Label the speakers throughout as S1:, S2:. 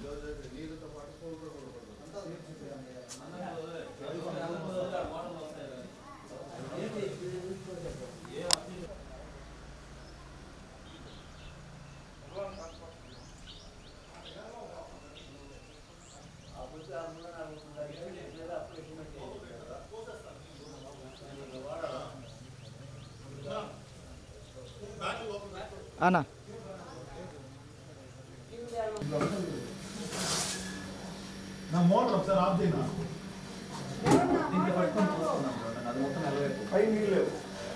S1: అన్నా
S2: నా మోటార్ ఒకసారి ఆఫ్ చేయనా పై నీళ్ళు లేవు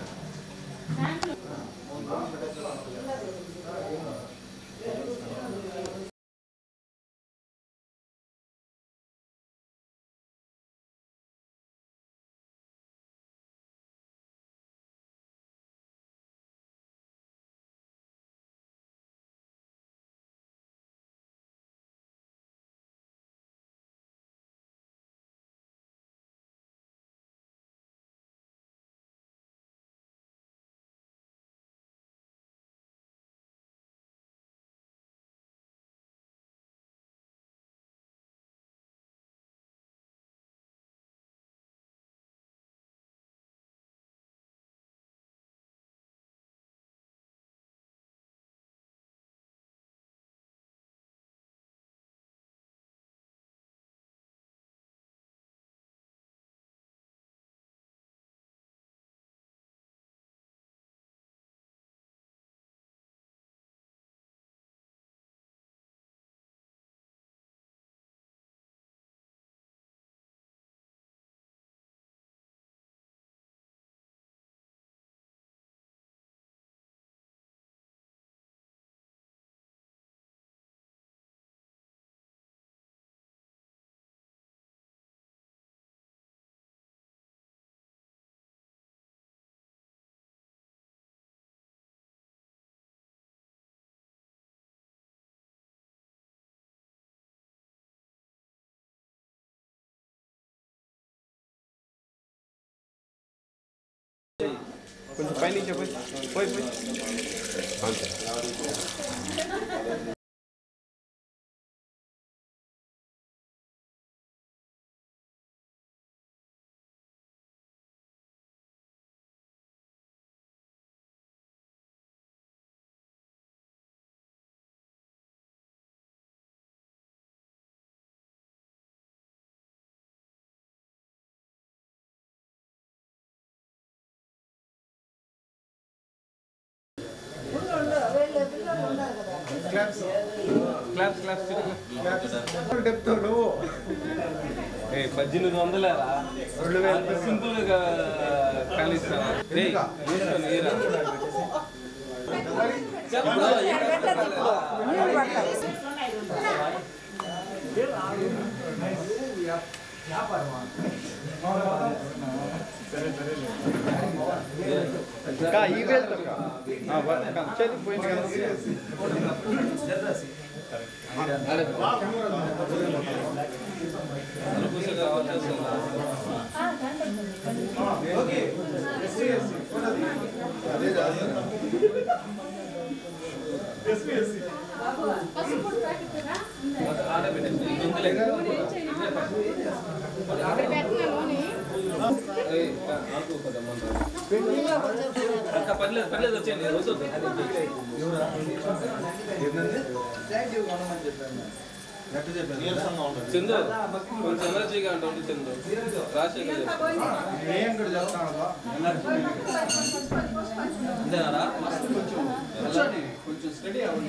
S1: కొంచెం పైన చెప్పి పోయి పోయి క్లాప్స్ క్లాప్స్ డెప్త్ నువ్వు
S3: ఏ పద్దెనిమిది వందలేరా
S1: రెండు వేలు
S3: అంత సింపుల్ గా కలిస్తాను రేయ్, మూసుకొని ఏరా. చెప్పు,
S1: కా ఈ వేలు చలి పోయింది కదా
S3: అనుకూలంగా వచ్చేస్తుందా? ఆడ పెట్టేసి, ఇది ఉందిలే. ఏయ్, అనుకోకూడదు, మంత్రం. అక్క, పర్లేదు పర్లేదు వచ్చేయండి వద్దు చందు కొంచెం ఎనర్జీగా ఉంటుంది చందు రాజశేఖర్ చెప్పు.
S2: ఏం కూడా చెప్తాను
S3: అంతేనారా?
S2: కొంచెం స్టడీ అవ్వండి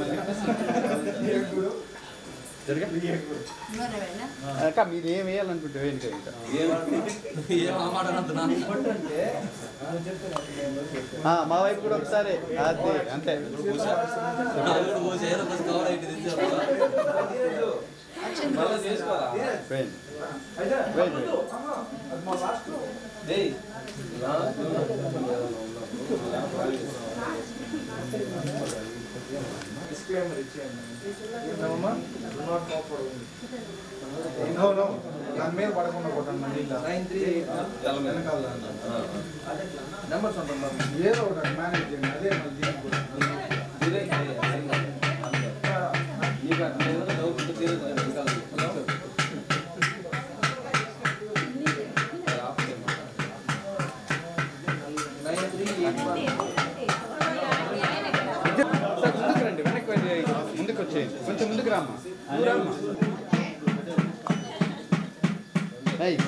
S1: అక్క మీరు ఏం వేయాలనుకుంటే వేయండి ఇంకా
S3: ఏం ఏం ఆ మాట అనొద్దునా?
S1: ఆ, మా వైపు కూడా ఒకసారి అదే అంతే
S3: నాలుగు పోసి ఏదో బస్ కవర్ అయ్యి తెచ్చారు మళ్ళీ చేసుకోరా
S1: వేయండి వేయండి
S3: డేయ్
S2: డిస్క్లైమర్ ఇచ్చేయండి ఏంటమ్మా Do not go for wind. No, no. దాని మీద పడకుండా కొట్టండి నీళ్ళ వెనకాల నెంబర్స్ ఉంటుంది ఏదో ఒకటి మేనేజ్ చేయండి అదే మళ్ళీ తీసుకుంటాం
S3: నీకు ఏదైనా డౌట్ ఉంటే
S1: రామ్మా నువ్వు రామ్మా నైస్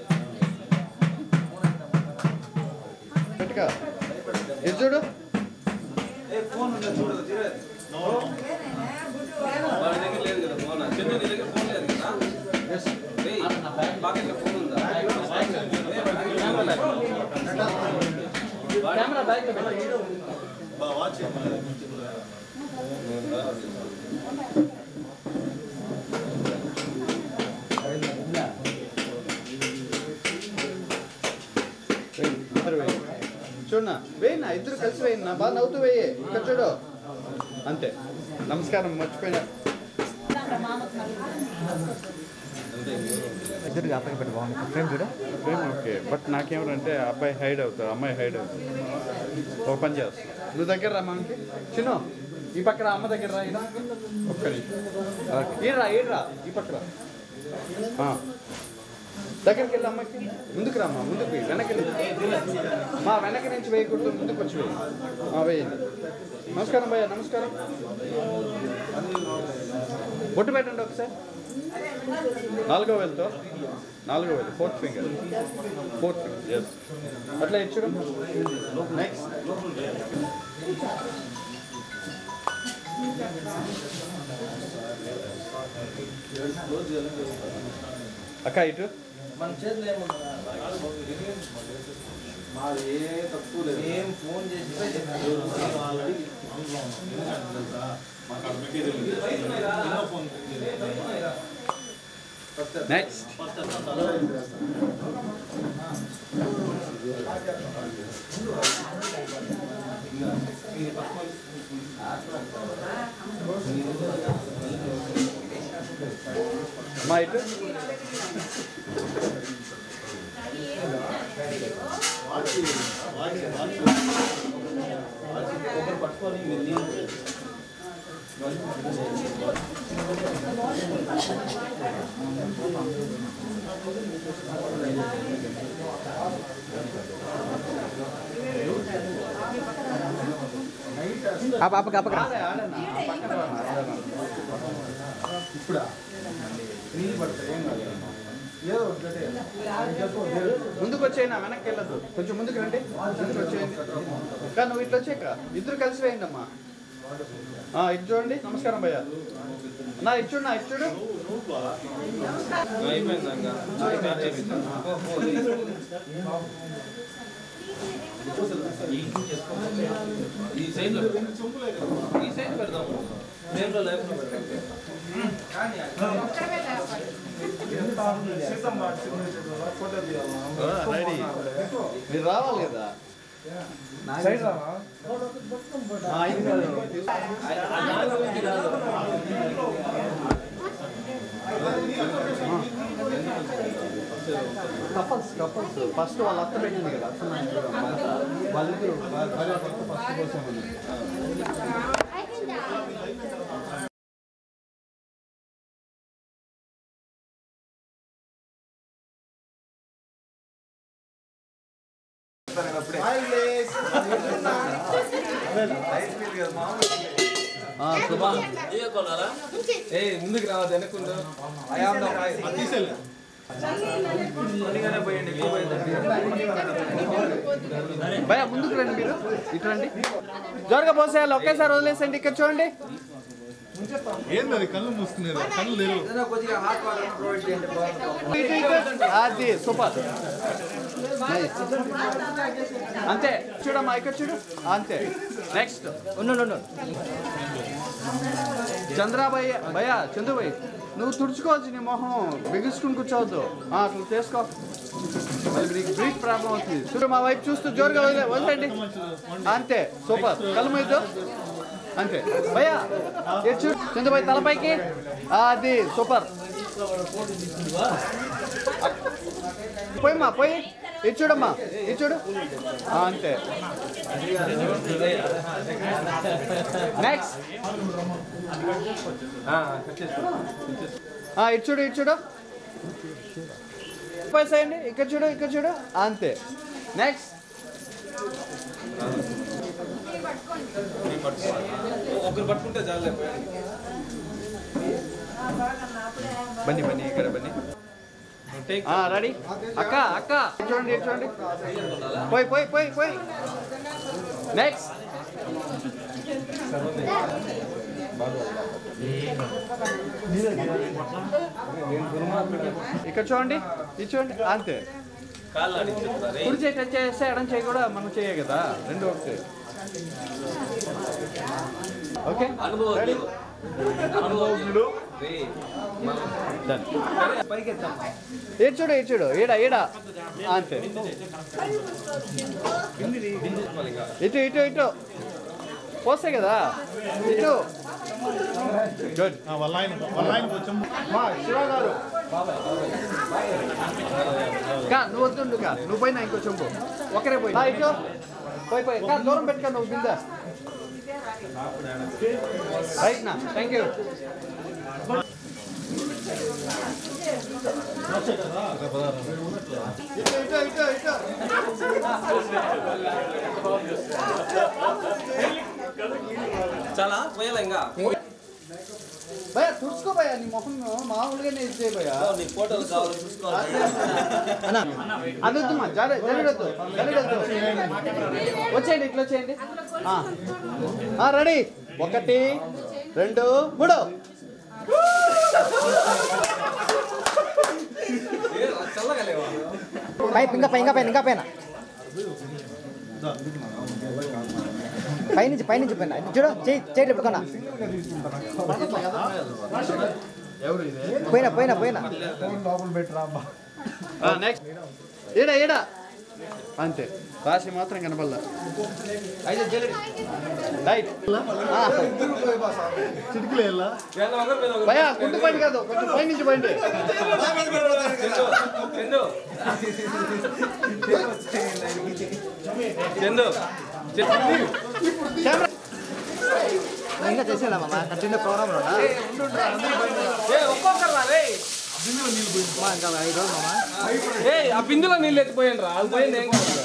S1: పెట్టుకో ఇది చూడు
S3: వాడి దగ్గర లేదు కదా ఫోన్ చందు నీ దగ్గర ఫోన్ లేదు కదా ఏయ్, పాకెట్లో ఫోన్ ఉందా
S1: కెమెరా బ్యాగ్ ఇద్దరు వేయి చూడనా వేయనా ఇద్దరు కలిసి వేయనా బాగా నవ్వుతూ వేయి ఇక్కడ చూడు అంతే నమస్కారం మర్చిపోయినా
S2: ఇద్దరు జాతక పెట్టి బాగుంది ఫ్రేమ్ చూడ
S1: ఫ్రేమ్ ఓకే బట్ నాకేమంటే అబ్బాయి హైడ్ అవుతాడు అమ్మాయి హైడ్ అవుతుంది ఒక పని చేస్తా నువ్వు దగ్గర రా మనకి చిన్న ఈ పక్క రా అమ్మ దగ్గర రా ఈడ. ఒక్క నిమిషం ఈడ్రా ఈడ్రా ఈ పక్క రా ఆ. దగ్గరికి వెళ్ళి అమ్మకి ముందుకు రామ్మా ముందుకు వెయ్యి వెనక్కి వెళ్ళి మా వెనక నుంచి వేయకూడదు ముందుకు వచ్చి వేయి ఆ, వేయండి నమస్కారం భయ్య నమస్కారం బొట్టు పెట్టండి ఒకసారి నాలుగో వేలతో నాలుగో వేలు fourth finger fourth finger yes అట్లా ఇచ్చడం నెక్స్ట్ అక్క ఇటు
S2: మన చేతిలో ఏముంది మాది ఏ తక్కువ లేదు ఏం ఫోన్ చేసి
S1: నెక్స్ట్ మా ఇటు ఆడే, ఆడేనా? పక్కన రా, ఆడేనా?
S2: ఇప్పుడా నీళ్ళు పడతాయి ఏం కాదు ఏదో ఒకటి చెప్పు
S1: ముందుకు వచ్చేయనా వెనక్కి వెళ్ళదు కొంచెం ముందుకు రండి ముందుకు వచ్చేయండి కానీ నువ్వు ఇట్లా వచ్చాక ఇద్దరు కలిసి వేయండి అమ్మా ఆ, ఇటు చూడండి నమస్కారం భయ్య నా ఇటు చూడు నా ఇటు చూడు
S3: అయిపోయింది ఇంకా స్టార్ట్ చేపిస్తాను ఈ సైడ్ లో ఈ సైడ్ పెడదాం ఫ్రేమ్లో లేకుండా పెడదాం
S2: సీతమ్మ ఫోటో తీయాలా
S1: రెడీ మీరు రావాలి కదా
S2: సైడ్ రావా
S1: ఆ, ఇది కాదు. కపల్స్ కపల్స్ ఫస్ట్ వాళ్ళ అత్త పెట్టింది కదా అత్త నాకు చూడమ్మా. వాళ్ళిద్దరు భార్య భర్త ఫస్ట్ కోసం ఉంది ఆ, శుభా
S3: ఏ ముందుకు రావద్దు వెనక్కుండు
S1: భయ ముందుకు రండి మీరు ఇటు రండి జోరుగా పోసేయాలి ఒకేసారి వదిలేసండి ఇక్కడ చూడండి
S4: ఏంది కళ్ళు మూసుకునేది కళ్ళు లేవు
S2: ఏదైనా కొద్దిగా హాట్ వాటర్ ప్రొవైడ్ చేయండి బాగుంటుంది
S1: ఇటు, ఇటు. అది సూపర్ నైస్. అంతే చూడమ్మా ఇక్కడ చూడు అంతే నెక్స్ట్ ఉండు చంద్రాభయ్య భయ చంద్రభయ్య నువ్వు తుడుచుకోవచ్చు నీ మొహం బిగుసుకుని కూర్చోవద్దు ఆ, అట్లా చేసుకో మళ్ళీ నీకు బ్రీత్ ప్రాబ్లం అవుతుంది చూడు మా వైపు చూస్తూ జోరుగా వదిలే వదిలేండి అంతే సూపర్ కళ్ళు మీద అంతే భయ్య ఇటు చూడు చంద్రభయ్య తలపైకి అది సూపర్ పోయమ్మా పోయి ఇది చూడమ్మా ఇది చూడు ఆ, అంతే నెక్స్ట్ ఇటు చూడు ఇటు చూడు పోసేయండి ఇక్కడ చూడు ఇక్కడ చూడు అంతే నెక్స్ట్
S3: ఒకరు పట్టుకుంటే చాలే
S1: బన్నీ బన్నీ ఇక్కడ బన్నీ రెడీ అక్క అక్క ఇటు చూడండి ఇటు చూడండి పోయి పోయి పోయి పోయి నెక్స్ట్ ఇక్కడ చూడండి ఇది చూడండి అంతే
S3: కాళ్ళు ఆడించుతున్నారు
S1: కుడి చేయి టచ్ చేస్తే ఎడం చేయి కూడా మనం చేయ కదా రెండు ఒకటే ఓకే
S3: అనుభవం అనుభవం
S1: డన్ ఏడు చూడు ఏడు చూడు ఏడా ఏడా అంతే ఇటు ఇటు ఇటు పోస్తాయి కదా ఇటు గుడ్
S4: వాళ్ళ ఆయన వాళ్ళ ఆయన కొంచెం
S1: మా శివ గారు కా నువ్వు వద్దుండు కా నువ్వు పోయినా ఇంకో చెంపు ఒకరే పోయి ఇటు పోయి పోయి కా దూరం పెట్టుకో నువ్వు బిందా రైట్ నా థ్యాంక్ యూ ఇటు ఇటు ఇటు ఇటు
S3: చాలా పోయాలా ఇంకా
S1: భయ తుడుచుకో భయ నీ మొహం మామూలుగానే ఇది చేయ భయ
S3: నీ ఫోటోలు కావాలి చూసుకోవాలి
S1: అదొద్దు మా జర జరగద్దు జరగద్దు వచ్చేయండి ఇట్లా వచ్చేయండి రెడీ ఒకటి రెండు మూడు
S3: ఏ, చల్లగా లేవా
S5: పైపు ఇంకా పై ఇంకా పైన ఇంకా పైన పైనుంచి పైనుంచి పైన చూడు చేయి చేయి పెట్టుకున్నా
S1: ఎవరు ఇది
S5: పోయినా పోయినా పోయినా
S2: లోపల పెట్టరా
S1: నెక్స్ట్ ఏడా ఏడా అంతే రాశి మాత్రం కనబడలా అయితే జల్లి రైట్
S4: చిటికలు వెళ్ళా
S3: ఏదో ఒకరి మీద ఒకరు.
S1: భయ గుంటు పైన కాదు కొంచెం పై నుంచి పోయింది
S3: చందు చందు చందు
S1: కెమెరా
S5: ఇంకా చేసేలా మామ కంటిన్యూ ప్రోగ్రామ్ లో
S3: ఏ ఒక్కొక్కరు రా రే
S5: ఇంకా ఐదు రోజులు మామ
S3: ఏ ఆ బిందులో నీళ్ళు ఎత్తిపోయాను రా అది పోయింది ఏం కాదు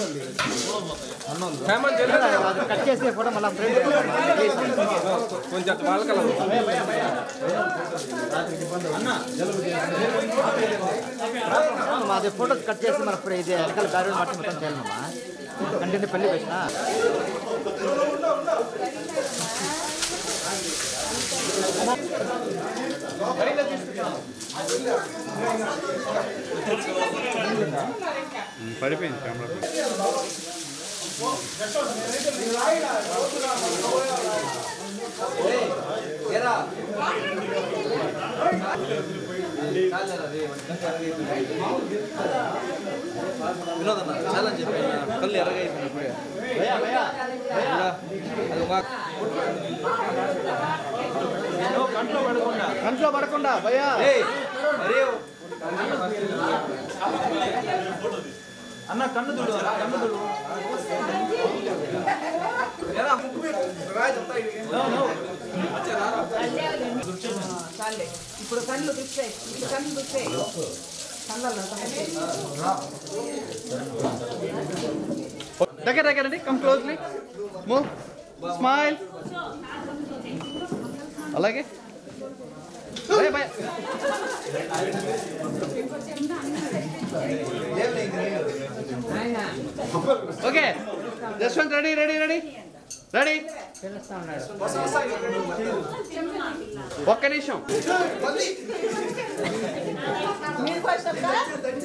S3: హేమంత్ చెల్లె
S5: అది కట్ చేసి ఫోటో మళ్ళీ ఫ్రెండ్
S3: కొంచెం వాళ్ళకల
S5: మాది ఫోటో కట్ చేసి మన ఇది వెనకాల బ్యాక్గ్రౌండ్ బట్టి మొత్తం చేయాలి మామ కంటిన్యూ పెళ్లి పెట్టిన
S1: పడిపోయింది కెమెరా
S2: వినోద్ అన్న చాలా చెప్పి కళ్ళు ఎర్రగా అయిపోయింది ఇప్పుడే
S1: భయ భయ
S2: అది మా కంట్లో పడకుండా
S1: కంట్లో పడకుండా భయ
S2: అరే అన్న కన్ను చూడు అన్న కన్ను చూడు ఎరా రాయ్ చెప్తా
S6: చాలే ఇప్పుడు కళ్ళు దుస్తాయి ఇప్పుడు కళ్ళు దుస్తాయి కళ్ళల్లో
S1: దగ్గర దగ్గర రండి కమ్ క్లోజ్లీ మూవ్ స్మైల్ అలాగే భయ భయ okay Jaswanth ready ready ready ready ఒక్క నిమిషం
S6: మీరు ఫస్ట్ చెప్తారా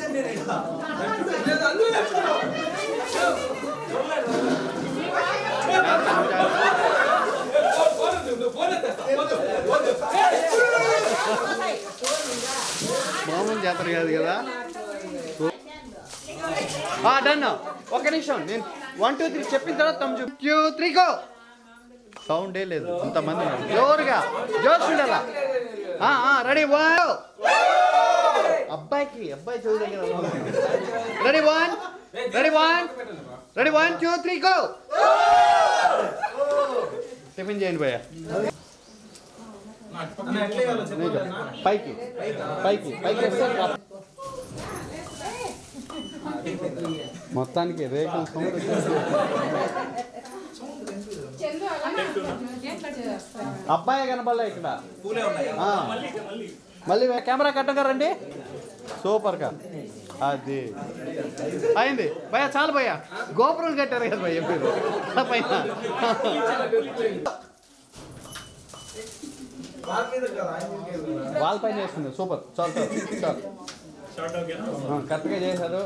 S1: మామూలు జాతర కాదు కదా డన్ ఒక్క నిమిషం నేను వన్ టూ త్రీ చెప్పిన తర్వాత తమ క్యూ త్రీ గో సౌండే లేదు అంతమంది ఉన్నారు. జోరుగా జోష్ ఉండాలా రెడీ వన్ అబ్బాయికి అబ్బాయి చదువు దగ్గర ready one ready one ready one two three go tiffin చేయండి భయ్య
S2: అన్న ఎట్లా ఇవ్వాలో చెప్పు అన్న.
S1: పైకి పైకి పైకి వస్తే రా. మొత్తానికి రేకుల సౌండ్ అబ్బాయి కనబడలే ఇక్కడ
S2: పూలే ఉన్నాయా
S1: ఆ. మళ్ళీ కెమెరా కట్టగా రండి సూపర్గా అది అయింది భయ్యా చాలు భయ్యా గోపురం కట్టారు కదా భయ్య మీరు ఆ పైన
S2: వాళ్ళ మీద కదా ఆయన మీదకే కదా.
S1: వాళ్ళ పైన వేసుకుంది సూపర్ చాలు చాలు చాలు ఆ, కరెక్ట్గా చేశారు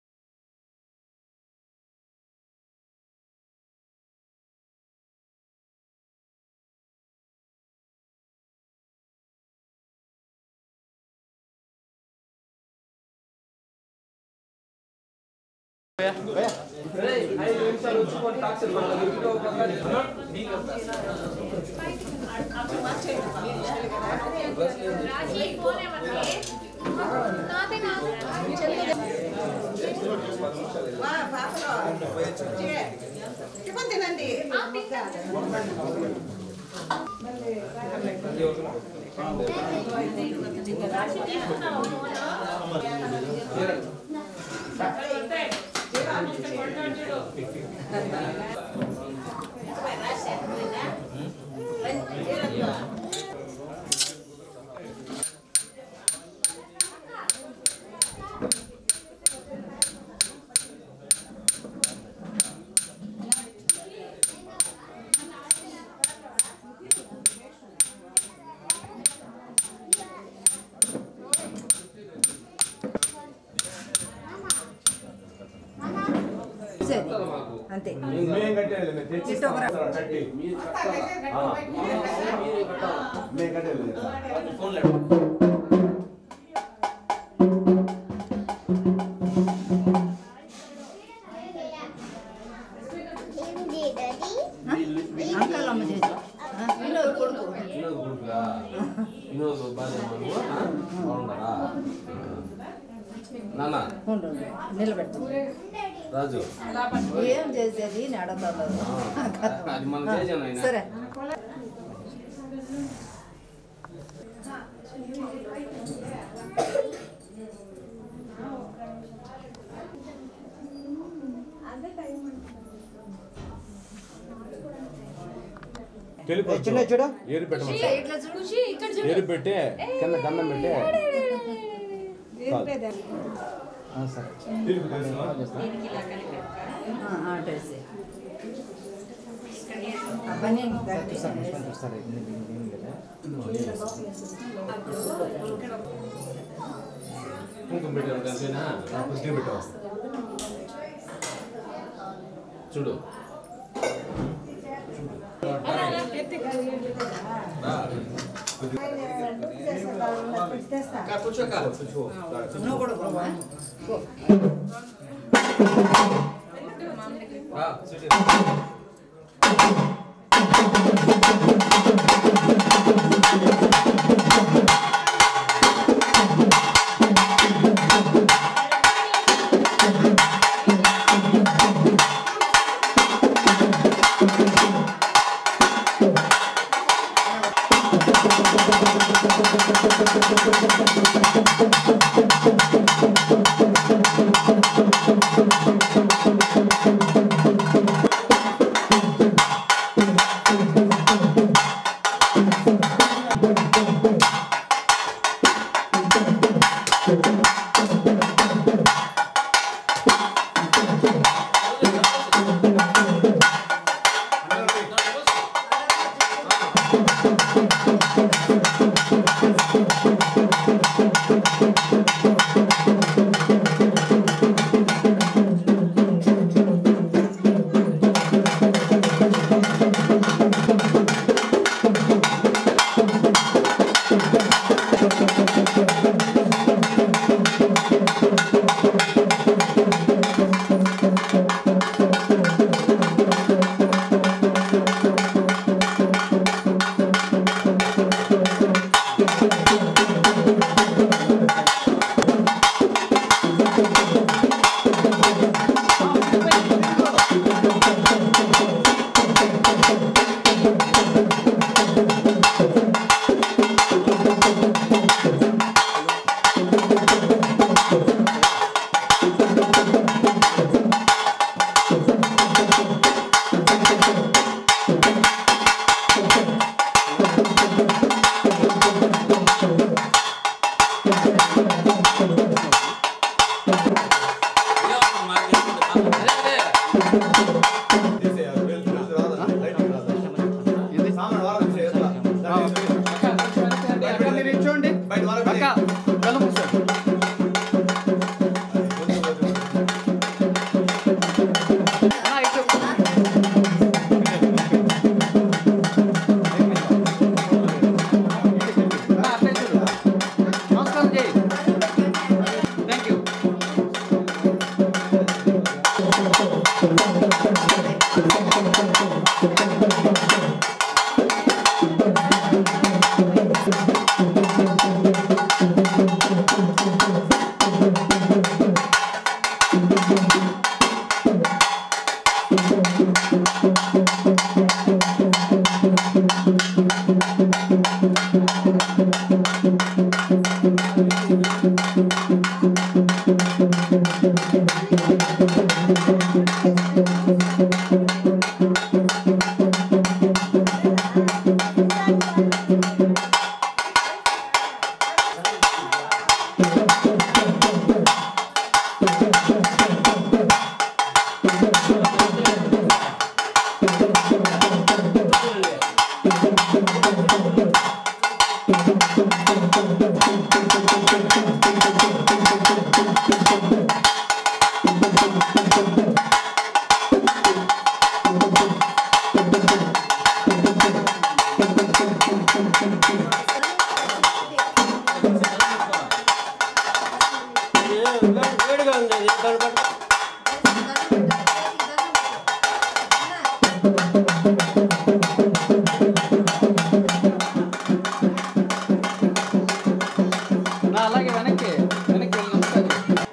S1: భయ్యా, భయ్యా.
S3: ఐదు నిమిషాలు వచ్చి కొన్ని టాక్సీలు పడతారు ఇంటికి ఒక పక్కన
S6: మా పాపలో టిఫిన్ తినండి అంతే
S2: మేము కట్టేది మేము తెచ్చి ఇస్తాం సార్, కట్టి మేము కట్టేది
S6: అంకల్ అమ్మ చేసి వినోద్ కొడుకు
S3: వినోద్ కొడుకులా వినోద్ బాగా బాగున్నారా నాన్న
S6: ఉండు నిలబెడతాం
S3: రాజు
S6: ఏం చేసేది నడతాడు
S3: అది మనం చేసాను ఆయన
S6: సరే
S1: చిన్న చూడు
S4: ఏరు పెట్టమని
S7: ఇట్లా చూసి ఇక్కడ చూడు
S4: ఏరు పెట్టి కింద గంధం పెట్టి
S6: అడ్రస్ అవన్నీ
S3: కుంకుమ పెట్టారు దానిపైన చూడు
S6: నువ్వు కూడా పోమా? పో.
S3: రా, సిటీ.
S1: నా అలాగే వెనక్కి వెనక్కి వెళ్ళి నమస్కారం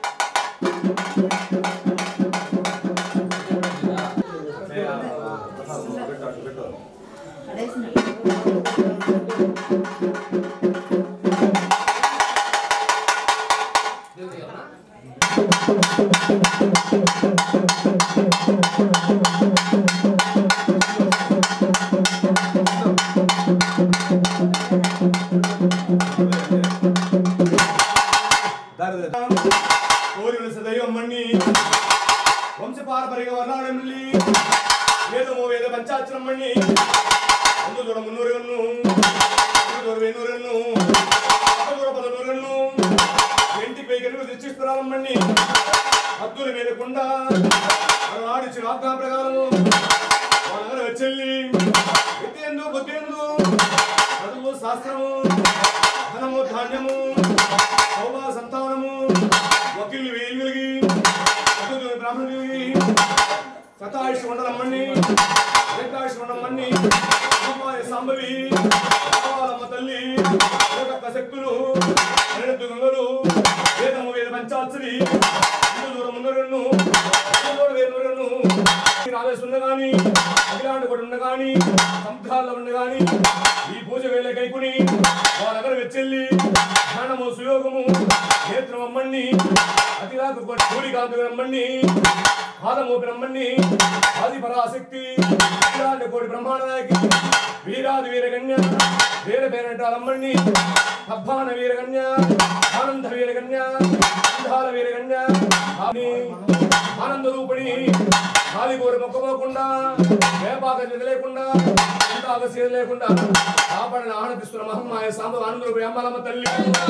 S7: కోరి వెలస దైవం మణి వంశ పారపరిక వర్ణాడమిల్లి వేదమో వేద పంచాచరం మణి ಒಂದು ದೊಡ ಮುನ್ನೂರನ್ನು ಒಂದು ದೊಡ వెన్నూరನ್ನು దొడ పదనూరನ್ನು ఎంటి పైకను తెచ్చిస్తున్నారమ్మని హద్దుల మీద కుండ ఆడిచిన ఆజ్ఞా ప్రకారం వాళ్ళ వచ్చెల్లి విద్యందు బుద్ధియందు చదువు శాస్త్రము ధనము ధాన్యము సౌభా సంతానము వకీలు వేలు వెలిగి చదువు బ్రాహ్మణుడికి శతాయుష్ ఉండలమ్మని ఏకాయుష్ ఉండమ్మని అమ్మాయి సాంబవి కావాలమ్మ తల్లి లోకక్క శక్తులు పన్నెండు గంగలు వేదము వేద పంచాక్షరి ఇందు దూరం ఉన్నరెన్ను వేరును రావేశం గాని అఖిలాండ కూడా ఉన్న గాని సముద్రాల్లో ఉన్న గాని ఈ పూజ వేళ కైకుని వాళ్ళ వెచ్చెల్లి జ్ఞానము సుయోగము నేత్రమమ్మణ్ణి అతిరాకు కోడి కాంతి రమ్మణ్ణి పాదము బ్రహ్మణ్ణి ఆది పరాశక్తి వీరాది కోడి బ్రహ్మాండ నాయకి వీరాది వీరగణ్య వీర పేరంటారమ్మణ్ణి అబ్బాన వీరగణ్య ఆనంద వీరగణ్య అంధాల వీరగణ్య ఆని ఆనంద రూపిణి ఆది కోరి మొక్కపోకుండా వేపాక నిధి లేకుండా ఇంతాక సీద లేకుండా కాపాడిన ఆనందిస్తున్న మహమ్మాయ సాంబ ఆనంద రూపిణి అమ్మలమ్మ తల్లి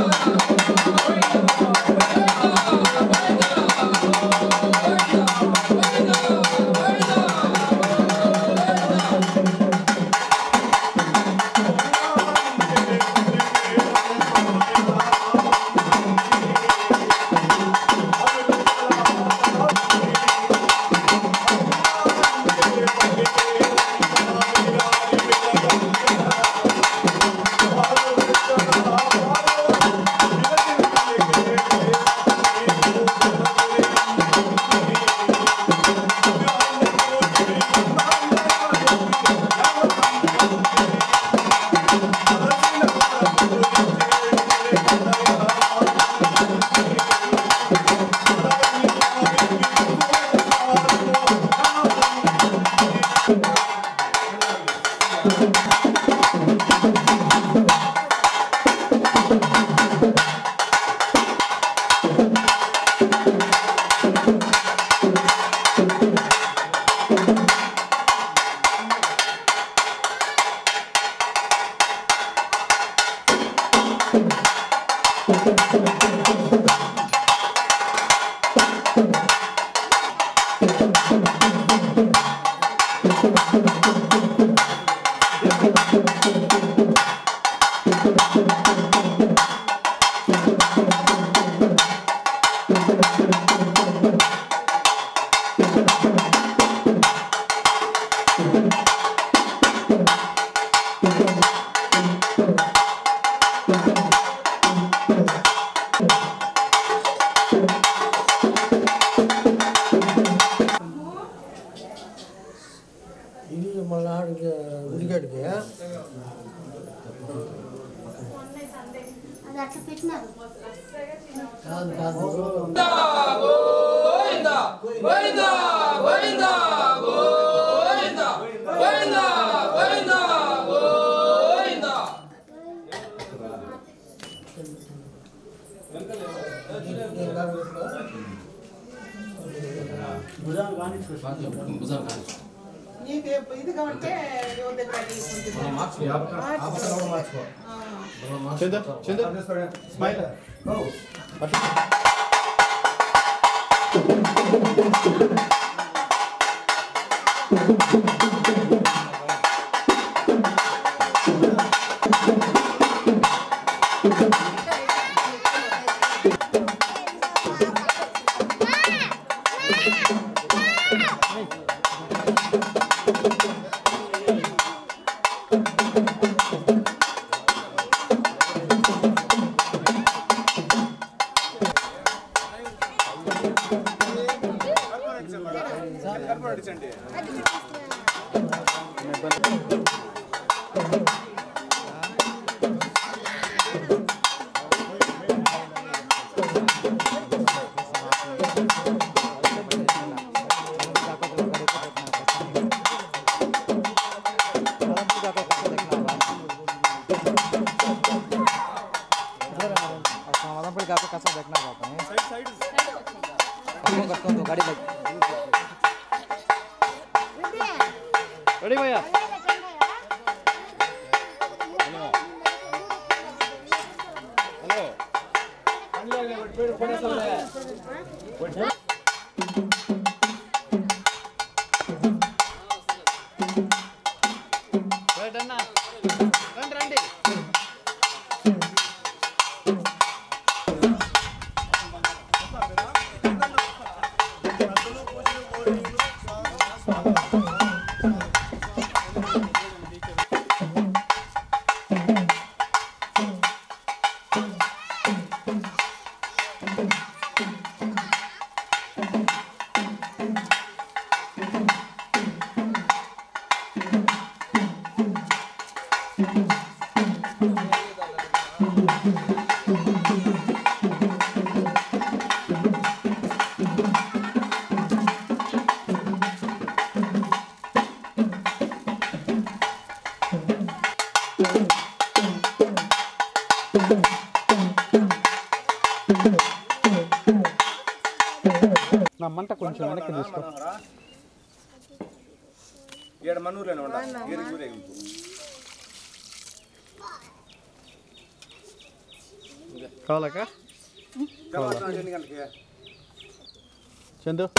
S8: ఇది మళ్ళీ ఆడికి ఉడికాడికి
S9: అది అట్లా పెట్టినారు
S8: కాదు కాదు
S6: నీకు ఇది కాబట్టి ఎవరి దగ్గర తీసుకుంటుంది
S1: చందు చందు స్మైల్
S9: ఆ
S5: समाधान का कैसा देखना चाहते हैं साइड साइड करता हूँ तो गाड़ी लग
S1: రెడీ భయ్యా రైట్ అన్న రండి రండి నా మంట కొంచెం వెనక్కి తీసుకో
S7: ఏడు మన్నూరులోనే ఉండ గిరి ఊరేగింపు
S1: కావాలక
S7: తెల్లవారుజామున ఎన్ని గంటలకి
S1: చందు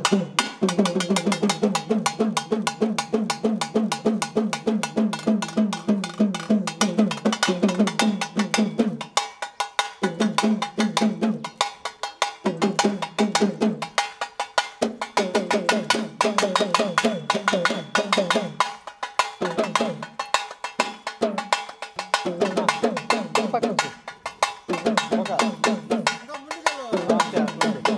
S1: పక్కకు ఒక అంతే, అట్లా.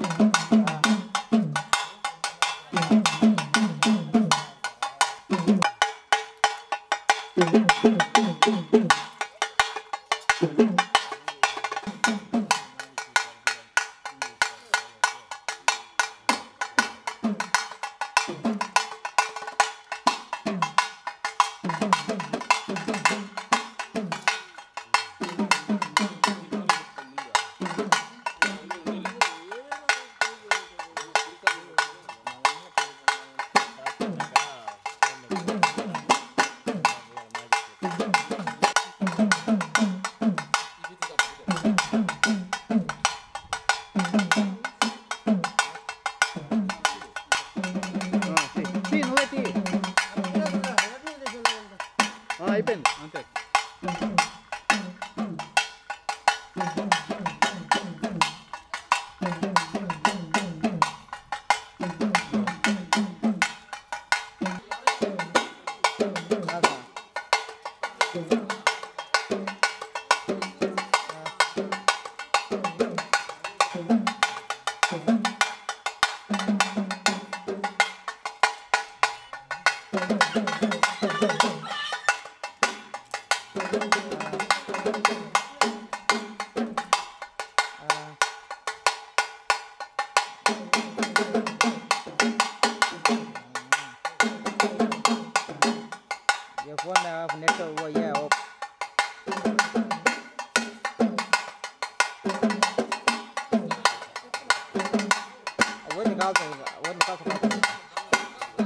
S1: అయిపోయింది అంతే
S5: ये फोन नेट वो ये वो वो निकाल सकता वो निकाल सकता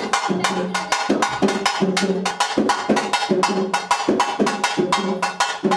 S9: Thank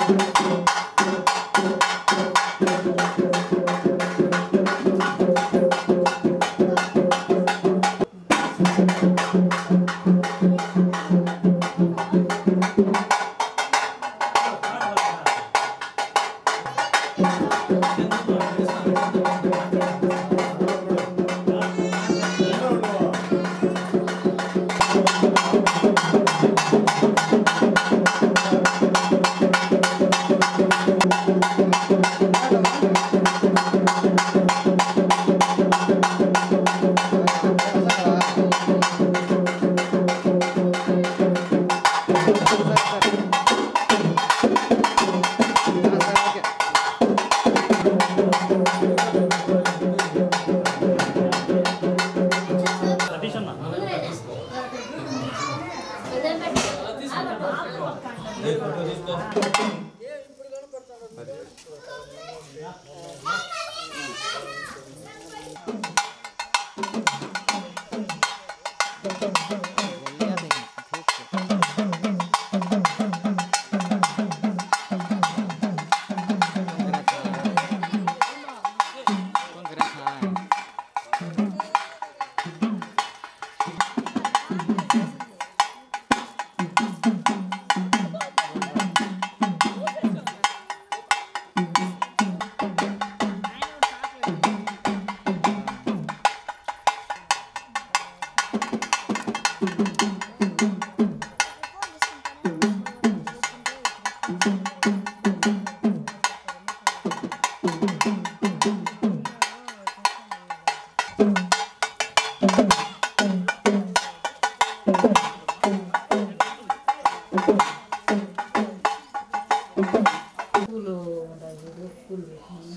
S6: పూలు ఉంటాయి చూడు, పూలు పెట్టినాను.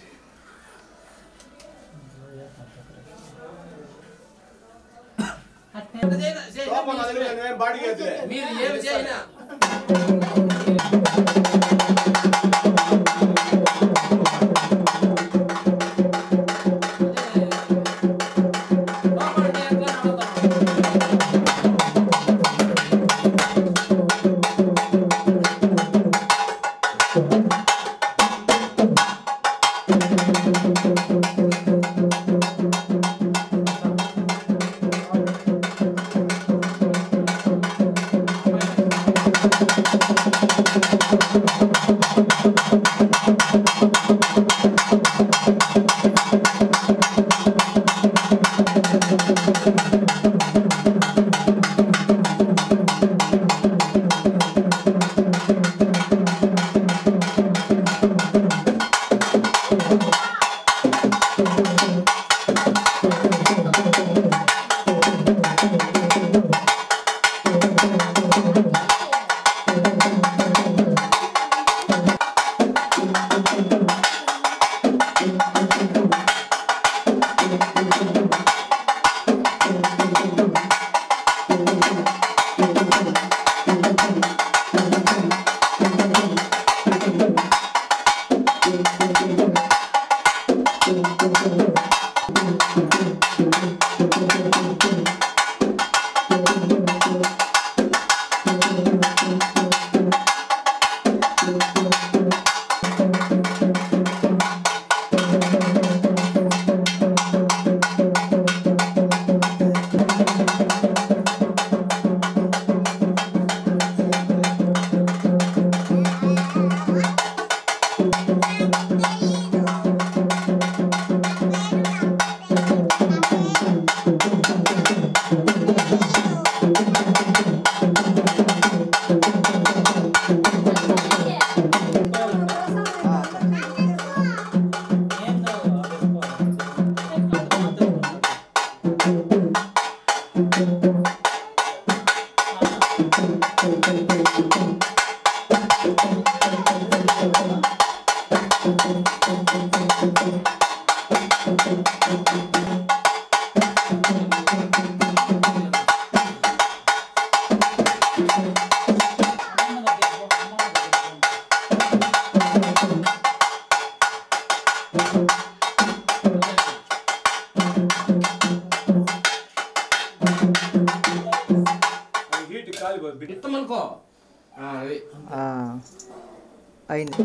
S7: బాడీ ఎత్తులే
S3: మీరు ఏమి చేయినా లోపలికి ఎట్లా నడవతాం?
S7: హీట్ కాలిపోతుంది
S3: ఇత్తమనుకో ఆ, అది
S5: ఆ, అయింది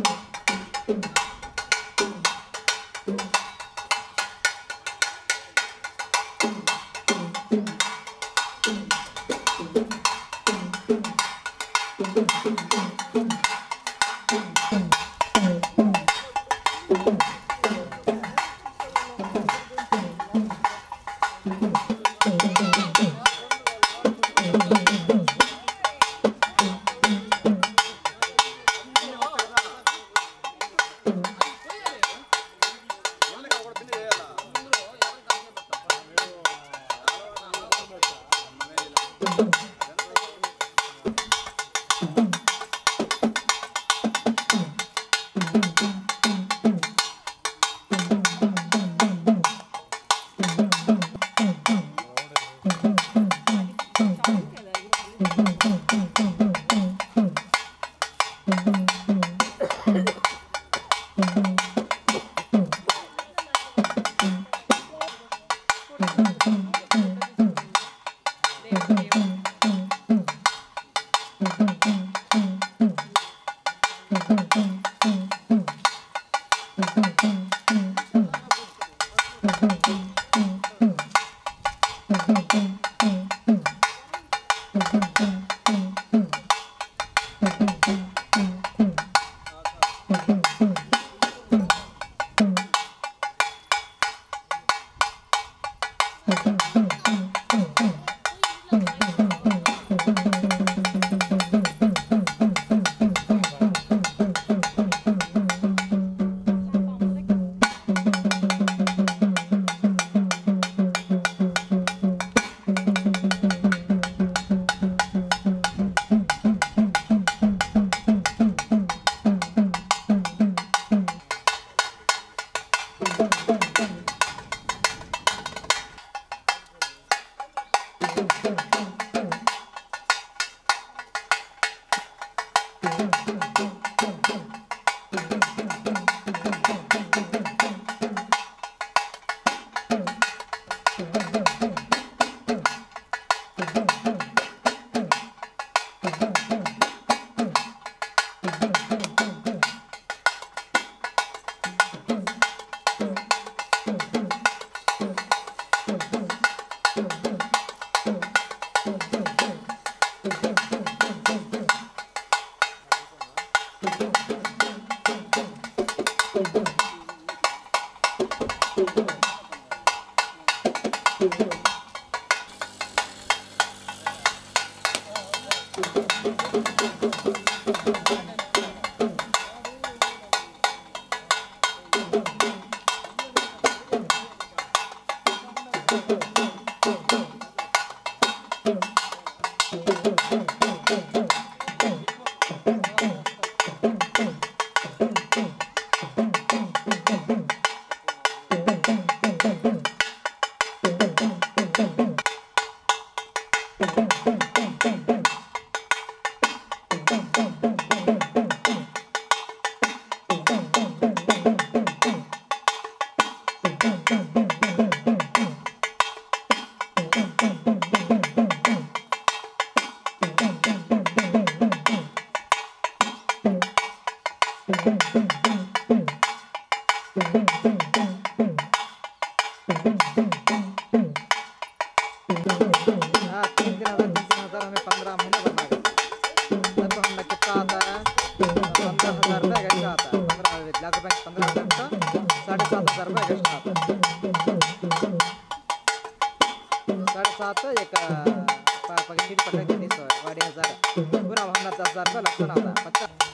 S5: हाँ तीन दिन अगर तीन तीन हजार हमें पंद्रह महीने भरना है तब हमें कितना आता है पंद्रह हजार रुपये एक्स्ट्रा आता है पंद्रह लाख रुपये पंद्रह हजार का साढ़े सात हजार रुपये एक्स्ट्रा आता है साढ़े सात एक पक्षी पटक तीन सौ वाड़ी हजार पूरा हमारा दस हजार रुपये लगता आता है पचास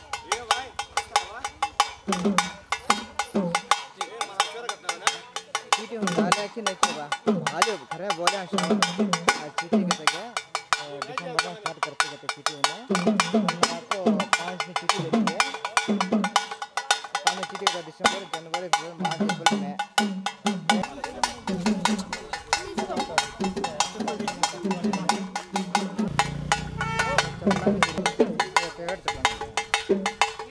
S5: चीटी ఉందా లేకపోతే నెక్స్ట్ आज घर में बोले हैं चीटी के तक दिसंबर में स्टार्ट करते करते चीटी में हम आपको पाँच में चीटी देंगे पाँच में चीटी का दिसंबर जनवरी फरवरी मार्च अप्रैल में फेवरेट चलना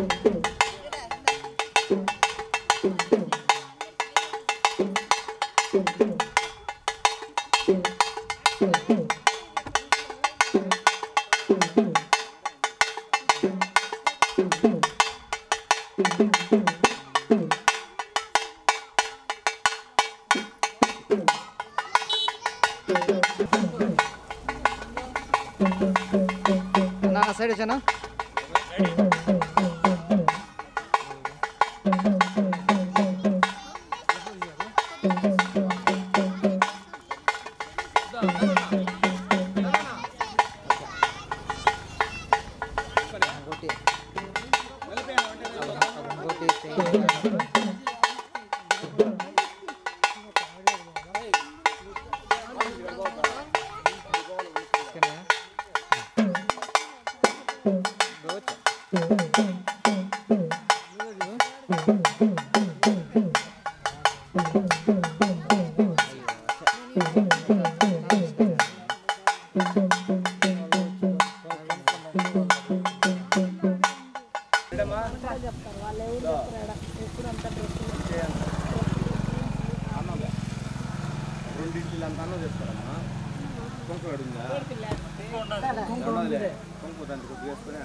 S5: నా సైడ్ వచ్చానా ఇంకోటి ఇంకోటి
S3: రెండు ఇడ్లీలు అంత అన్నం చేస్తారమ్మా కుంకుమ అడుగుందా కుంకుమ దాంట్లో కొద్దిగా వేసుకొని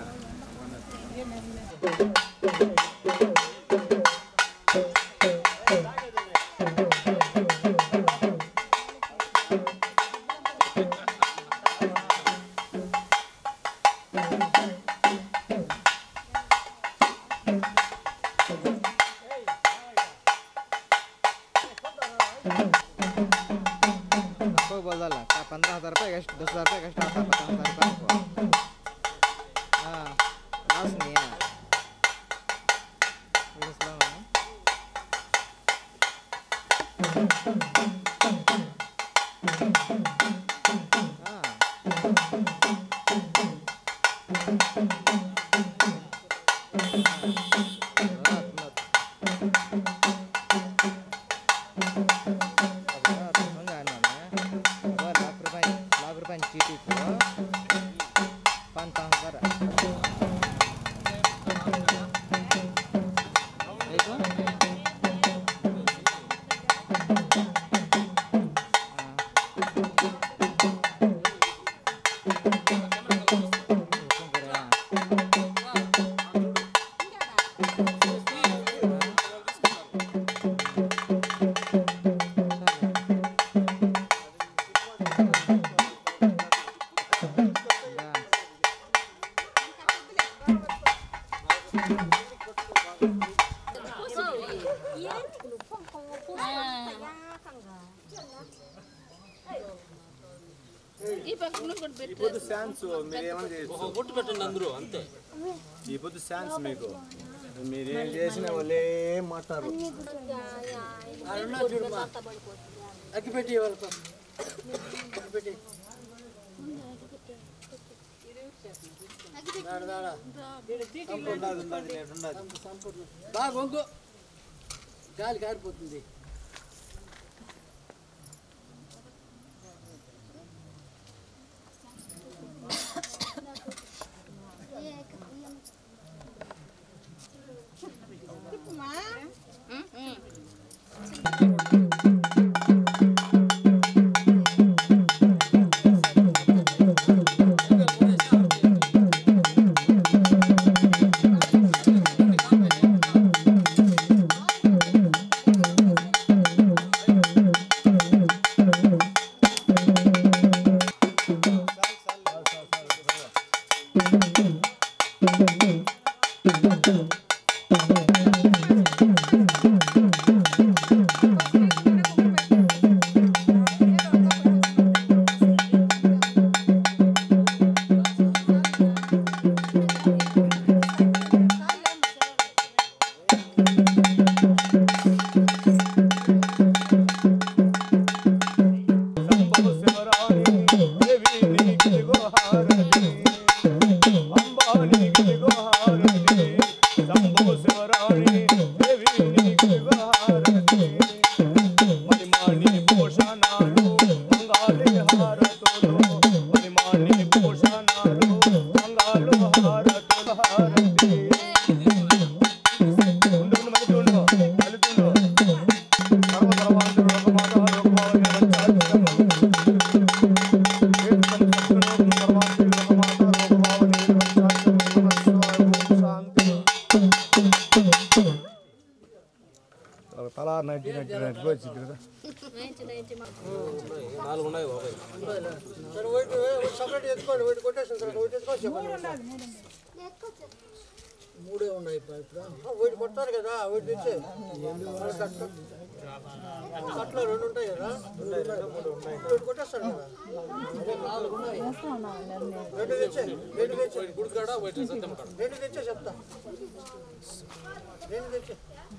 S5: आपको बोल डाला का पंद्रह हजार रुपये एक्स्ट्रा दस हजार रुपये एक्स्ट्रा आता है पचास हजार रुपये आपको हाँ लॉस नहीं है ये इस्लाम है हाँ रात मत लाख रुपये लाख रुपये चीटी पाँच पाँच हजार
S7: ఈ పొద్దు ఛాన్స్ మీరు ఏమైనా చేయొచ్చు
S3: గుట్టు పెట్టండి అందరూ అంతే
S7: ఈ పొద్దు ఛాన్స్ మీకు మీరు ఏం చేసిన వాళ్ళే మాట్లాడరు
S8: అగ్గిపెట్టి వాళ్ళకు అగ్గిపెట్టి దాడ, దాడ. బాగా వంగు గాలి కారిపోతుంది
S7: తలా నైన్టీ నైన్టీ నైన్టీ వచ్చింది కదా
S3: నాలుగు ఉన్నాయి బాబాయ్
S8: సరే వైట్ సపరేట్ ఎత్తుకోండి వైట్ కొట్టేసాను సార్ వైట్ ఎత్తుకోవచ్చు చెప్పండి మూడే ఉన్నాయి ఇప్పుడు ఇప్పుడు ఆ, వైట్ కొట్టారు కదా వైట్ తెచ్చే కట్లో రెండు ఉంటాయి కదా వైట్ కొట్టేస్తాడు కదా అదే నాలుగు ఉన్నాయి రెండు తెచ్చే రెండు తెచ్చే
S3: గుడి కాడ వైట్ సత్యం కాడ
S8: రెండు తెచ్చే చెప్తా రెండు తెచ్చే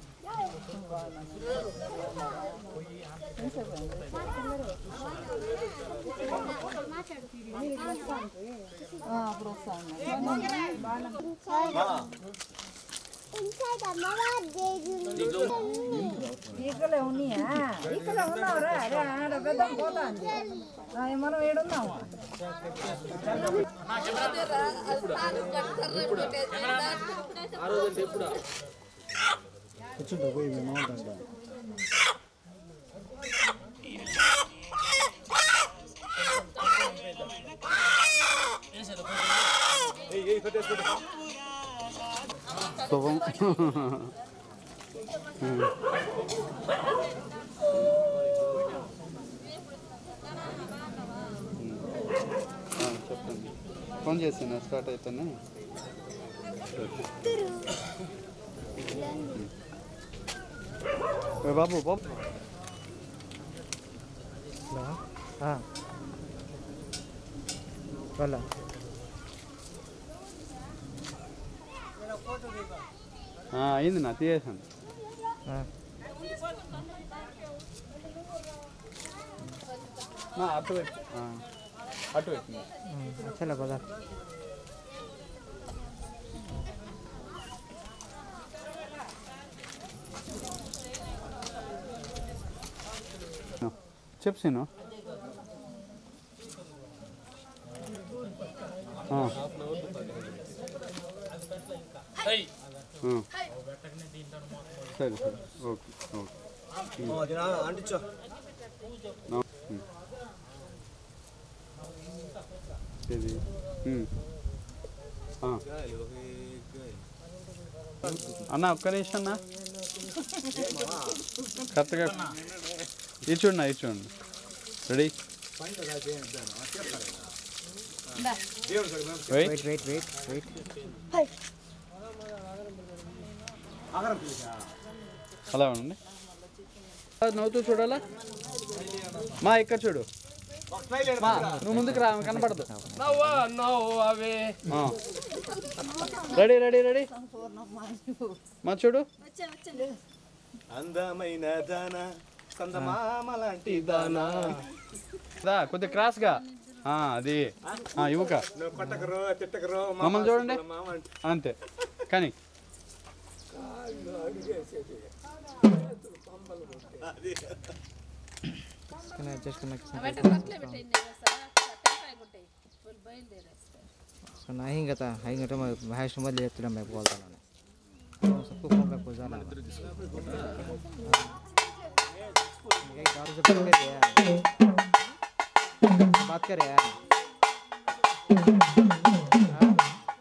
S6: ఈకలే ఉన్నాయా ఈకలే ఉన్నావురా అరే ఆడ పెద్ద పోతాంది ఆ, మనం ఏడున్నాము
S3: ఆ రోజు అంటే ఎప్పుడు
S1: శుభం ఆ, చెప్పండి ఫోన్ చేసిన స్టార్ట్ అయితేనే ఏ బాబు బాబు
S5: వాళ్ళ
S1: ఆ, అయింది నా తీయేసాను నా, అటు పెట్టు ఆ, అటు పెట్టింది
S5: చలో పద
S1: చెప్పు సీను ఆ. ఆ. సరే సరే ఓకే ఓకే
S7: అంటించో
S1: నా- ఉమ్. ఇది ఉమ్. ఆ. అన్న ఒక్క నిమిషం అన్న కరెక్ట్గా ఇది చూడండి ఇది చూడండి ready wait
S5: wait wait wait
S1: అలా ఉండండి నవ్వుతూ చూడాలా మా ఇక్కడ చూడు మా, నువ్వు ముందుకు రా ఆమె కనపడదు ఆ. రెడీ రెడీ రెడీ మా చూడు
S7: అందమైన దాన సందమామ లాంటి దానా
S1: దా కొద్దిగా క్రాస్గా ఆ, అది ఆ, ఇవ్వక
S7: నువ్వు కొట్టకరో తిట్టకరో
S1: మమ్మల్ని చూడండి
S7: మామ అంటే
S1: అంతే కానీ
S5: ಸೊ ನಾ ಹಿಂಗತ್ತ ಹಿಂಗಟ ಮಹೇಶ್ ಮೊದಲು ಎತ್ತಿಡ ಬೇಕು ಬೋಲ್ತಾನೆ सबको फोन पे को जाना ये गाड़ी से बात कर यार बात कर यार हाँ?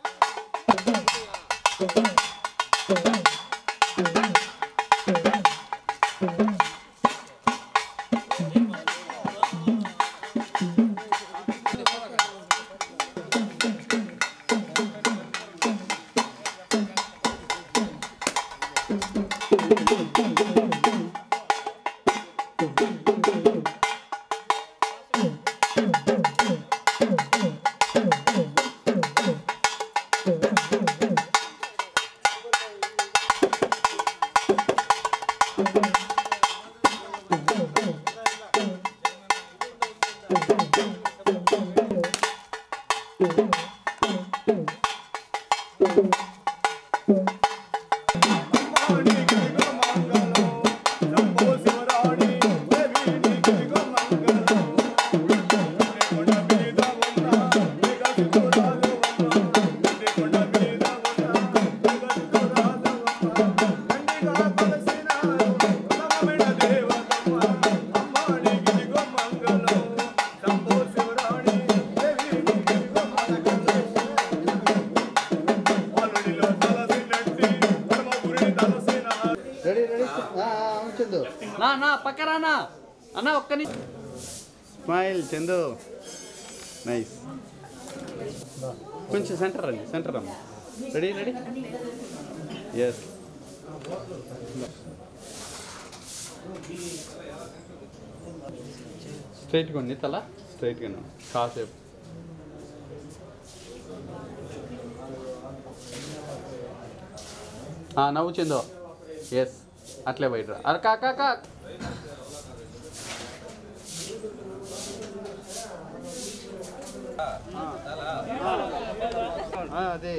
S1: రెడీ రెడీ చందు నా నా పక్కరా నా అన్న ఒక్క ని స్మైల్ చందు నైస్ కొంచెం సెంటర్ రండి సెంటర్ అమ్మ రెడీ రెడీ ఎస్ స్ట్రైట్గా ఉంది తల స్ట్రైట్గా కాసేపు ఆ, నవ్వు చిందో ఎస్ అట్లే బయట రా. అరే కాకా కా అదే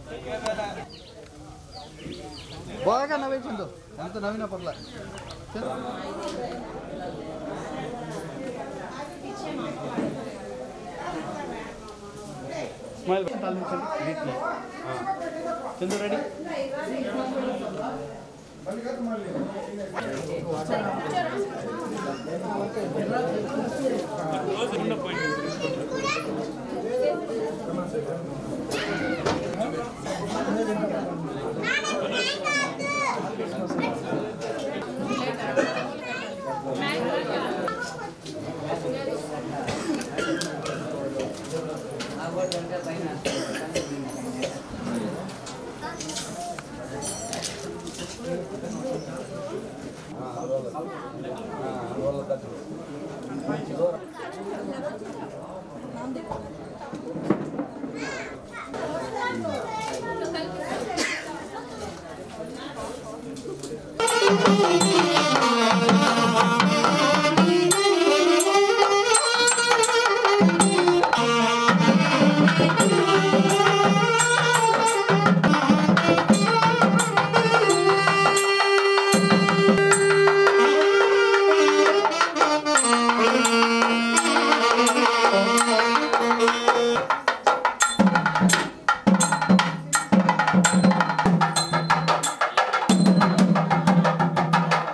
S1: బాగా నవ్వించిందో ఎంత నవ్వినా పర్లే స్మైల్ చందు రెడీ
S9: ఆ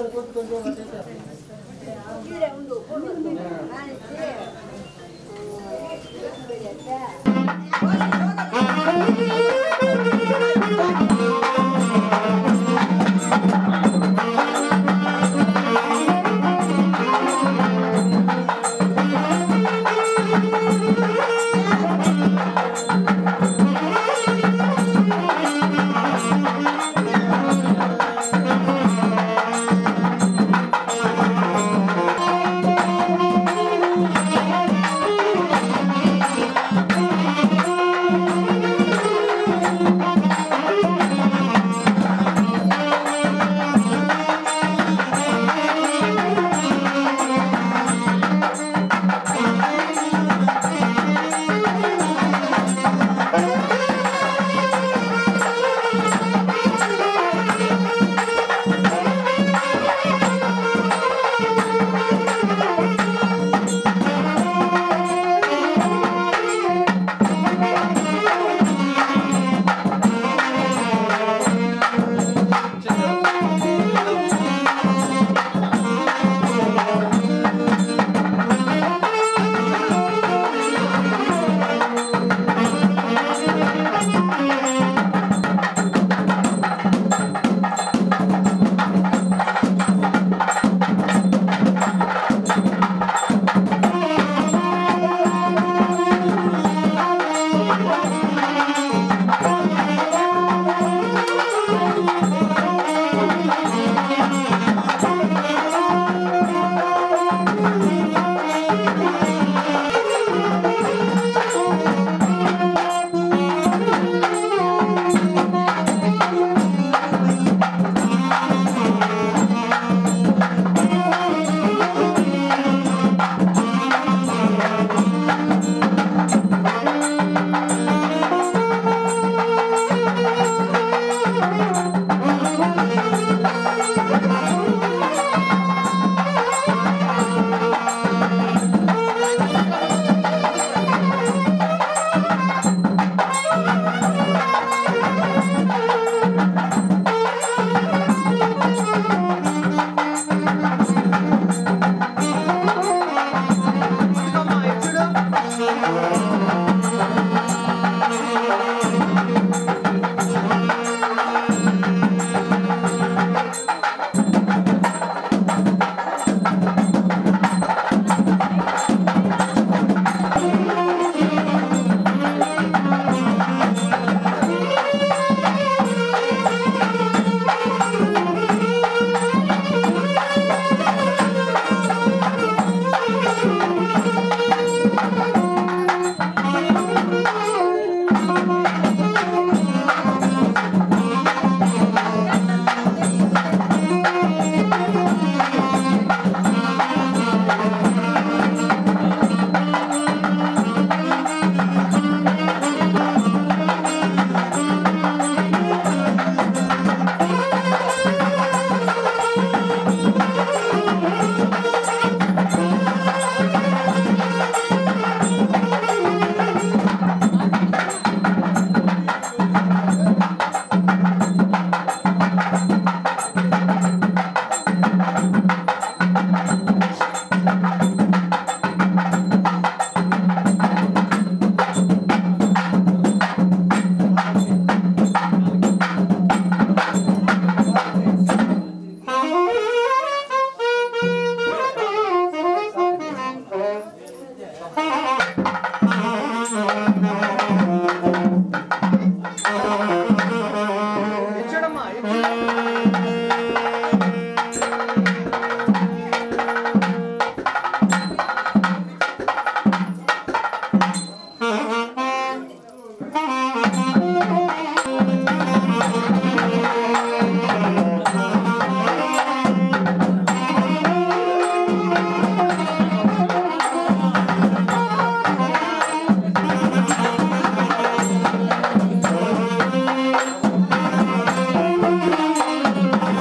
S9: ఆ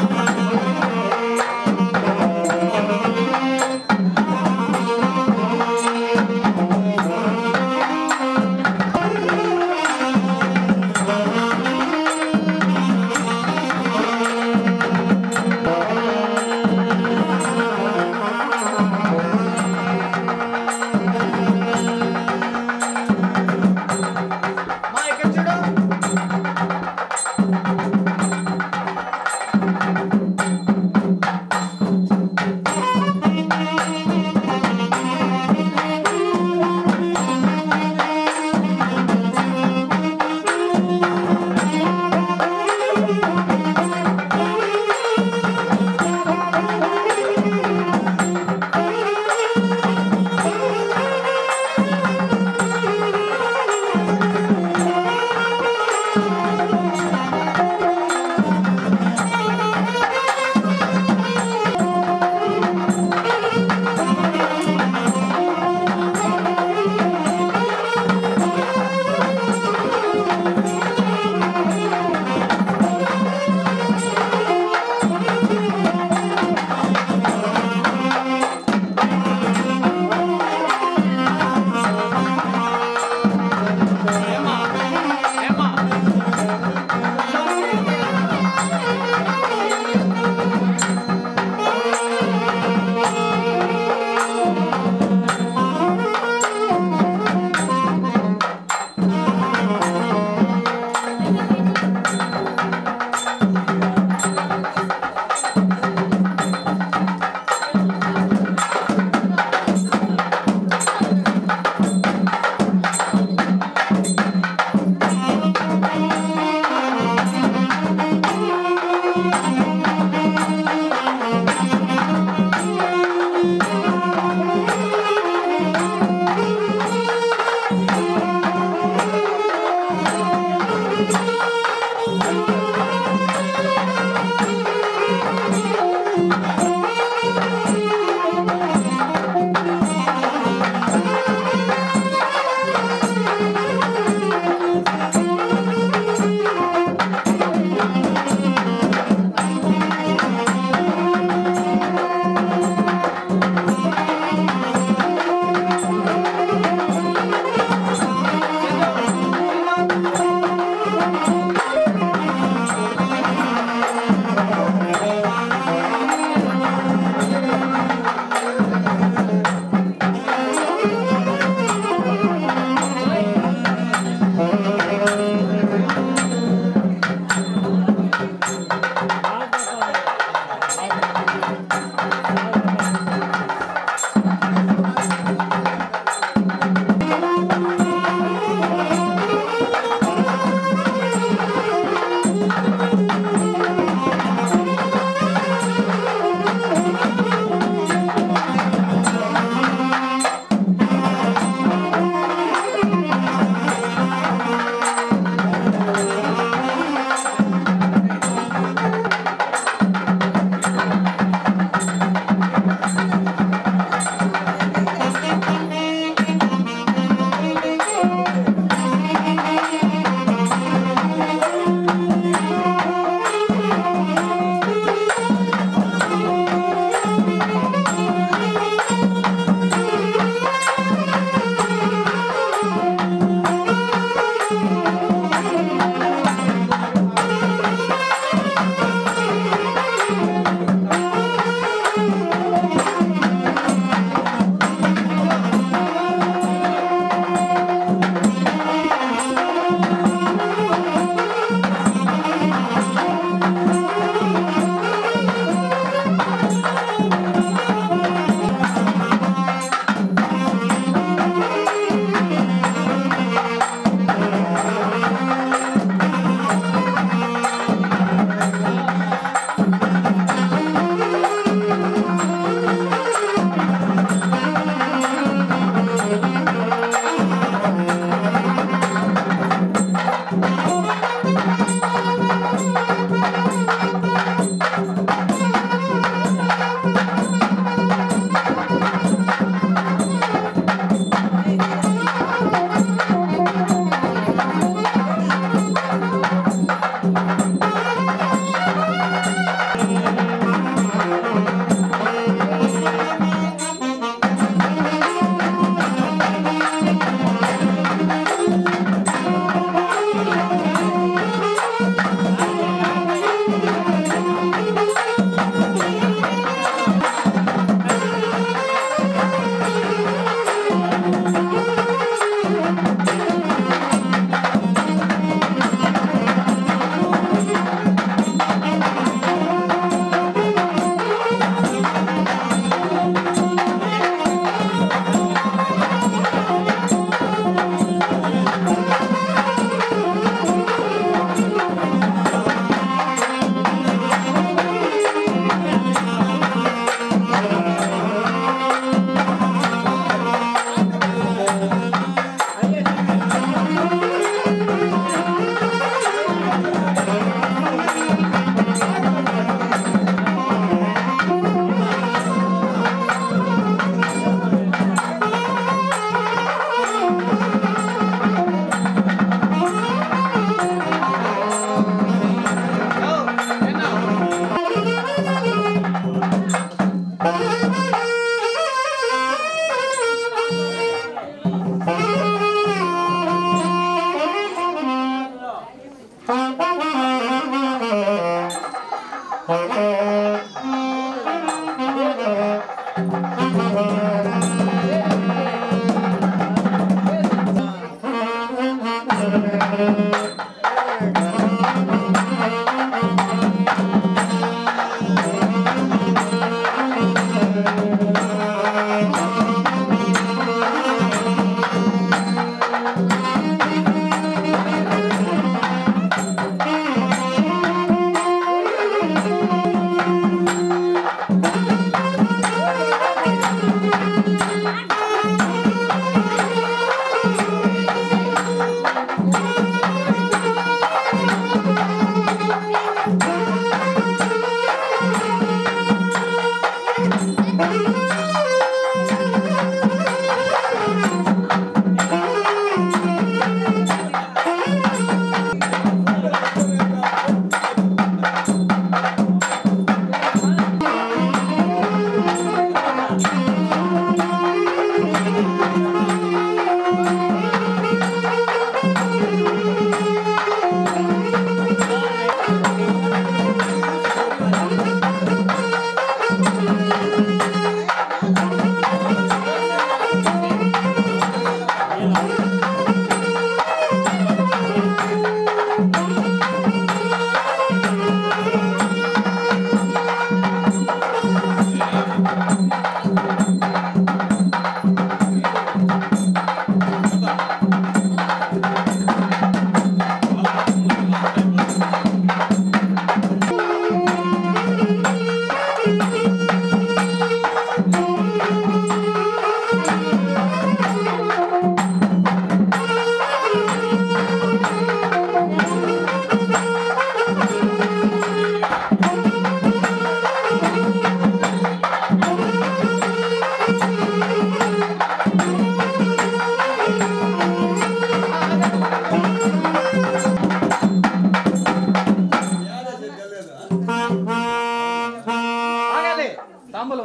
S1: ఆగాలి తాంబూలం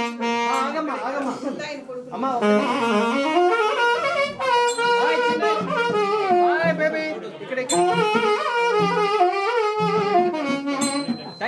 S1: ఆ, ఆగమ్మా ఆగమ్మా అమ్మా ఒక్క నిమిషం. హాయ్ చిన్న హాయ్ బేబీ ఇక్కడ థ్యాంక్ యూ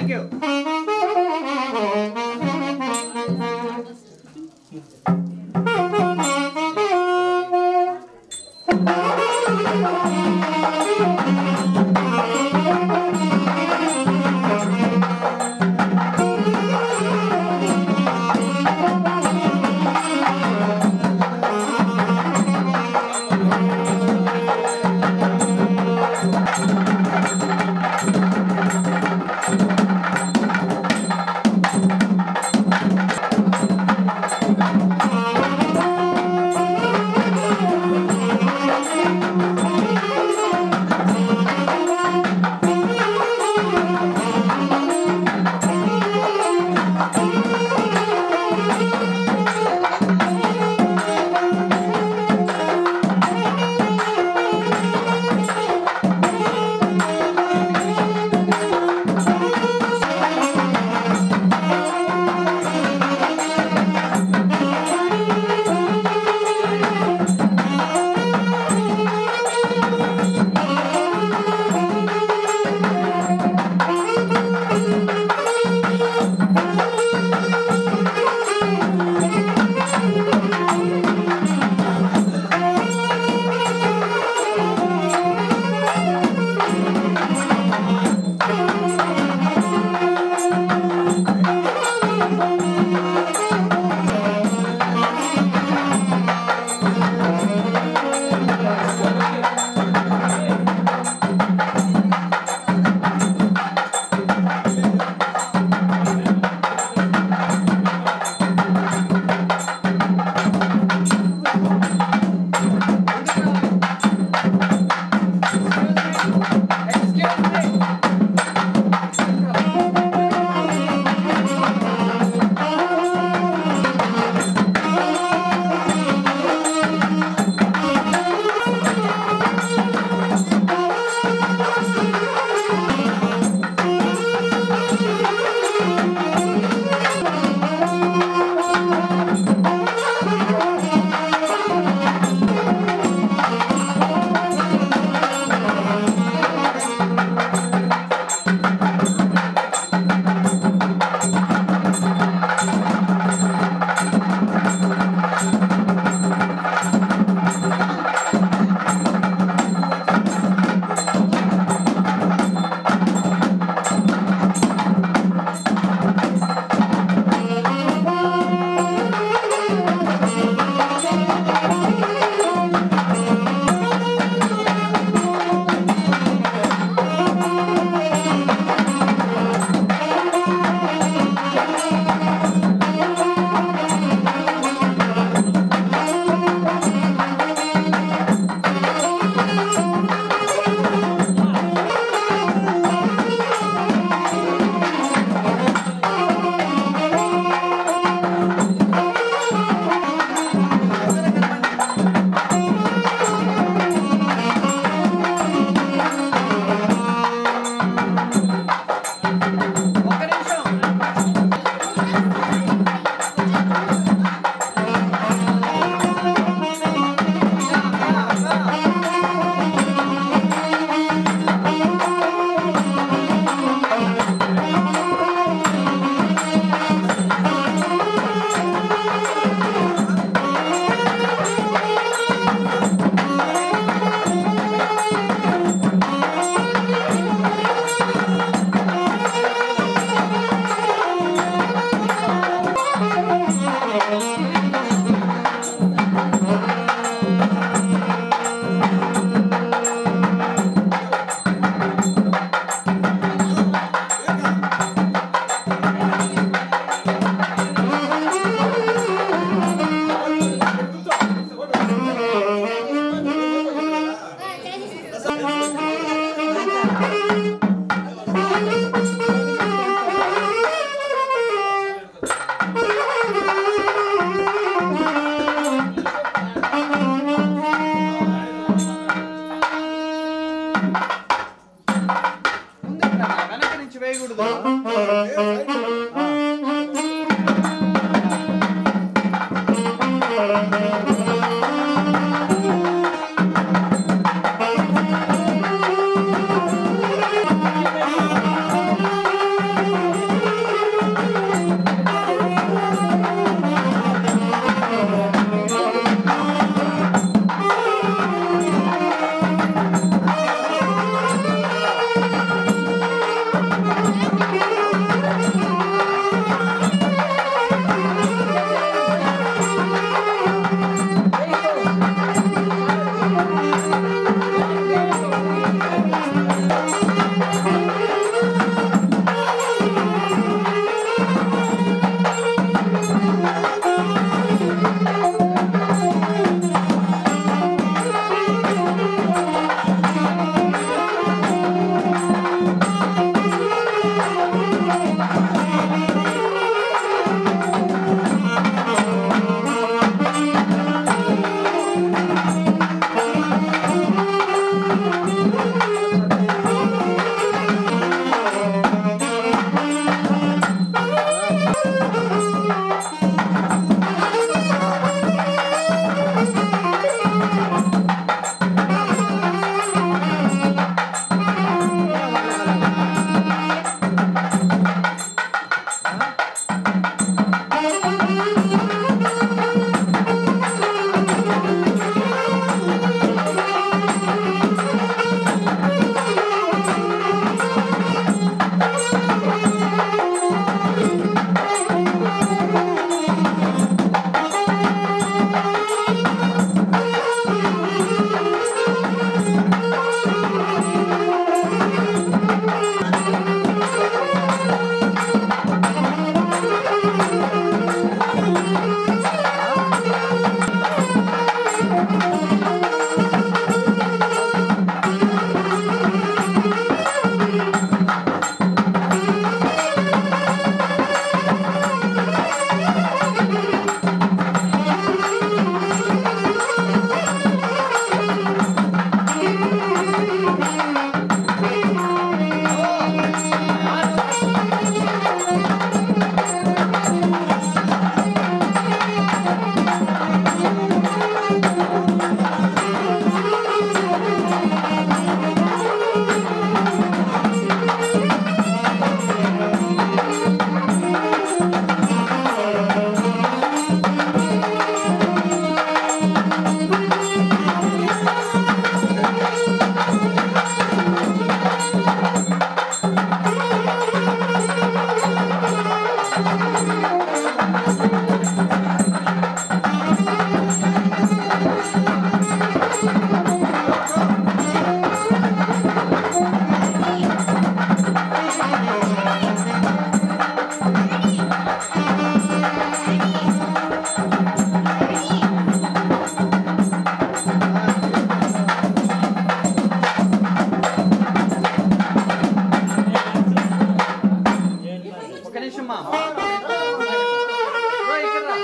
S9: ఆ
S1: నిమిషం మా ఓ, ఇక్కడ రా.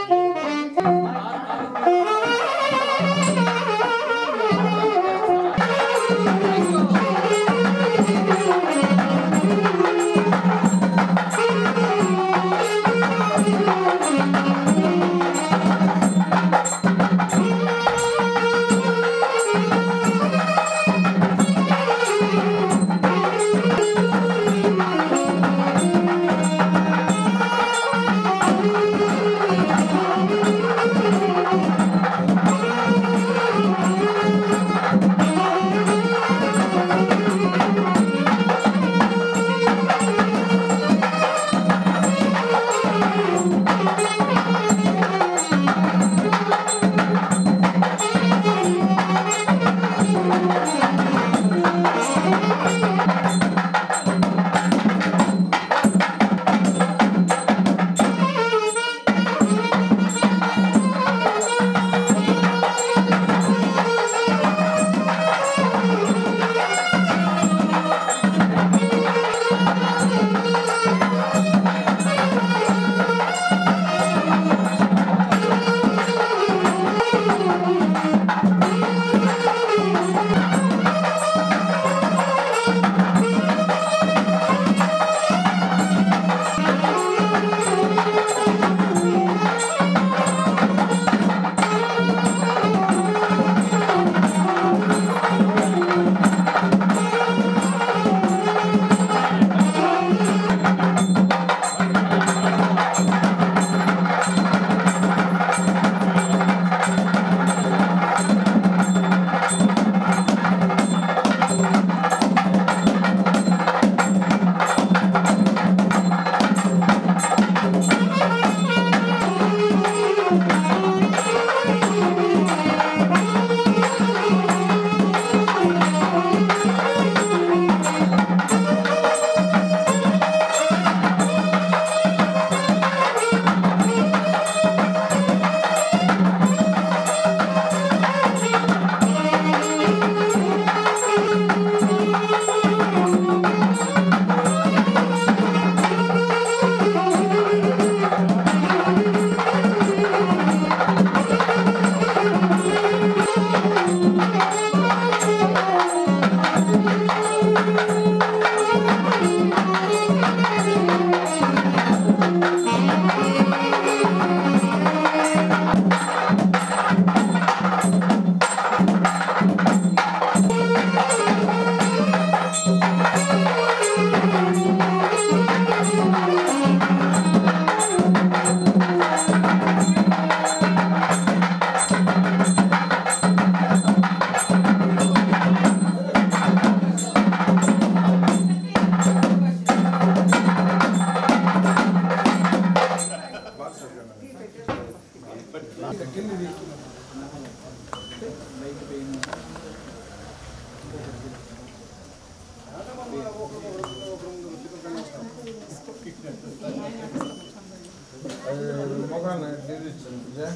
S2: మొగాన్ని నీళ్ళు ఇచ్చాను విజయ్.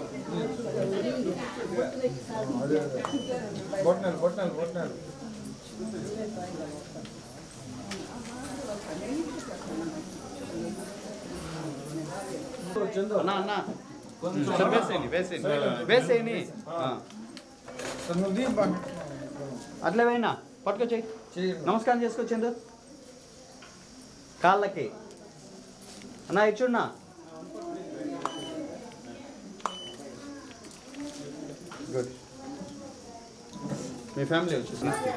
S2: అదే అదే బొట్నాలు బొట్నాలు బొట్నాలు
S1: అన్నా అన్నా సార్ వేసేయండి వేసేయండి వేసేయండి ఆ.
S2: సార్ నువ్వు దీని పక్క
S1: అట్లే పోయినా పట్టుకొచ్చేయి
S2: చేయండి
S1: నమస్కారం చేసుకోవచ్చిండు కాళ్ళకి అన్నా ఇచ్చున్నా గుడ్ మీ ఫ్యామిలీ వచ్చి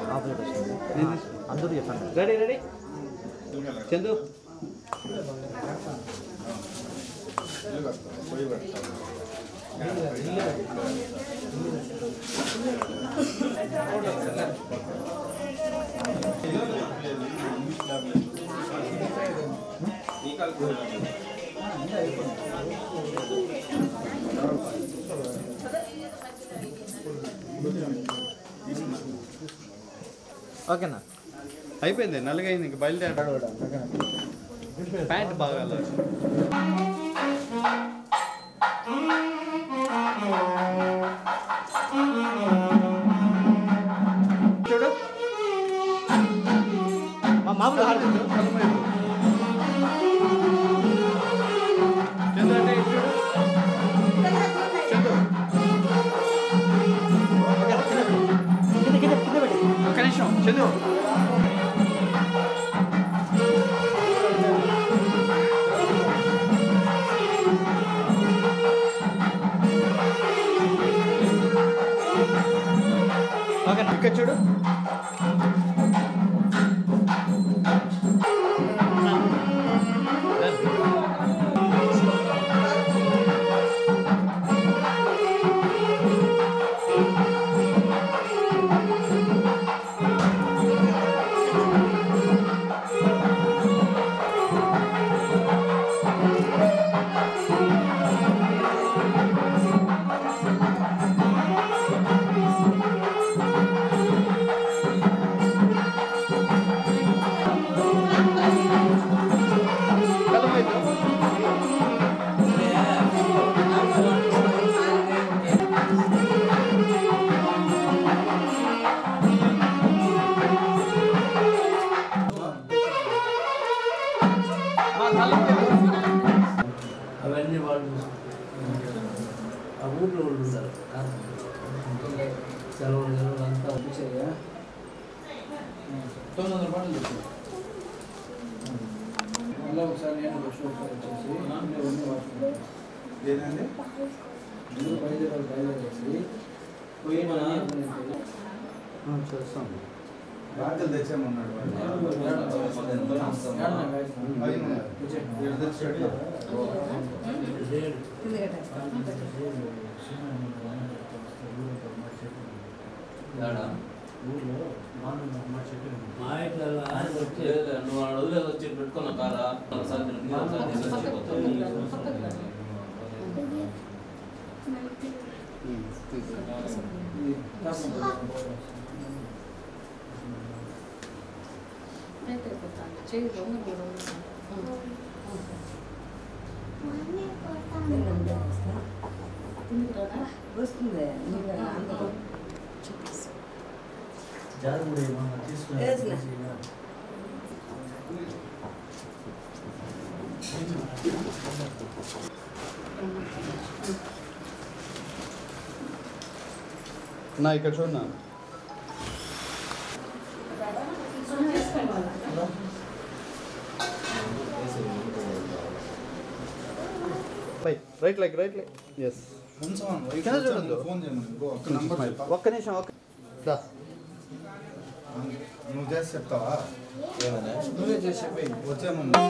S5: అందరూ చెప్పండి
S1: రెడీ రెడీ చందు
S5: ఓకేనా
S1: అయిపోయింది నలుగైంది ఇంక బయలుదేరాడు ప్యాంట్ బాగా వెళ్ళాలి. చూడు
S5: మా మామూలు హార్ట్
S1: ఇక్కడ చూడు కళ్ళ మీద మా కళ్ళ మీద
S9: అవన్నీ వాళ్ళు ఆ ఊర్లో వాళ్ళు ఉంటారు సెలవులు సెలవులు అంతా వచ్చాయా
S2: తొమ్మిది వందల పాటలు చెప్పు మళ్ళీ ఒకసారి నేను ఫస్ట్ ఒకసారి వచ్చేసి నేను అన్ని వాడుతున్నాను ఏదండి ముందు బయలుదేరాలి బయలుదేరేసి పోయిన
S1: చేస్తాం
S2: బాటలు తెచ్చామన్నాడు
S3: ఏడా?
S9: ఊర్లో మా ఇంట్లో ఆయన వచ్చి
S3: లేదు, నువ్వు ఆడ వదిలేసి వచ్చి పెట్టుకున్న కారా ఒకసారి తిరిగి, ఒకసారి తిరిగి వచ్చిపోతావు.
S6: వస్తుంది అందులో
S9: జాగ్రత్త ఏమన్నా తీసుకుని
S6: వేసిన.
S1: నా ఇక్కడ చూడన్నా right like right like yes కింద చూడొద్దు.
S2: ఫోన్ చేయమని బ్రో ఒక్క నంబర్ చెప్పా
S1: ఒక్క నిమిషం ఒక్క దా.
S2: నువ్వు చేసి చెప్తావా
S3: ఏమన్నా?
S2: నువ్వే చేసి చెప్పి వచ్చామన్నా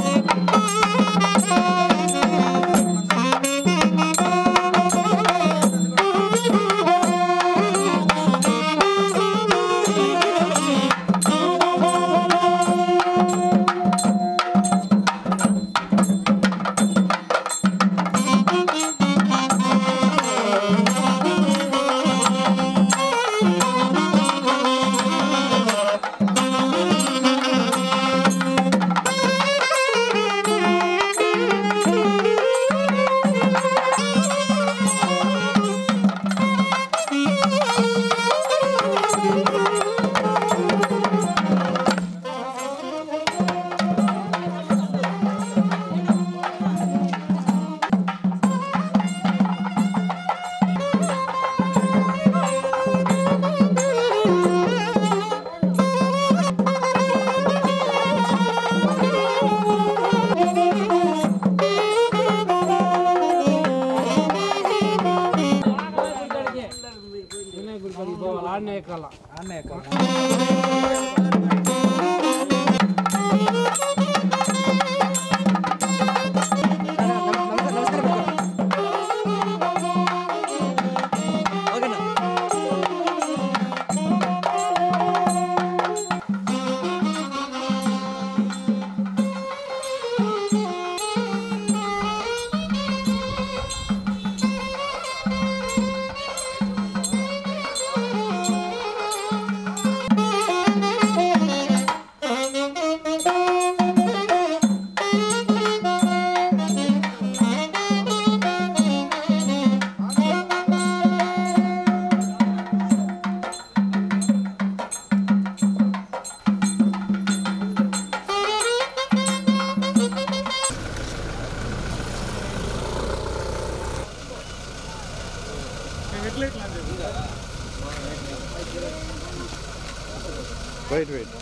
S1: వెయిట్ వెయిట్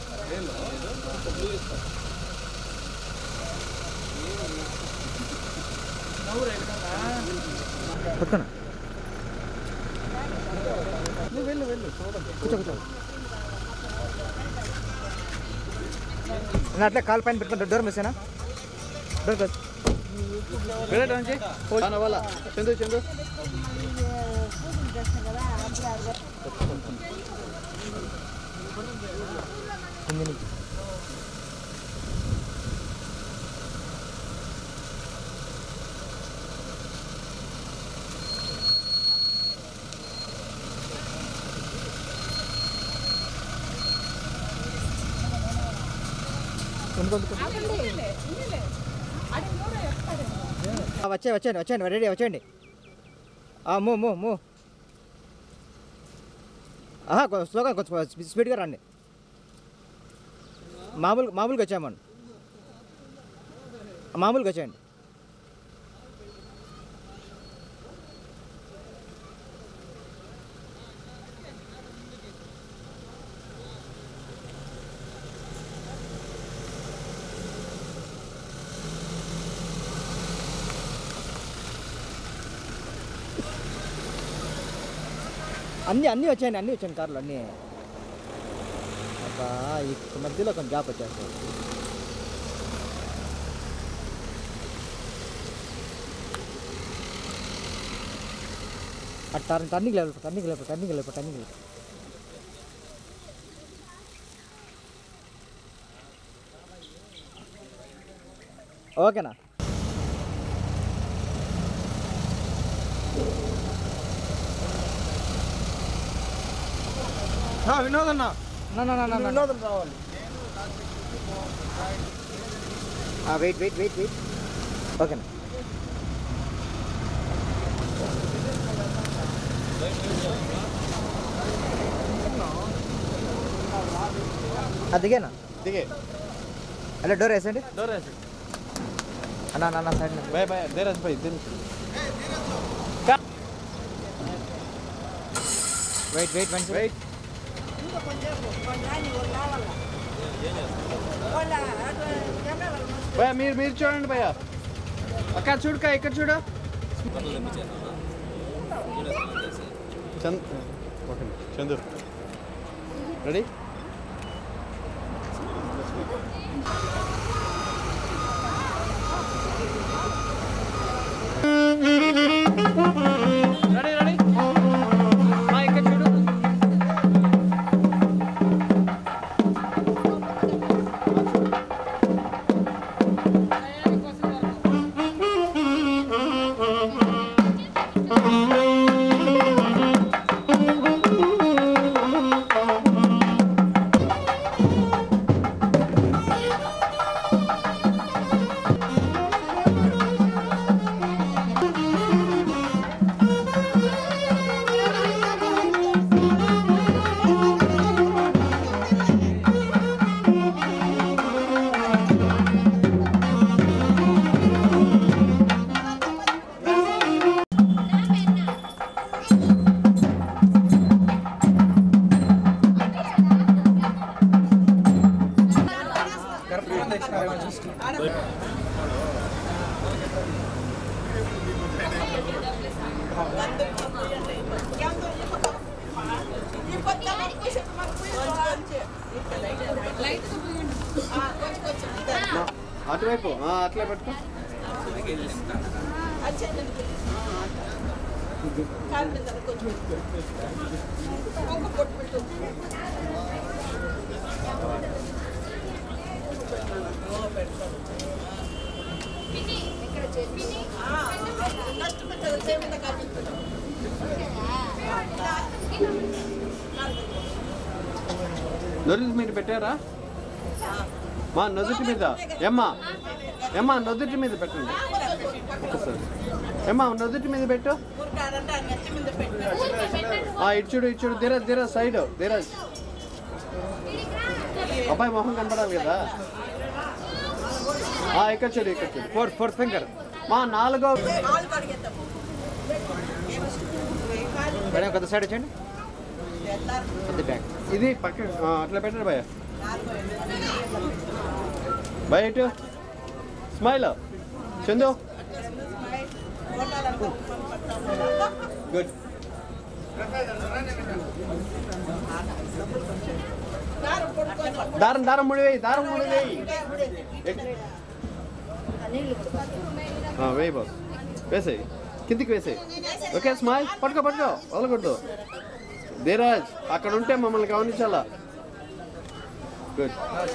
S1: పక్కన నువ్వు వెళ్ళు
S5: కూర్చో కూర్చో నా అట్లా కాలు పైన పెట్టుకుంటా డోర్ మిస్సేనా డోర్ క్లోజ్
S1: వెళ్ళటం నుంచి తన వల్ల చందు చందు
S5: కింది నుంచి ఉండు, ఉండు, ఉండు. ఆ, వచ్చే వచ్చేయండి వచ్చేయండి రెడీ వచ్చేయండి ఆ, మూ మూ మూ ఆహా కొ- స్లోగా కొంచెం స్పీ- స్పీడ్గా రండి మామూలు మామూలుగా వచ్చామండి మామూలుగా వచ్చేయండి అన్నీ అన్నీ వచ్చాయండి అన్నీ వచ్చాయండి కార్లు అన్నీ అబ్బా ఈ మధ్యలో కొంచెం గ్యాప్ వచ్చేస్తుంది ఆ turn turning level turning level turning level turning level ఓకేనా
S2: వినోదన్న
S5: నా నా నా నా నా
S2: వినోదం రావాలి
S5: వెయిట్ వెయిట్ వెయిట్ వెయిట్ ఓకేనా దిగేనా
S1: దిగే
S5: అలా డోర్ వేసండి
S1: డోర్ వేసి
S5: అన్న అన్న, అన్న side
S1: bye bye Dheeraj bye Dheeraj
S5: wait wait one
S1: wait భయ మీరు మీరు చూడండి భయ అక్కడ చూడక ఇక్కడ చూడ Chand okay Chandu ready ready ready ఇక్కడ చూడు అటువైపు ఆ, అట్లే పెట్టుకో నొరుటి మీద పెట్టారా మా నొదుటి మీద ఎమ్మా ఎమ్మా నొదుటి మీద పెట్టండి ఒకసారి ఎమ్మా నొదుటి మీద పెట్టు ఆ, ఇటు చూడు ఇటు చూడు ధీరజ్ ధీరజ్ సైడ్ ధీరజ్ అబ్బాయి మొహం కనపడాలి కదా ఆ, ఇక్కడ చూడు ఇక్కడ చూడు ఫోర్త్ ఫోర్త్ ఫింగర్ మా నాలుగో
S5: మేడం కొత్త సైడ్ వచ్చేయండి కొద్ది బ్యాక్
S1: ఇది పక్క ఆ, అట్లా పెట్టండి భయ భయ ఇటు స్మైల్ చందు గుడ్ దారం దారం ముడి వేయి దారం ముడి వేయి ఆ, వేయి బాస్ వేసేయి కిందికి వేసేయి ఓకే స్మైల్ పట్టుకో పట్టుకో వదలకూడదు ధీరాజ్ అక్కడ ఉంటే మమ్మల్ని గమనించాలా గుడ్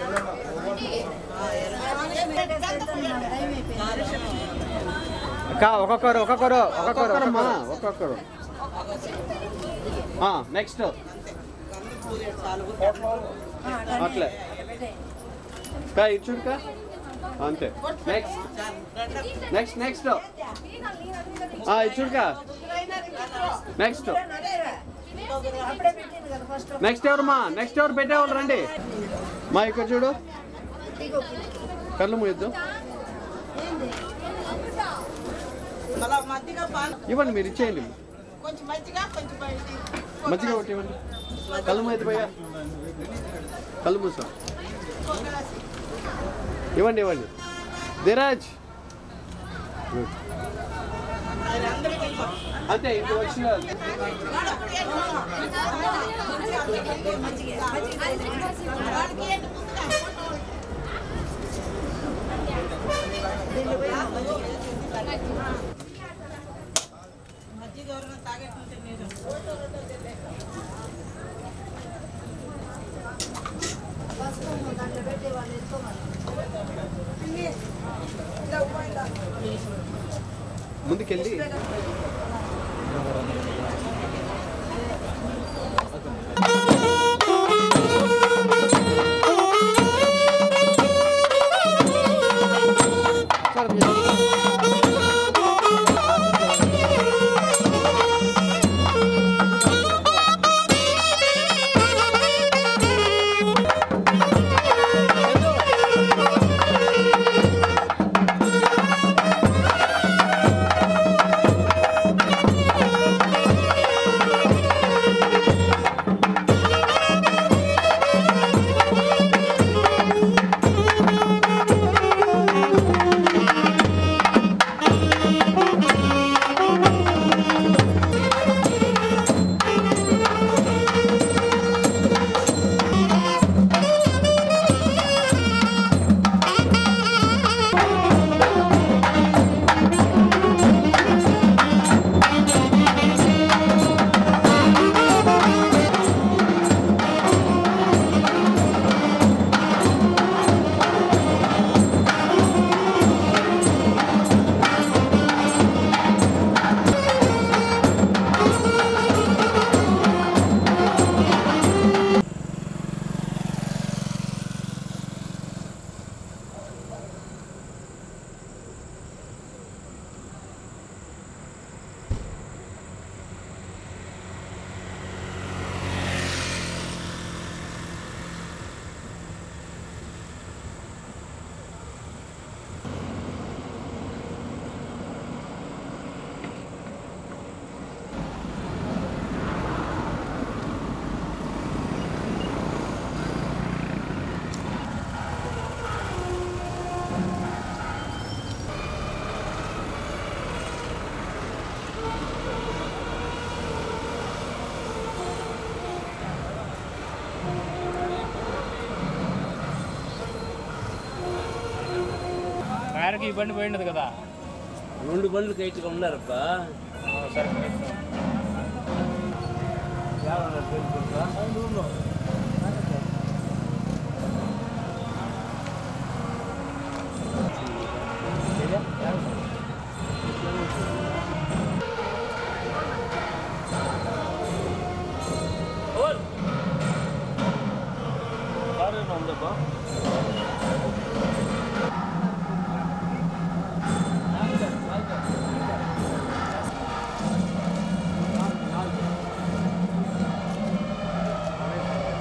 S5: అక్క ఒక్కొక్కరు ఒక్కొక్కరు ఒక్కొక్కరు
S1: ఒక్కొక్కరమ్మా ఒక్కొక్కరు నెక్స్ట్ అట్లే కా ఇటు చూడుకా అంతే నెక్స్ట్ నెక్స్ట్ నెక్స్ట్ ఇటు చూడుకా నెక్స్ట్ నెక్స్ట్ ఎవరమ్మా నెక్స్ట్ ఎవరు పెట్టేవాళ్ళు రండి మా ఇక్కడ చూడు కళ్ళు మూయొద్దు ఇవ్వండి మీరు ఇచ్చేయండి
S10: కొంచెం మంచిగా కొంచెం బయటికి
S1: మజ్జిగ ఒకటి ఇవ్వండి కళ్ళు మూయద్దు భయ్యా కళ్ళు మూసా ఇవ్వండి ఇవ్వండి ధీరాజ్ Good. అంతే ఇంక వచ్చిన
S10: మజ్జిగ ఎవరైనా తాగేటుంటే మీరు
S1: ముందుకెళ్ళి
S11: టైర్కి ఈ బండి పోయినది కదా
S9: రెండు బండ్లు కైట్గా ఉన్నారప్పా
S11: సరే
S9: ఉందప్పా
S1: ఆ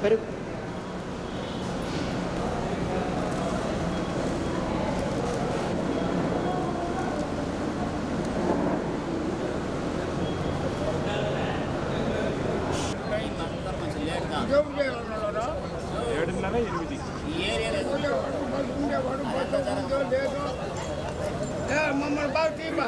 S5: పెరుగు
S11: ఏడున్నర ఎనిమిది
S8: మమ్మల్ని బాగా తీపా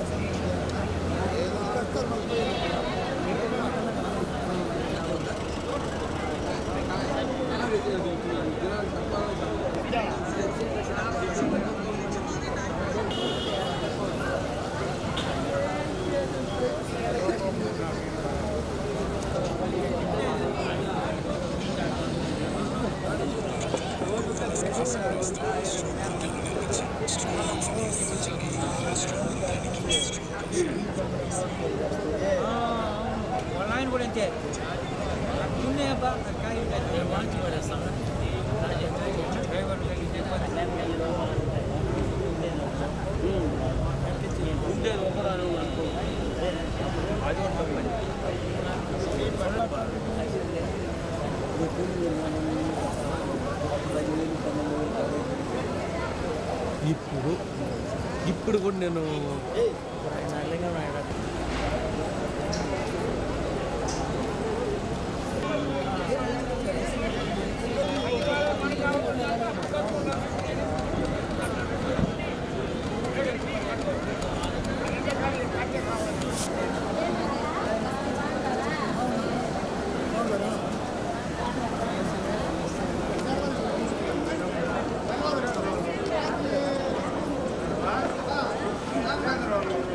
S12: ఆయన కూడా అంతే ఉన్నాయబ్బా కాయ మంచి పడేస్తాను
S9: ఉండేది ఒకదాని అనుకో అది ఉంటుంది
S3: ఇప్పుడు ఇప్పుడు కూడా నేను
S8: Thank you.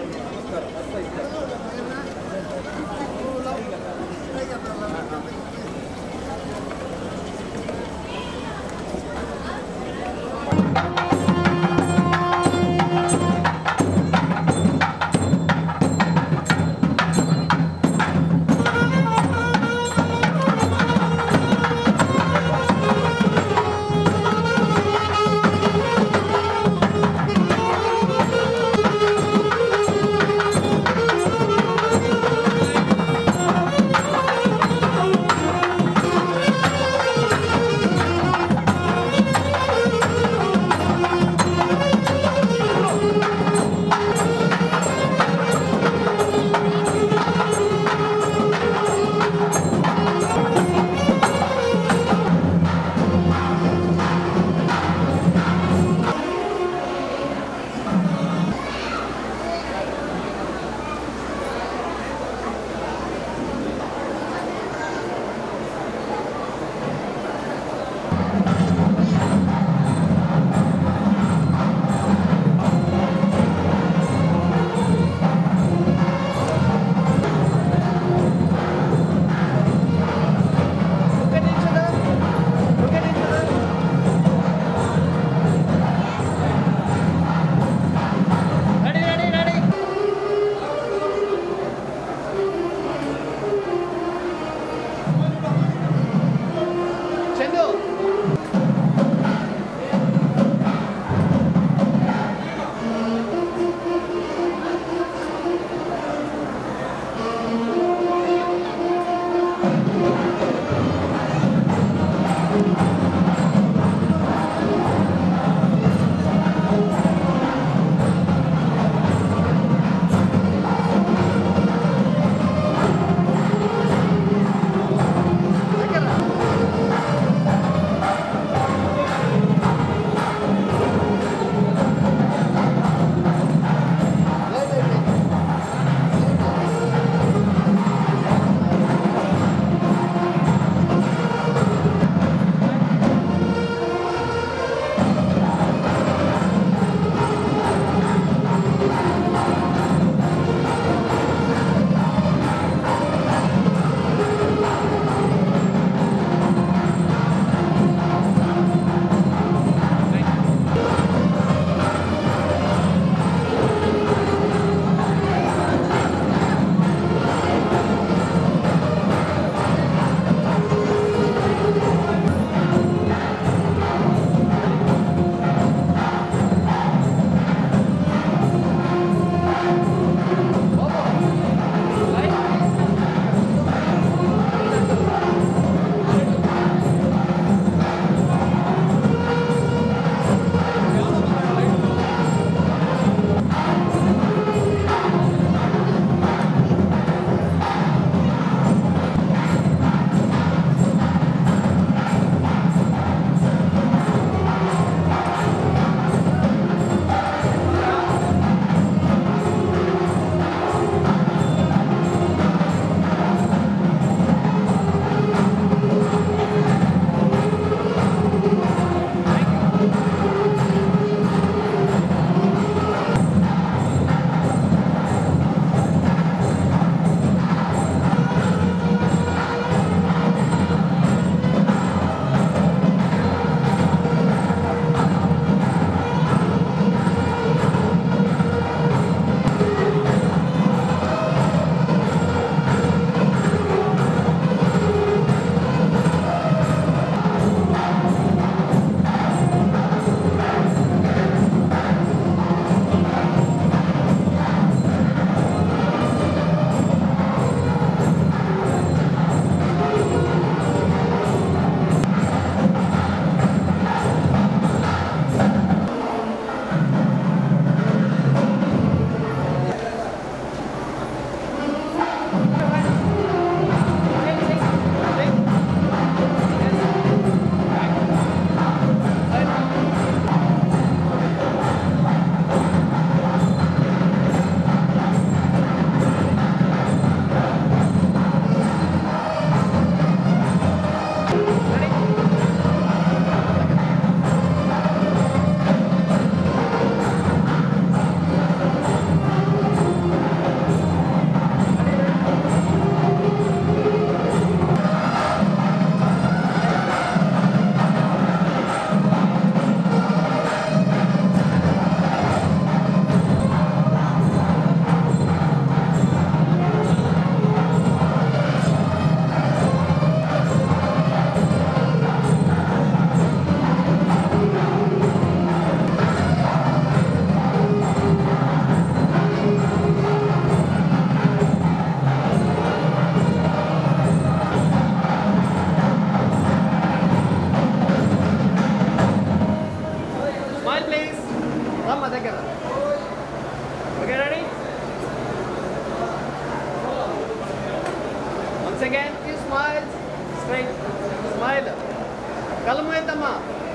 S1: Once again, few smiles. Straight. Smile. కళ్ళు మూయద్దమ్మా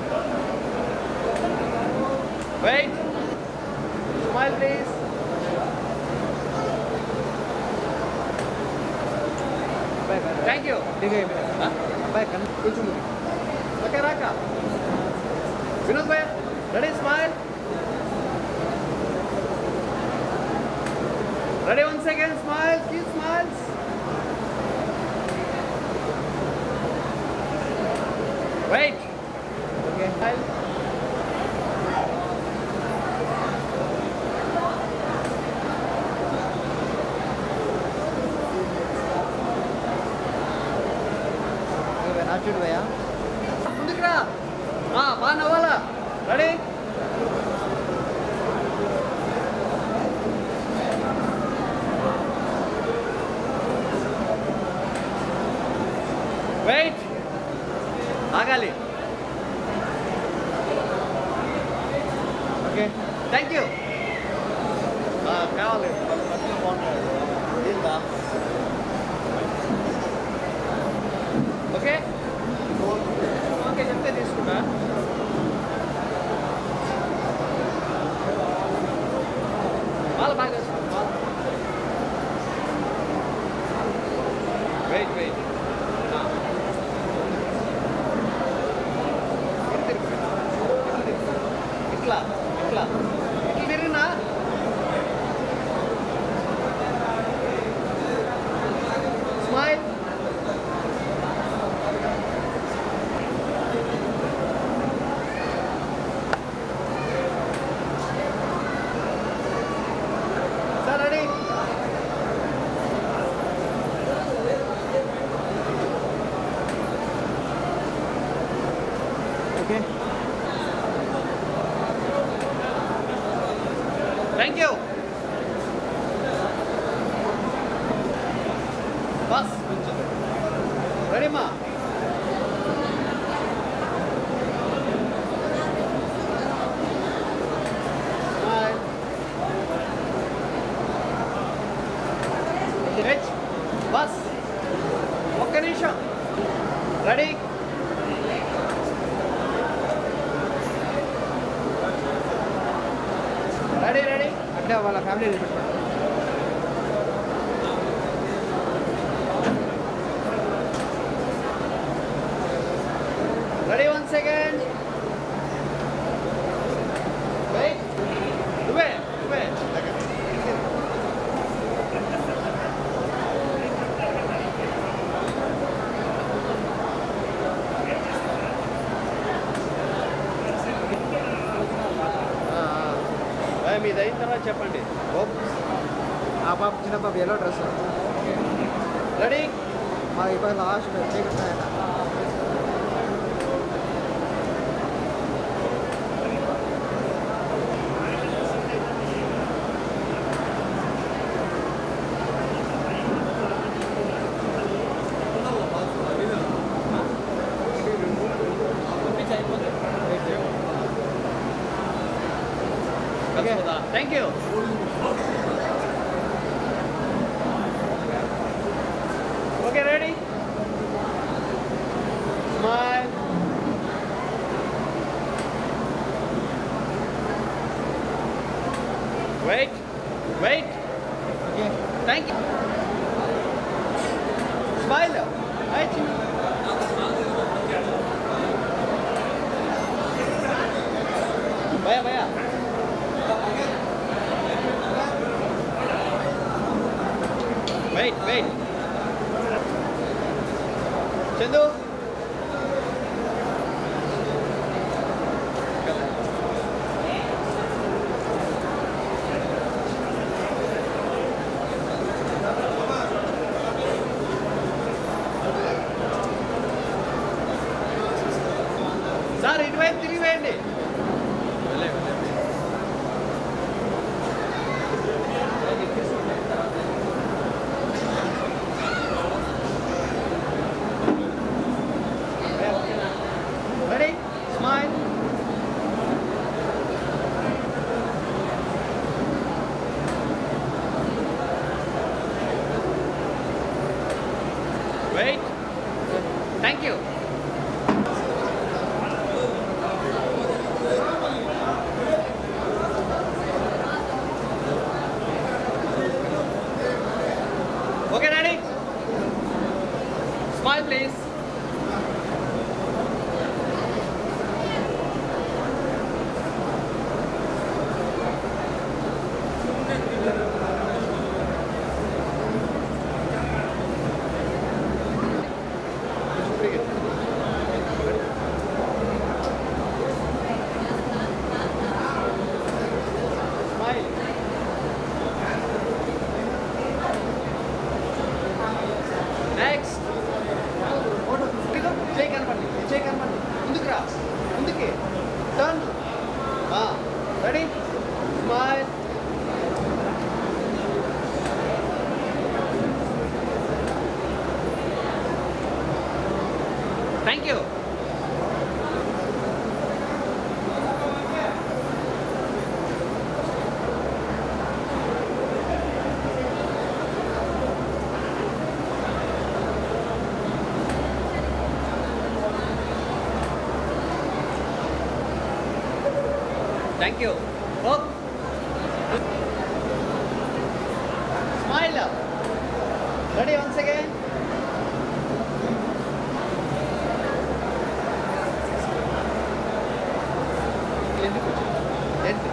S1: wait smile please thank you అబ్బాయి కన్ను కొంచెం ఓకే రాక వినోద్ భయ్య ready smile ready one second smile కీ స్మైల్స్ వెయిట్ ఓకే స్మైల్
S5: చూడు భయ్యా
S1: ముందుకు రా ఆ, బాగా నవ్వాలా రెడీ వెయిట్ ఆగాలి ఓకే థ్యాంక్ యూ కావాలి ఓకే ఓకే చెప్తే తీసుకుంటా వాళ్ళ బాగా వెయిట్ వెయిట్ ఇట్లా ఇట్లా ఇట్లా తిరిగినా smile sir ready okay thank you బస్ రెడీమా హెచ్ బస్ ఒక్క నిమిషం రెడీ రెడీ రెడీ
S5: అంటే వాళ్ళ ఫ్యామిలీ పెట్టుకోండి
S1: రెడీ వన్ సెకండ్ వెయిట్ నువ్వే నువ్వే మీది అయిన తర్వాత చెప్పండి
S5: ఆ పాప చిన్న పాప ఎల్లో డ్రెస్
S1: రెడీ
S5: మా ఇప్పుడు లాస్ట్ చీకటి
S1: thank you okay ready smile wait wait okay thank you smile right భయ భయ వెయిట్ వెయిట్ చందు సార్ ఇటువైపు తిరిగి వేయండి
S13: thank you okay daddy smile please smile next ఇదిగో చేయి కనపడి చేయి కనపడి ముందుకు రా ముందుకి turn ready smile thank you thank you ఓప్ స్మైల్ రెడీ వన్స్ అగైన్ ఎందుకు ఎందుకు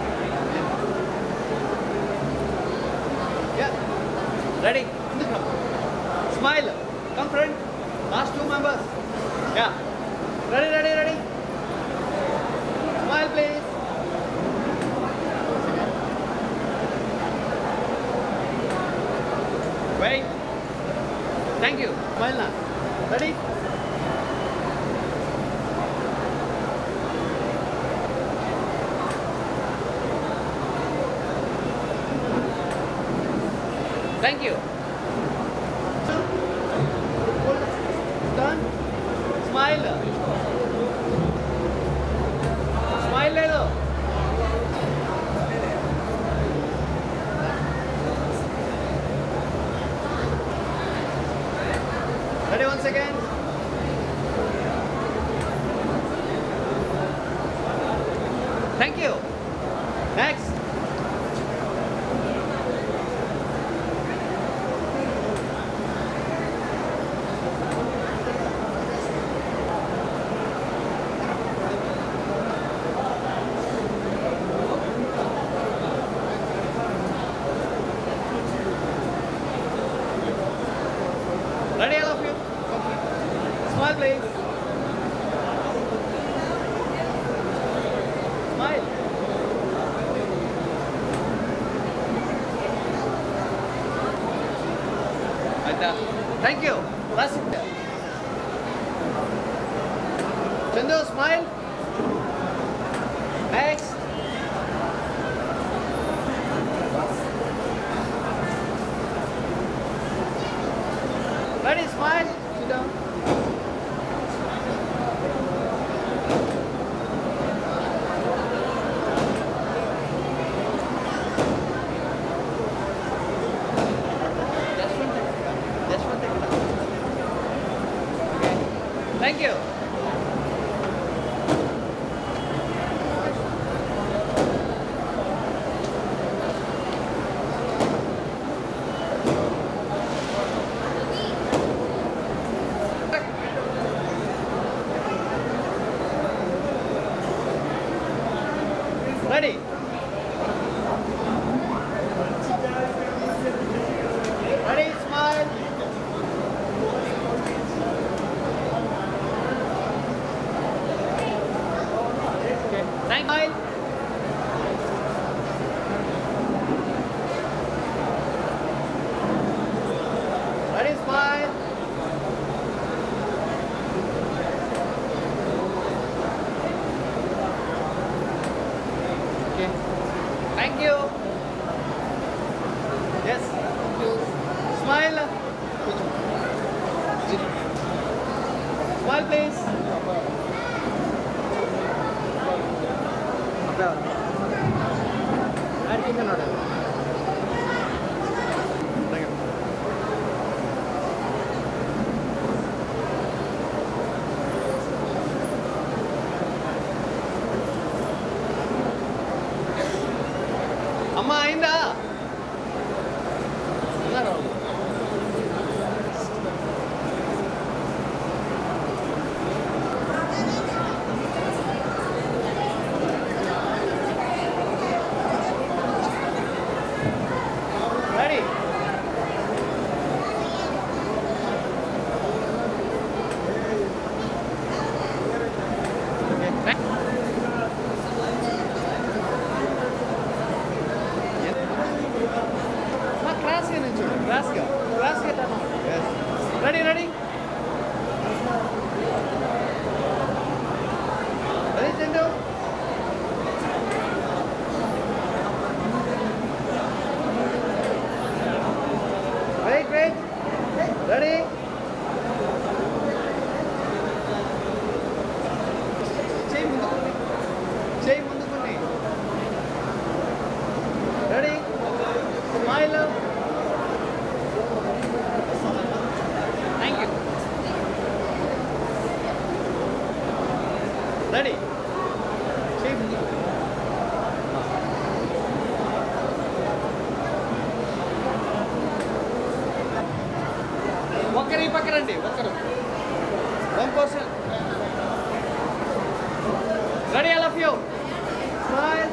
S13: రెడీ ఎందుకు smile come friend last two members yeah ready ready ready smile please Wait. Thank you. Smile now. Ready? Thank you. Done. Smile. Smile ले लो. Ready one second. Thank you. Next. Ready, all of you? Smile, please. Smile. Like that. Thank you. That's it. Chandu, smile. Next. Ready, smile. Sit down. Just one thing. Just one thing. Okay. Thank you. Ready? Ready, smile. Okay. Thank smile. Ready, smile. Okay. Thank you. Yes. Smile. Smile, please. క్రాస్గా క్రాస్గా turn yes ready ready ready Chandu wait wait ready చేయి ముందుకుంది చేయి ముందుకుంది ready smile thank you ready చేయి ముందుకు ఒక్కరు ఈ పక్క రండి ఒక్కరు one person ready I love you smile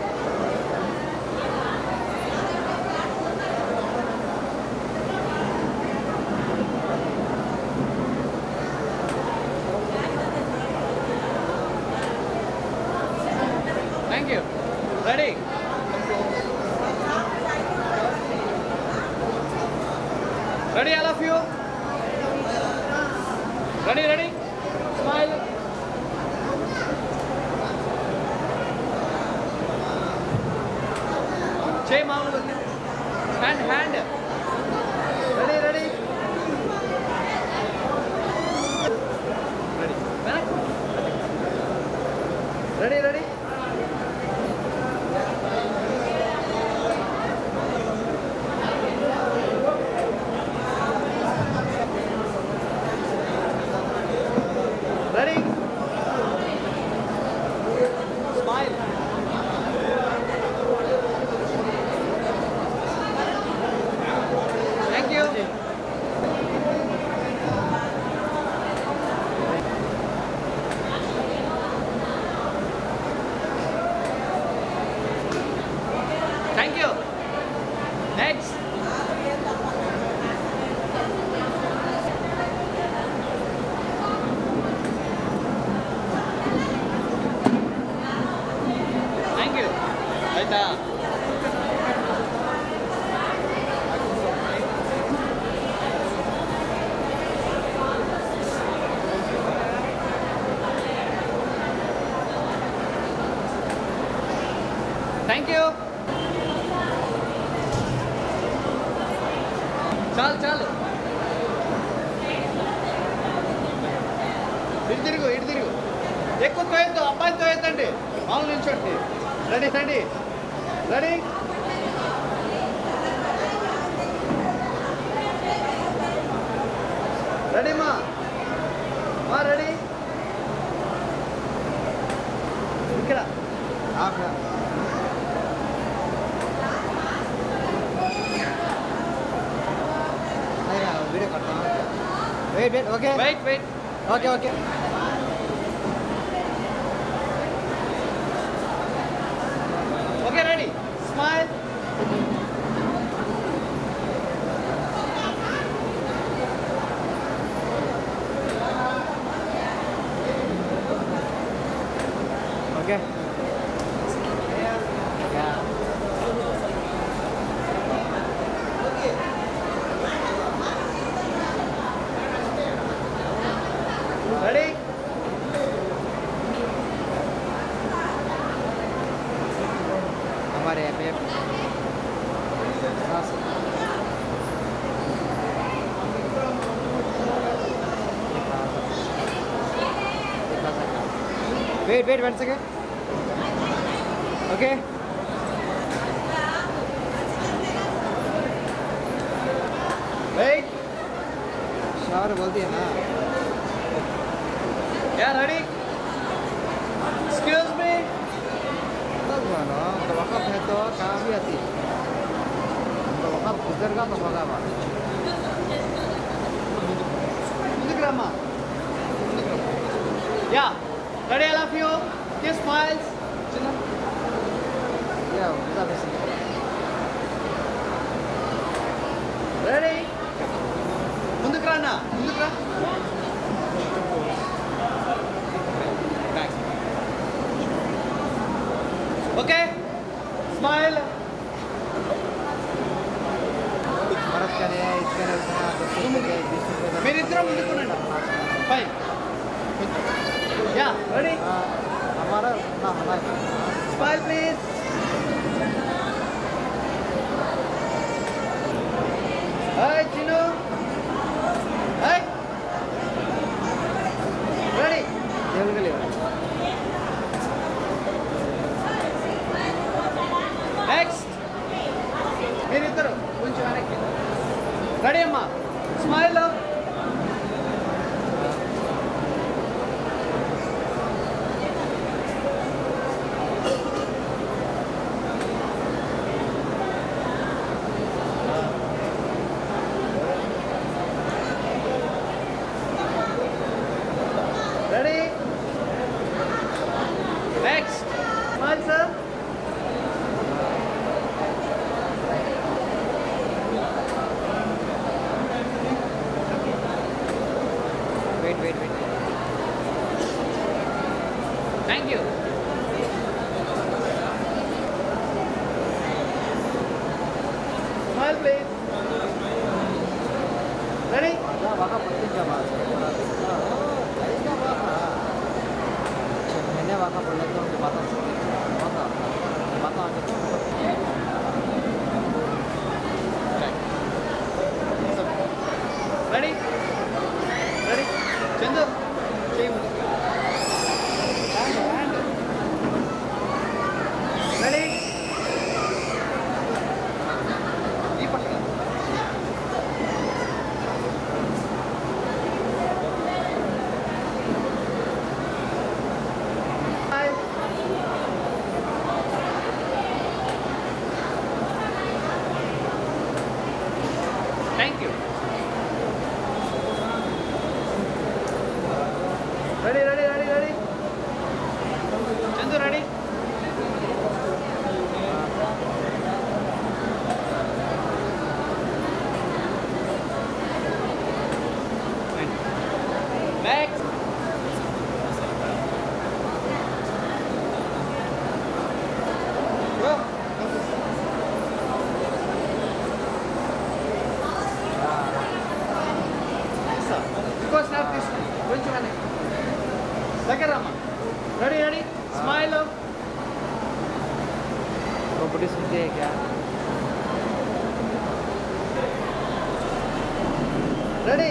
S13: thank you ready ready I love you ready ready smile చేయి మామూలు hand hand ready ready ready ready ready ready smile thank you thank you next thank you ಆಯ್ತಾ thank you చాలు చాలు ఇటు తిరుగు ఇటు తిరుగు ఎక్కువ తోయద్దు అబ్బాయిని తోయద్దండి మామూలు నిల్చోండి రెడీ రెడీ రెడీ రెడీ మా మా రెడీ ఇక్కడ అక్కడ
S5: వీడియో కడతాం wait wait okay
S13: wait wait
S5: okay okay
S13: okay ready smile
S5: okay
S13: ready
S5: हमारे यहाँ पे हाँ, sir. Wait wait one second okay
S13: wait
S5: शावर बोल दिया ना
S13: యా రెడీ ఎక్స్క్యూజ్ మీ
S5: तो बोलो तो वक़्त है तो कहाँ भी आती तो वक़्त गुजरगा तो होगा बात
S13: ముందుకు రమ్మా yeah ready I love you kiss smiles చిన్న
S5: या बुझा बेसी
S13: రెడీ ముందుకు రా అన్న ముందుకు రా ఓకే స్మైల్
S5: मरद करे इसका मैंने सुना तो बीस रुपये
S13: మీరిద్దరం ముందుకునండి ఫైన్ యా రెడీ
S5: हमारा ना हमारा
S13: smile please hi Chinnu hi ready
S5: దేవుడికి లేవు
S13: నెక్స్ట్ మీరిద్దరు కొంచెం వెనక్కి రెడీ అమ్మా smile ready next smile sir
S5: wait wait wait
S13: thank you smile please ready
S5: बाबा पत्ती का बात इसका बात मैंने वाका बोला कि उनकी बात बात बात
S13: రెడీ రెడీ చందు చేయి ముందు రెడీ ఈ పక్కన hi thank you ready ready ready ready Chandu ready next ఇంకో స్నాప్ తీసుకోండి కొంచెం వెనక్కి దగ్గర రమ్మా రెడీ రెడీ స్మైల్
S5: कबड्डी सुनते हैं क्या
S13: రెడీ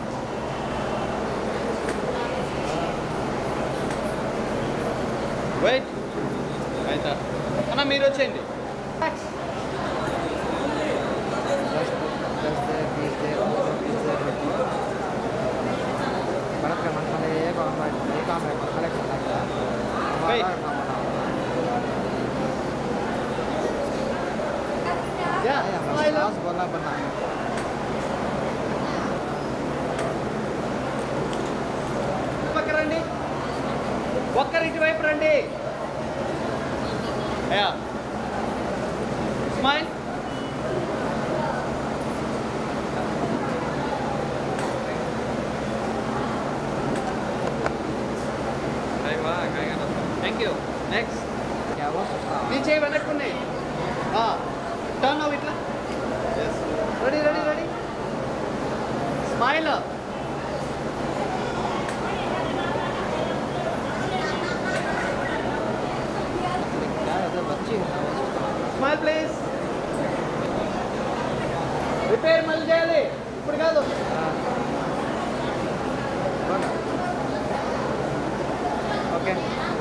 S13: వెయిట్ అయితే అన్న మీరు వచ్చేయండి
S5: दस दे बीस दे बीस दे भारत का मसाले ये काम है ये काम है मसाले खाता है
S13: Wait.
S5: हमारा काम
S13: యా
S5: है
S13: స్మైల్
S5: बस बोला बना
S13: పక్క రండి ఒక్కరింటి వైపు రండి yeah smile thank you next
S5: क्या वो सोचता
S13: నీ చేయి వెనక్కున్నాయి టర్న్ అవ్వు ఇట్లా రెడీ రెడీ రెడీ స్మైల్
S5: क्या है तो बच्ची है ना वो सोचता
S13: స్మైల్ ప్లీజ్ రిపేర్ మళ్ళీ చేయాలి ఇప్పుడు కాదు okay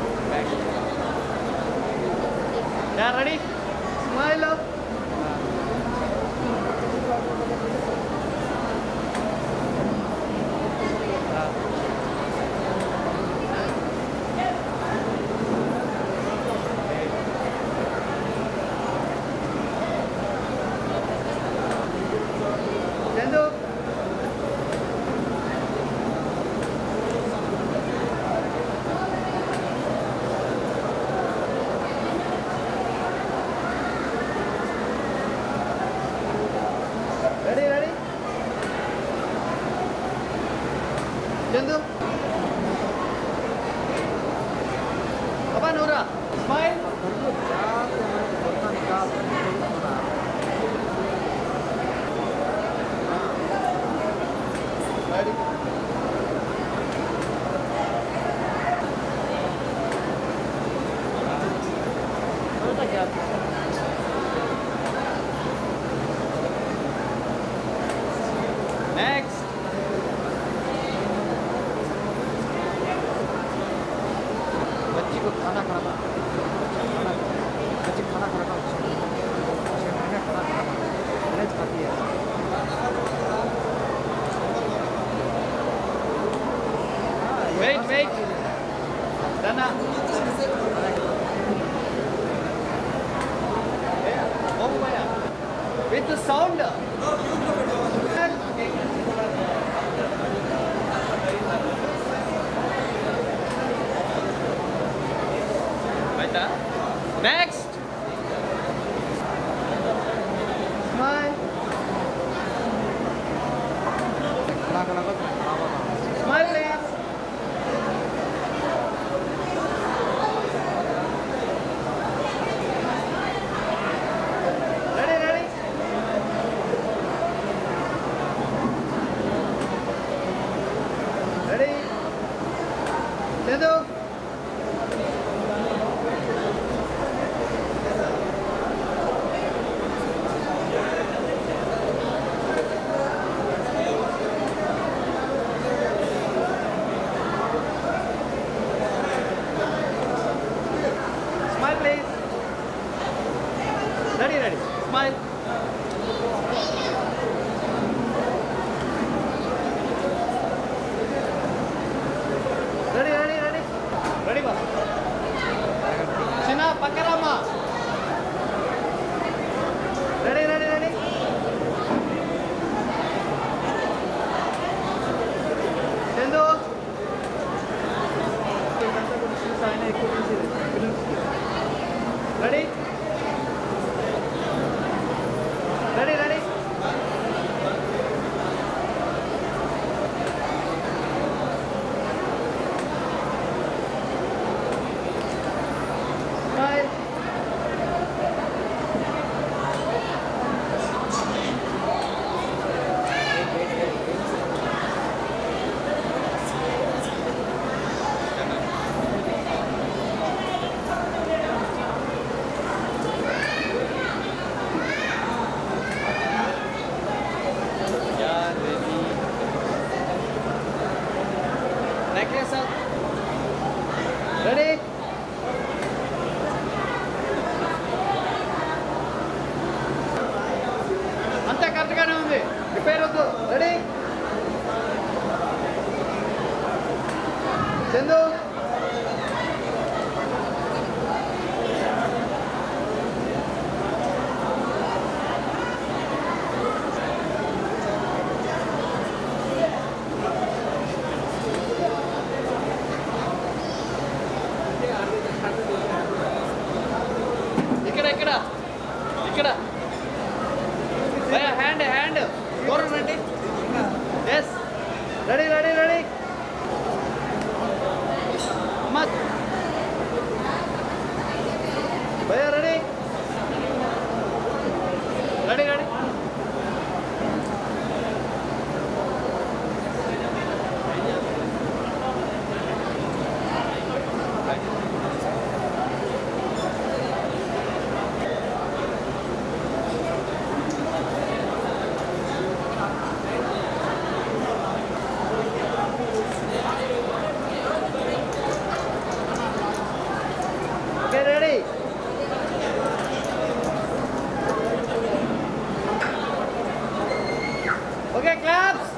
S13: yeah ready smile Chandu ready ready Chandu అబ్బా నూరా స్మైల్ నెక్స్ట్
S5: बच्ची को खाना खिलाना खाना बच्ची खाना खिलाना उसको उसके मैंने खाना खिलाना मैंने खाती है
S13: వెయిట్ వెయిట్ దన్నా విత్ సౌండ్ బయట నెక్స్ట్ స్మైల్
S5: खाना खिलाना
S13: smile please ready ready ready Chandu Smile, please. Ready, ready. Smile. Ready, ready, ready. Ready, boss. Sina, pakarama. Ready, ready, ready. Chendu. Ready? Ready, ready? Smile. Yeah, ready. Necklace up. Ready? అంతే కరెక్ట్గానే ఉంది repair వద్దు ready Chandu ఇక్కడ ఇక్కడ ఇక్కడ భయ hand hand దూరం రండి ఎస్ రెడీ రెడీ రెడీ అమ్మా భయ ready ready ready Okay, ready? Okay, claps.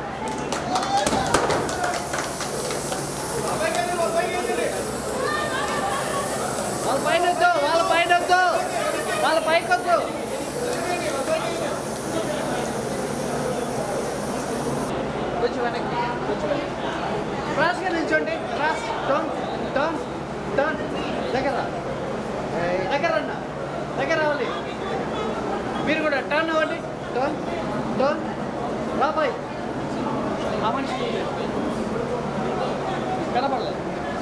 S13: వాళ్ళ పైన వద్దు వాళ్ళ పైన వద్దు వాళ్ళ పైకి వద్దు కొంచెం వెనక్కి కొంచెం వెనక్కి క్రాస్గా నిల్చోండి క్రాస్ టర్న్ టర్న్ టర్న్ దగ్గర రా. దగ్గర అన్న దగ్గర రావాలి మీరు కూడా టర్న్ అవ్వండి టర్న్ టర్న్ రా బాయ్ ఆ మనిషి చూడండి. కనపడలేదు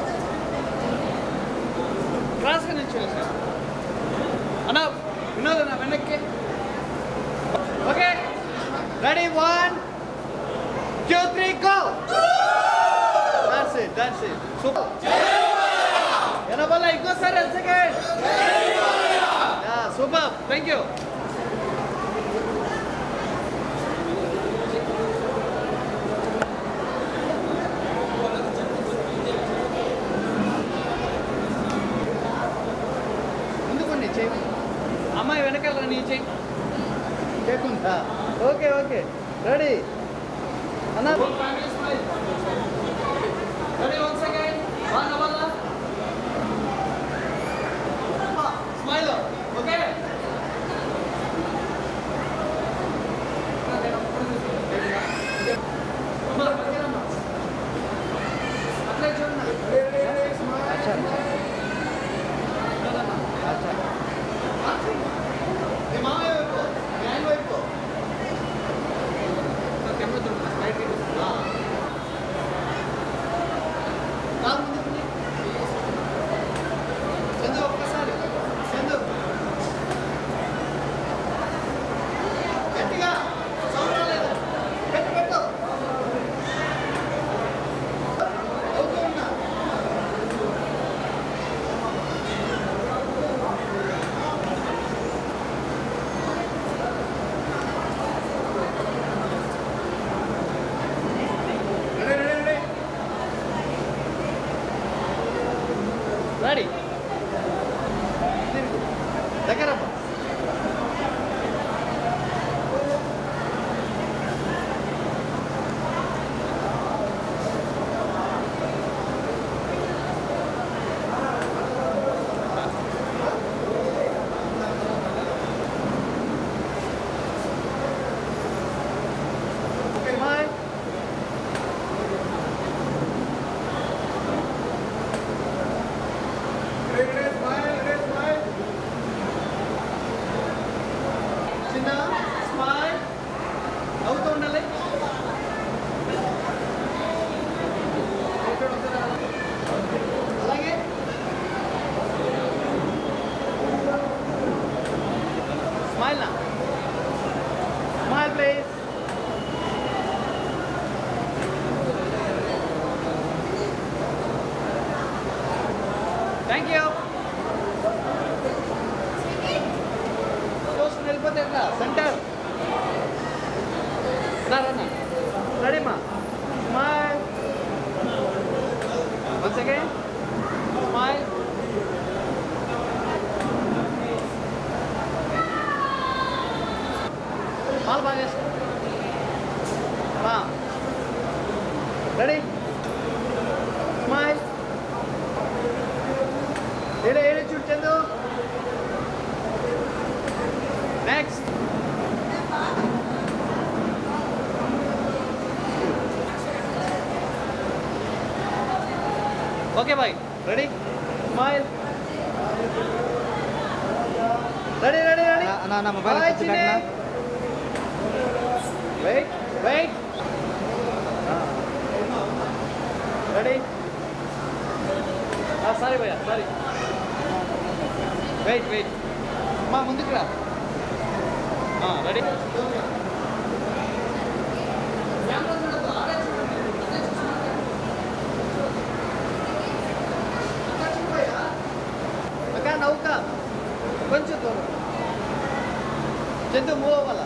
S13: క్రాస్గా నిల్చోండి సార్ అన్న వినోద్ అన్న వెనక్కి okay ready one two three go That's it, that's it. Super. Yanabala, ఇంకోసారి one second. Yeah, super. Thank you. Ready అన్న ready one second one one smile okay Chandu ఒక్కసారి చందు గట్టిగా సౌండ్ రాలేదు పెట్టు పెట్టు అవుతూ ఉన్నా రెడీ రెడీ రెడీ రెడీ దగ్గర Smile. చిన్న స్మైల్ అవుతూ ఉండాలి అలాగే స్మైల్ నా స్మైల్ ప్లీజ్ థ్యాంక్ యూ చూసుకుని వెళ్ళిపోతే ఎట్లా సెంటర్ రన్నా రెడీమా స్మైల్ వన్ సెకండ్ స్మైల్ పాలు బాగా చేసుకో రెడీ స్మైల్ ఏడే ఏడే చూడు Chandu next okay bye ready smile ready ready ready
S5: అన్న అన్న మొబైల్
S13: Bye,
S5: కొంచెం
S13: Chine.
S5: పెట్టనా?
S13: Wait, wait. Ready? Ah, sorry, భయ్యా సారీ వెయిట్ వెయిట్ మా ముందుకు రా రెడీ అక్క నౌక కొంచెం దూరం చందు మూవ్ అవ్వాలా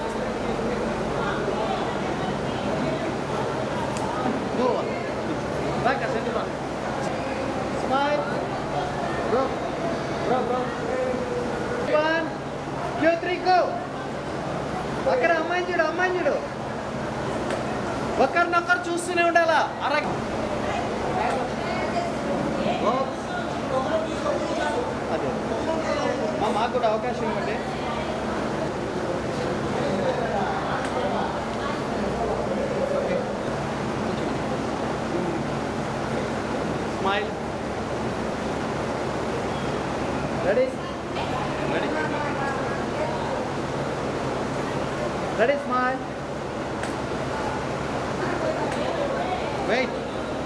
S13: మూవ్ అవ్వాలి రాక చందు రా smile bro bro bro one two three go అక్కడ అమ్మాయిని చూడు అమ్మాయిని చూడు ఒకరినొకరు చూస్తూనే ఉండాలా అర ఓ. అదే మా మాకు కూడా అవకాశం ఇవ్వండి smile ready ready ready smile wait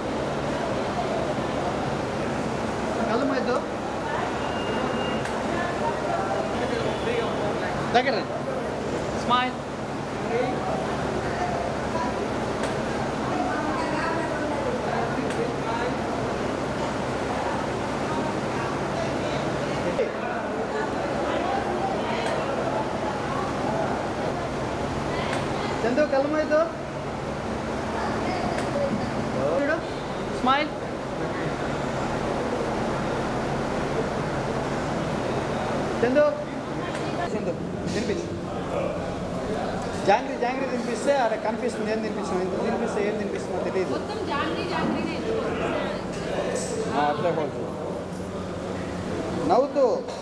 S13: కళ్ళు మైతో దగ్గర స్మైల్ చందు కళ్ళు మైతో చూడు స్మైల్ చందు చందు తినిపించు జాంగ్రీ జాంగ్రీ తినిపిస్తే అక్కడ కనిపిస్తుంది ఏం తినిపిస్తున్నాం ఇంత తినిపిస్తే ఏం తినిపిస్తుందో తెలియదు ఆ, అట్లే పోవచ్చు నవ్వుతూ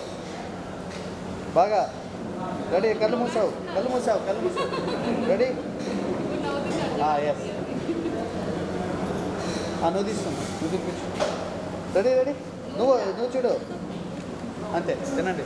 S13: బాగా రెడీ కళ్ళు మూసావు కళ్ళు మూసావు కళ్ళు మూసావు రెడీ ఎస్ నువ్వు తీస్తున్నా నువ్వు తినిపించు రెడీ రెడీ నువ్వు నువ్వు చూడు అంతే తినండి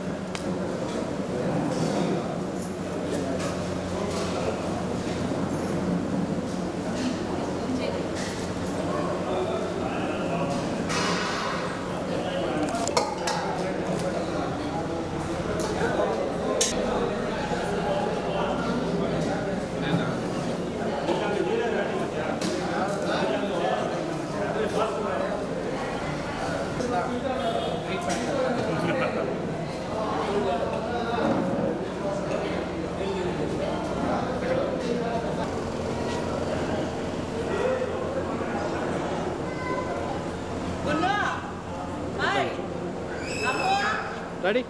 S10: గున్ను హాయ్ అమ్మో
S13: రెడీ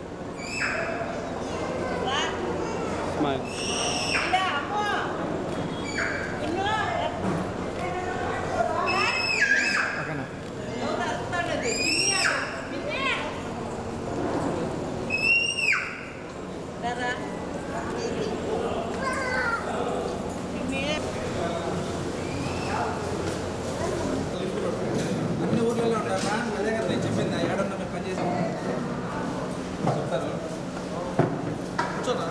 S10: రా
S13: స్మైల్
S10: ఇలా అమ్మో గున్ను
S13: ఓకేనా
S10: ఎవరు వస్తాడది చిన్ని ఆడు మిన్నే రా
S2: అన్ని ఊర్లలో ఉంటారా అదే కదా నేను చెప్పింది ఏడన్నా మీరు పని చేసి చెప్తారు కూర్చోనా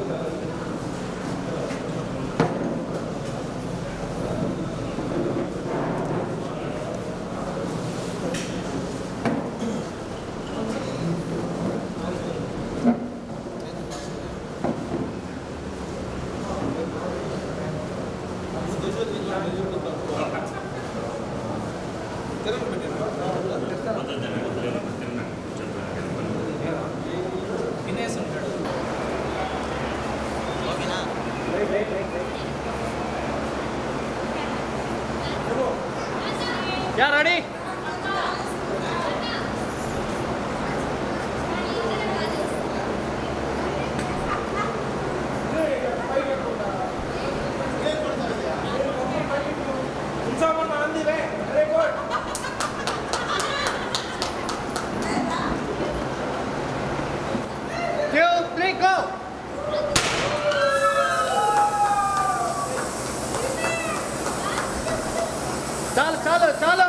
S2: తినేసి ఉంటాడు
S13: yeah ready two, three, go! చాలు చాలు చాలు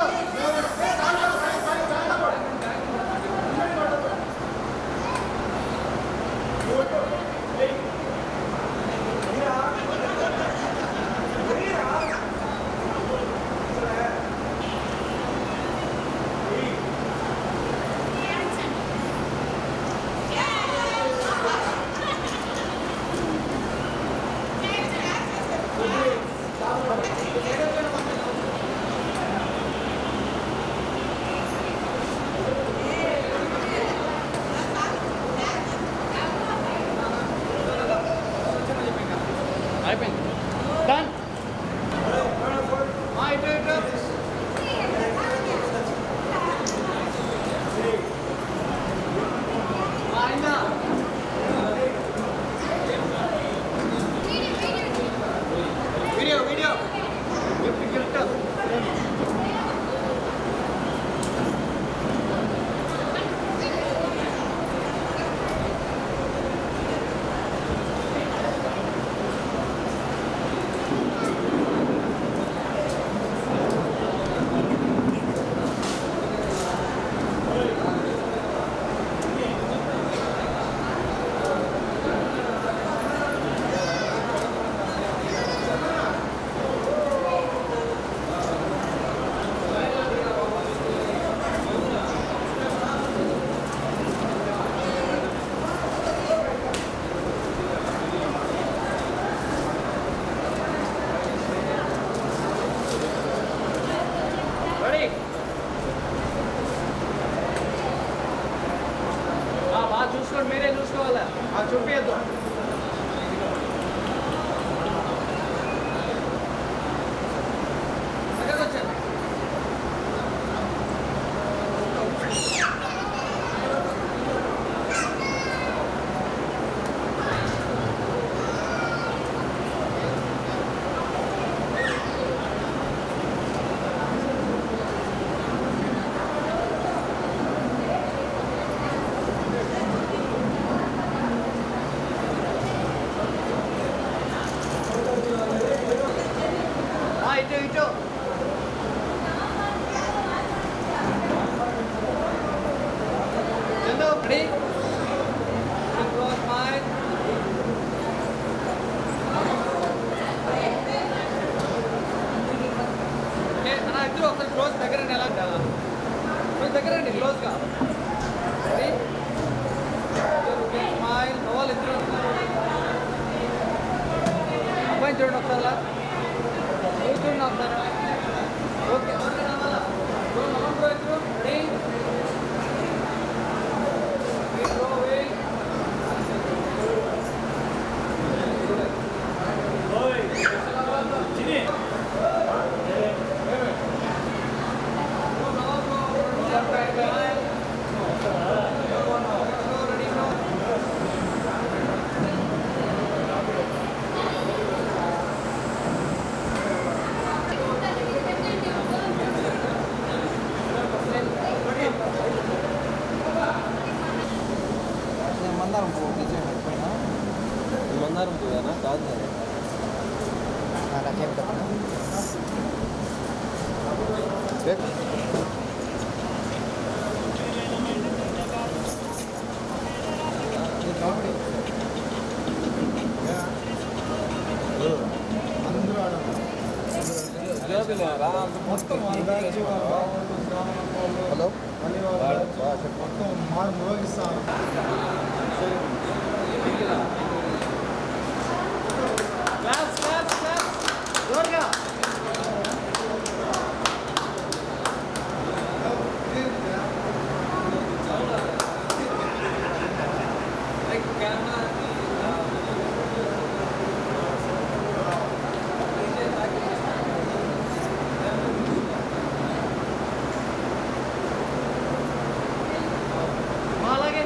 S13: ఇటు ఇటు Chandu ready close my okay అన్న ఇద్దరు ఒకసారి క్లోజ్ దగ్గర రండి ఎలా కొంచెం దగ్గర రండి క్లోజ్గా రెడీ స్మైల్ వాళ్ళు ఇద్దరు అబ్బాయి చూడండి ఒకసారి అలా. నువ్వు చూడండి ఒకసారి ఓకే ఓకే రావాలా బ్రో ఇద్దరు రెడీ బ్రో వెయిట్
S5: మందారం పువ్వు తెచ్చేయండి పైన
S3: మందారం పువ్వేనా కాదు కదా.
S5: నాకు అదే పెట్టనా హలో
S4: మొత్తం మారు మోగిస్తాను
S13: క్లాస్ క్లాస్ క్లాస్ జోరుగా మా అలాగే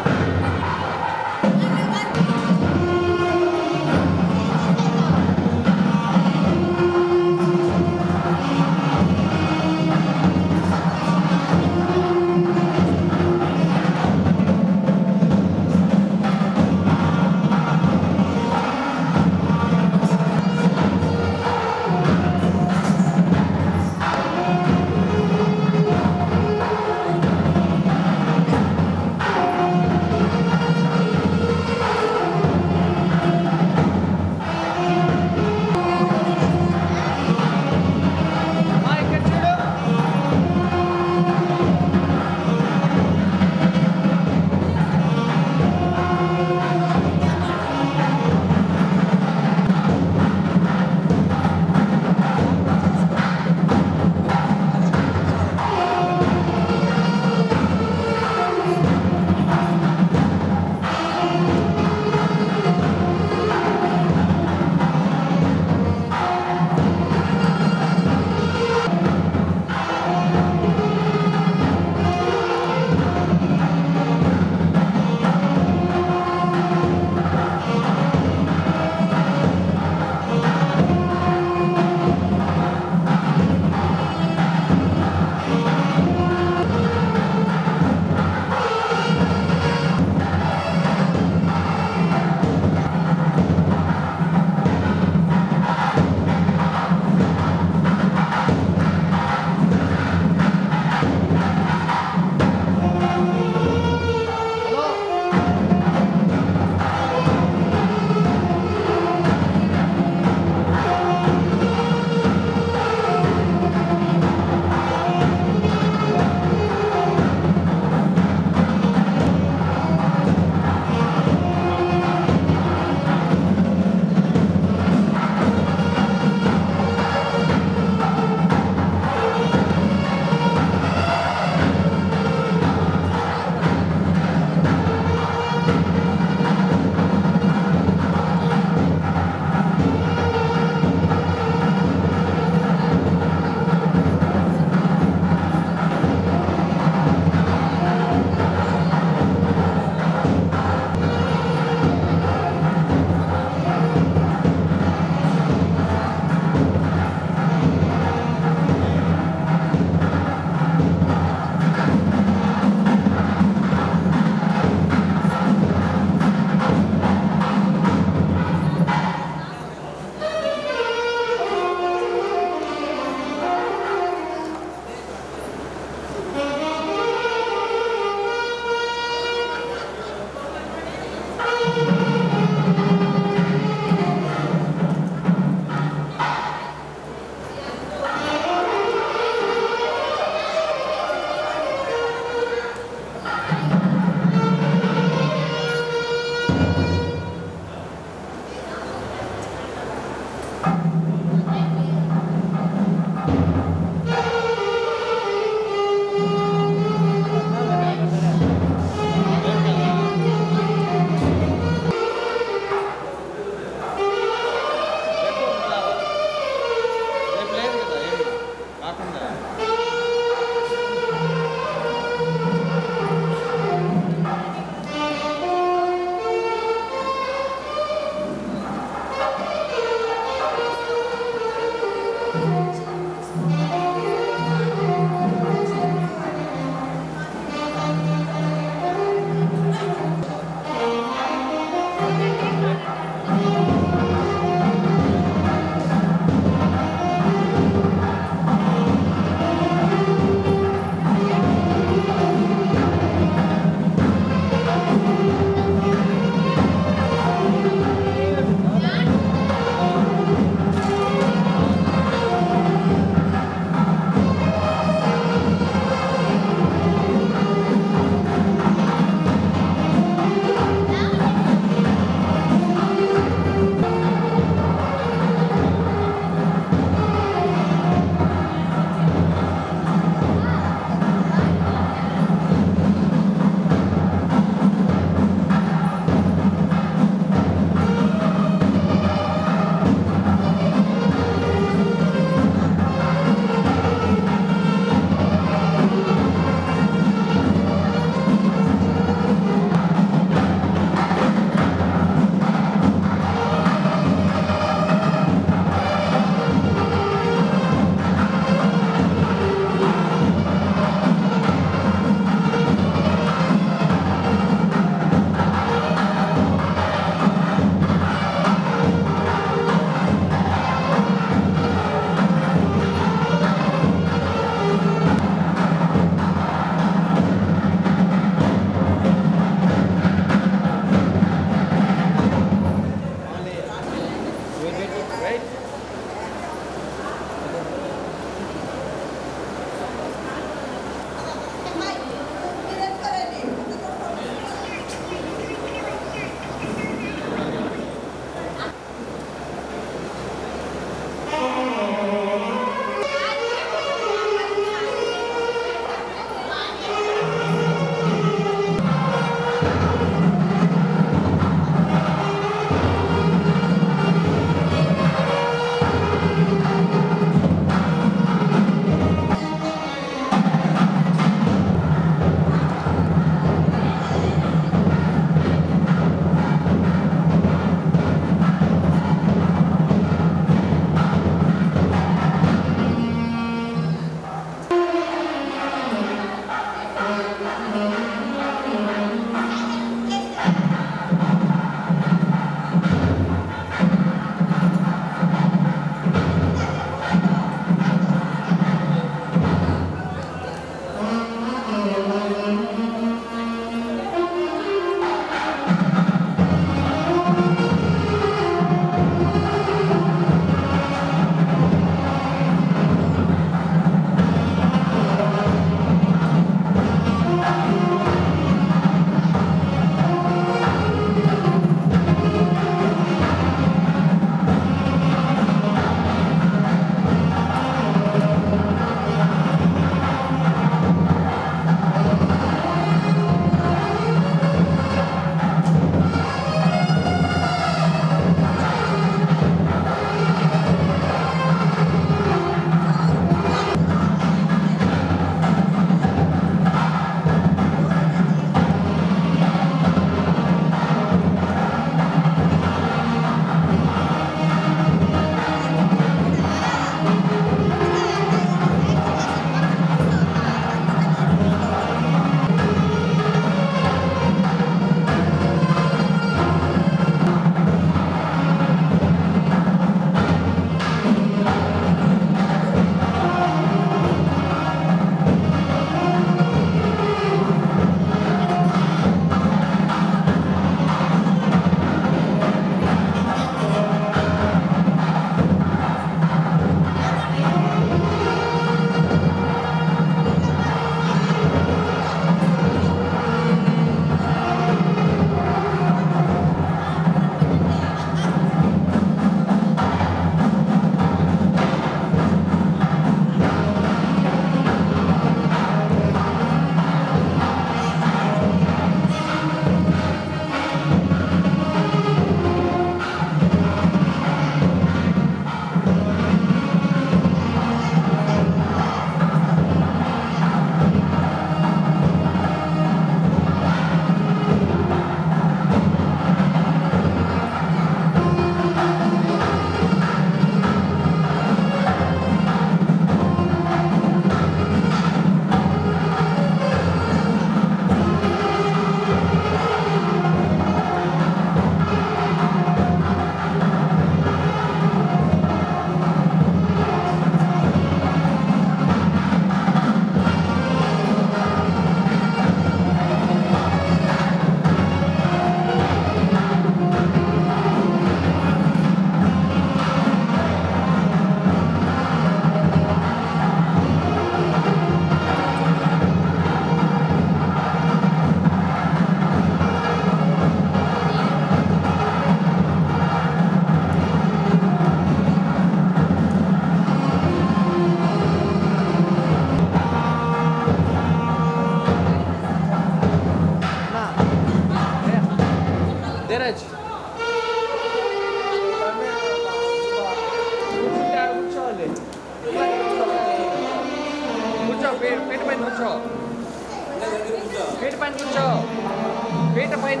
S13: పీ- పీట పైన కూర్చో పీట పైన కూర్చో పీట పైన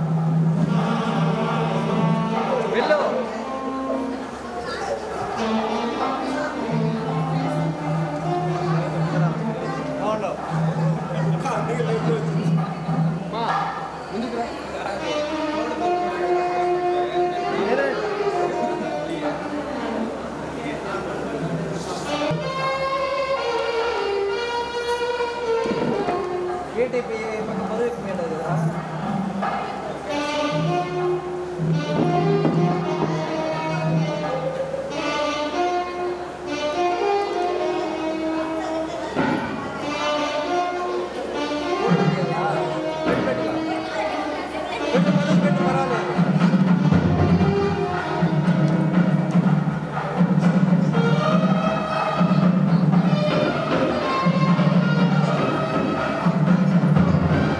S13: వెళ్ళు మా ముందుకు రా గేట్ అయిపోయి పక్క పదవి అయిపోయింది కదా
S2: ఆ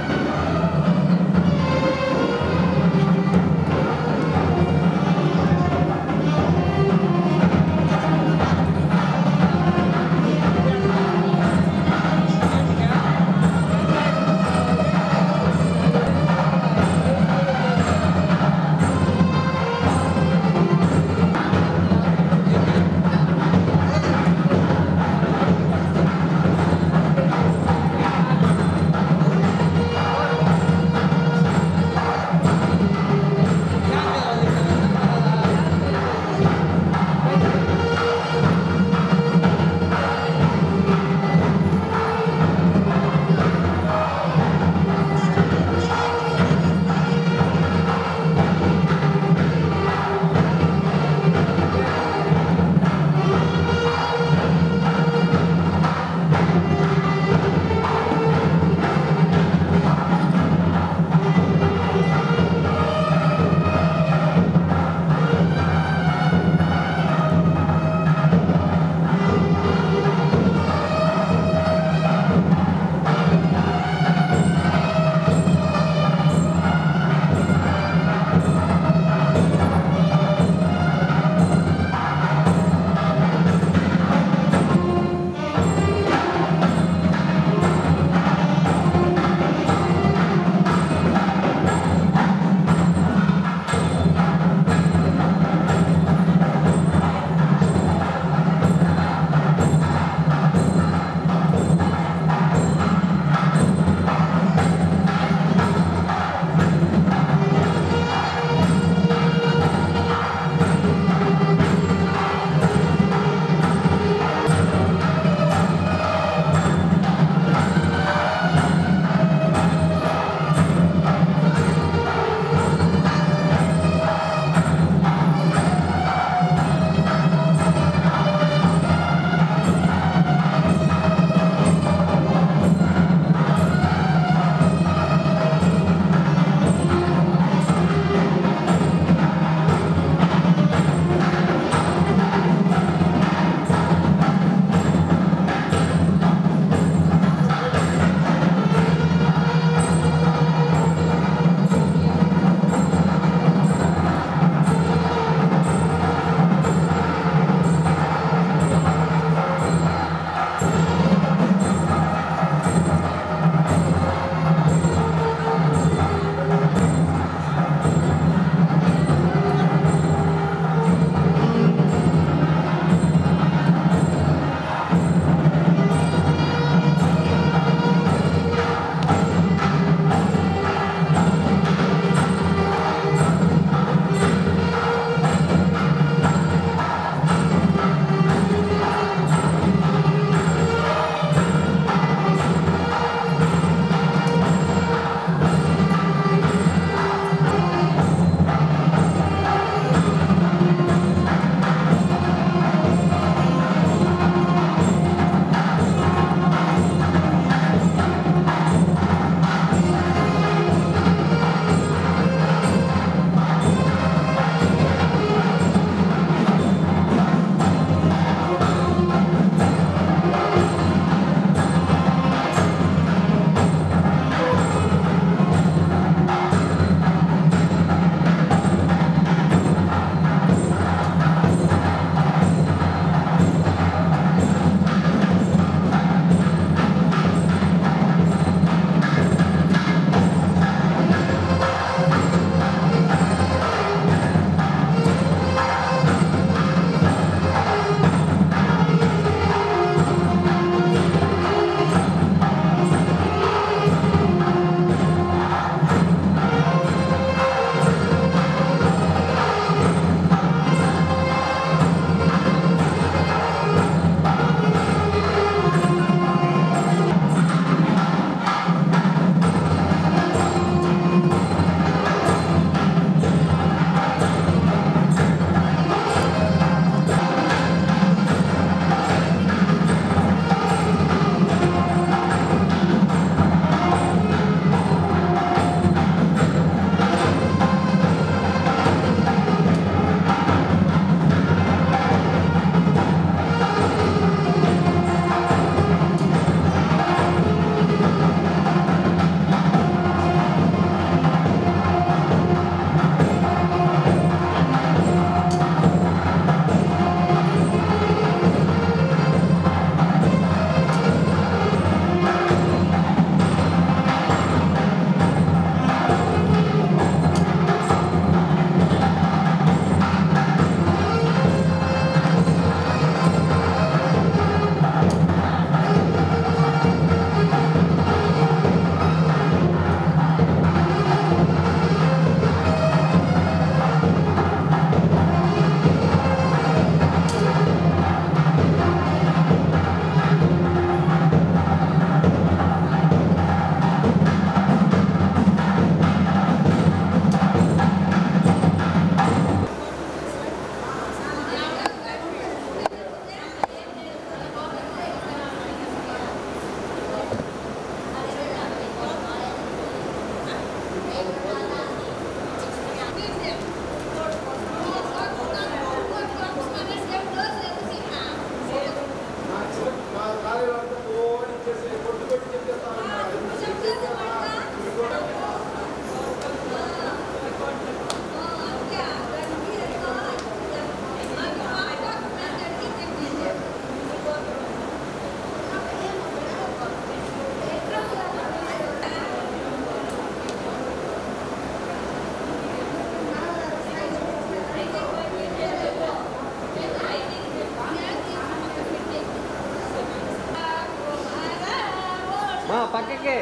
S5: మా పక్కకి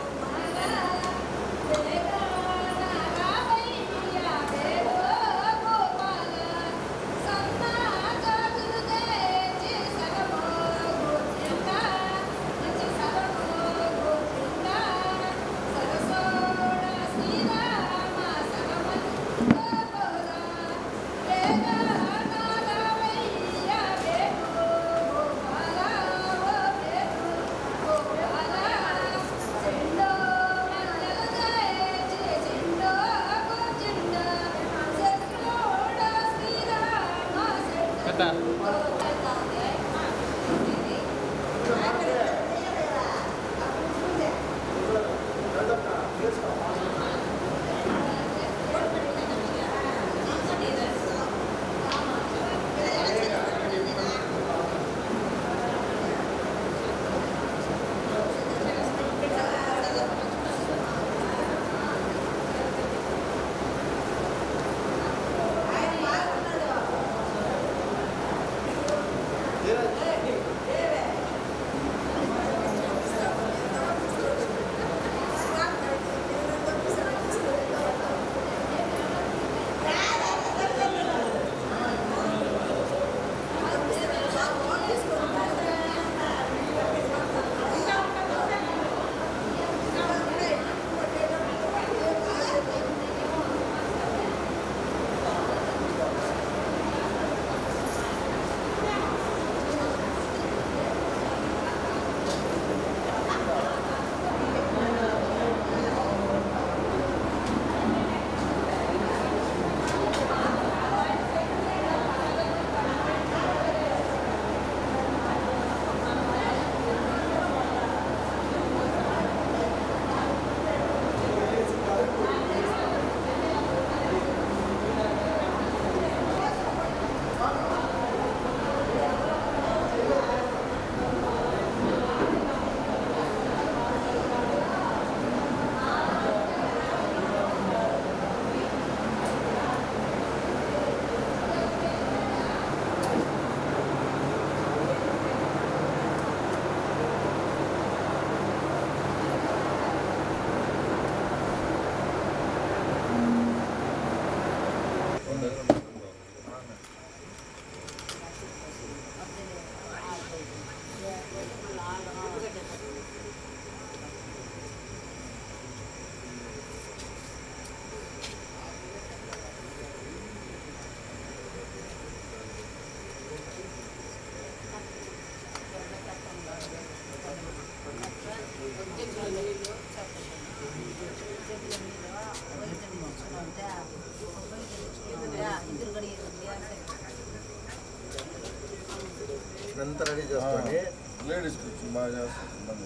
S2: అంతా రెడీ చేసుకోండి లేడీస్ కూర్చొని బాగా చేస్తుంది